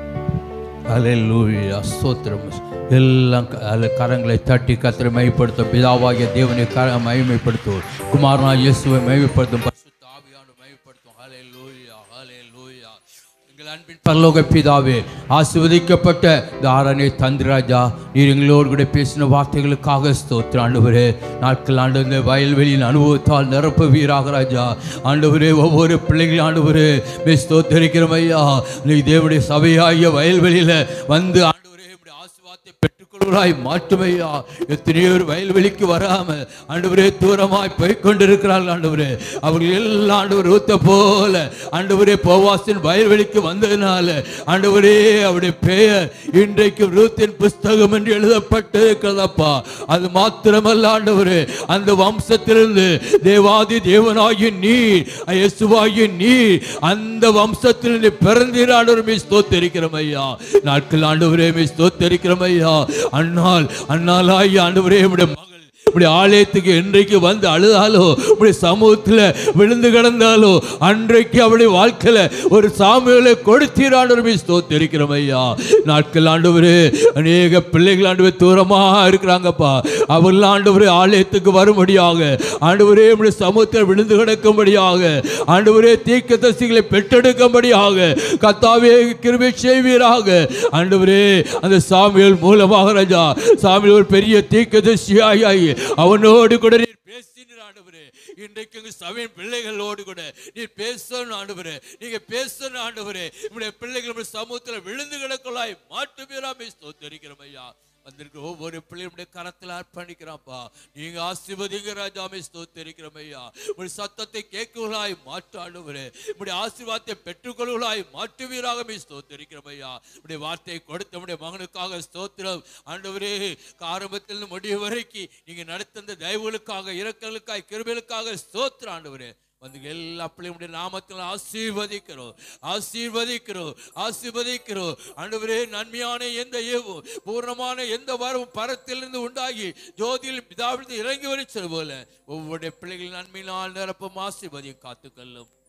அல்லேலூயா ஸ்தோத்திரம் எல்லாம் க- அல்ல கரங்களை தட்டி கத்திரை மையப்படுத்தும் பிதாவாகிய தேவனை கர மகிமைப்படுத்தும் குமாரனா இயேசுவை மகிமைப்படுத்தும் பரிசுத்த ஆவியானவர் மகிமைப்படுத்தும் ஹalleluya ஹalleluya எங்கள் அன்பின் பரலோக பிதாவே ஆசிர்வதிக்கப்பட்ட தாரணை தந்திராஜா நீர் எங்களோடு கூட பேசின வார்த்தைகளுக்காக ஸ்தோத்திரம் ஆண்டவரே நாட்கள் ஆண்டு இந்த வயல்வெளியின் அனுபவத்தால் நிரப்புவீராக ராஜா ஆண்டவரே ஒவ்வொரு பிள்ளைகள் ஆண்டவரே மே ஸ்தோத்தரிக்கிறோம் ஐயா நீ தேவனுடைய சபையாகிய வயல்வெளியில வந்து ஆண்டவரே இப்படி ஆசீர்வாதத்தை பெற்றுக்கொள்வராய் மாற்றுமையா எத்தனையோ பேர் வயல்வெளிக்கு வராம ஆண்டவரே தூரமாய் போய் கொண்டிருக்கிறார்கள் ஆண்டவரே அவர்கள் எல்லாம் ஆண்டவர் ஊத்த போல ஆண்டவரே போவாசின் வயல்வெளிக்கு வந்ததுனால ஆண்டவரே அவருடைய பெயர் இன்றைக்கு ரூத்தின் புஸ்தகம் என்று எழுதப்பட்டிருக்கிறதப்பா அது மாத்திரமல்ல ஆண்டவரே அந்த வம்சத்திலிருந்து தேவாதி தேவனாகிய நீர் இயேசுவாகிய நீர் அந்த வம்சத்திலிருந்து பிறந்தீர் ஆண்டவர் மீ ஸ்தோத்தரிக்கிறோம் ஐயா நாட்கள் ஆண்டவரே மீ ஸ்தோத்தரிக்கிறோம் ஐயா அண்ணால் அண்ணாலாகிய ஆண்டவரே உடைய மகள் இப்படி ஆலயத்துக்கு என்றைக்கு வந்து அழுதாலோ இப்படி சமூகத்தில் விழுந்து கிடந்தாலோ அன்றைக்கு அவளுடைய வாழ்க்கையில ஒரு சாமிகளை கொடுத்தீராண்டு ஸ்தோத்திருக்கிறோம் ஐயா நாட்கள் ஆண்டவரே அநேக பிள்ளைகள் ஆண்டு தூரமா இருக்கிறாங்கப்பா அவர்கள் ஆண்டவரே ஆலயத்துக்கு வரும்படியாக ஆண்டவரே இப்படி சமூகத்தில் விழுந்து கிடக்கும்படியாக ஆண்டவரே தீர்க்க தரிசிகளை பெற்றெடுக்கும்படியாக கத்தாவே கிருபை செய்வீராக ஆண்டவரே அந்த சாமியல் மூலமாக ராஜா சாமியல் ஒரு பெரிய தீர்க்கதரிசியாகி ஆகி அவனோடு கூட நீர் பேசினீர் ஆண்டவரே இன்றைக்கு எங்க சபையின் பிள்ளைகளோடு கூட நீர் பேசணும் ஆண்டவரே நீங்க பேசணும் ஆண்டவரே நம்முடைய பிள்ளைகள் நம்முடைய சமூகத்தில் விழுந்து கிடக்கலாய் மாட்டு பேராமே ஸ்தோத்தரிக்கிறோம் ஐயா வந்திருக்கிற ஒவ்வொரு பிள்ளையுடைய கரத்தில் அர்ப்பணிக்கிறான்ப்பா நீங்க ஆசீர்வதிங்க ராஜாமே ஸ்தோத்தரிக்கிறோம் ஐயா உடைய சத்தத்தை கேட்குவலாய் மாற்று ஆண்டவரே உடைய ஆசீர்வாதத்தை பெற்றுக்கொள்வலாய் மாற்றுவீராக மீ ஸ்தோத்தரிக்கிறோம் ஐயா உடைய வார்த்தையை கொடுத்த உடைய மகனுக்காக ஸ்தோத்திரம் ஆண்டவரே ஆரம்பத்தில் முடிவு வரைக்கும் நீங்க நடத்த தயவுகளுக்காக இரக்கங்களுக்காக கிருபைகளுக்காக ஸ்தோத்திரம் ஆண்டவரே வந்து எல்லா பிள்ளைகளுடைய நாமத்தில் ஆசீர்வதிக்கிறோம் ஆசீர்வதிக்கிறோம் ஆசீர்வதிக்கிறோம் ஆண்டவரே நன்மையான எந்த ஏவும் பூர்ணமான எந்த வரவும் பரத்திலிருந்து உண்டாகி ஜோதியில் பிதாவிலிருந்து இறங்கி வரைச்சது போல ஒவ்வொரு பிள்ளைகளின் நன்மையினால் நிரப்பும் ஆசீர்வதியும் காத்துக்கொள்ளும்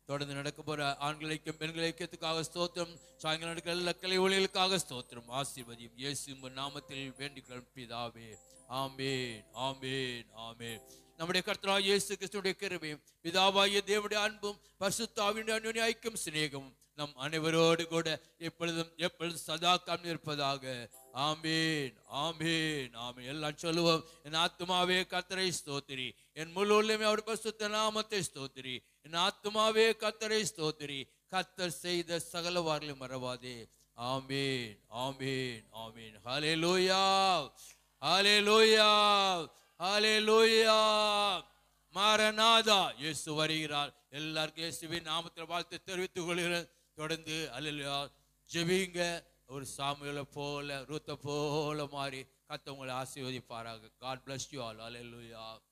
தொடர்ந்து நடக்க போற ஆண்களுக்கும் பெண்கள் ஐக்கியத்துக்காக ஸ்தோத்திரம் சாயங்காலம் நடக்கிற எல்லா கலை ஒளிகளுக்காக ஸ்தோத்திரம் ஆசீர்வதியும் இயேசு நாமத்தில் வேண்டிக் கொள்ளும் பிதாவே ஆமேன் ஆமேன் ஆமேன் நம்முடைய கர்த்தராகிய இயேசு கிறிஸ்துடைய கிருபையும் பிதாவாகிய தேவனுடைய அன்பும் பரிசுத்தாவினுடைய அன்னுடைய ஐக்கியம் சிநேகமும் நம் அனைவரோடு கூட எப்பொழுதும் எப்பொழுதும் சதா காலம் இருப்பதாக ஆமேன் ஆமேன் ஆமேன் எல்லாம் சொல்லுவோம் என் ஆத்மாவே கர்த்தரை ஸ்தோத்திரி என் முழு உள்ளமே அவர் பரிசுத்த நாமத்தை ஸ்தோத்திரி என் ஆத்மாவே கர்த்தரை ஸ்தோத்திரி கர்த்தர் செய்த சகல வாரிலும் மறவாதே ஆமேன் ஆமேன் ஆமேன் ஹalleluya ஹalleluya ஹalleluya மாரநாதா இயேசு வருகிறார் எல்லாருக்கும் இயேசுவின் நாமத்தில் வாழ்த்து தெரிவித்துக் கொள்கிறேன் தொடர்ந்து அல்லா ஜெபிங்க ஒரு சாமியில போல ரூத்த போல மாறி கத்தவங்களை ஆசீர்வதிப்பாராக God bless you all hallelujah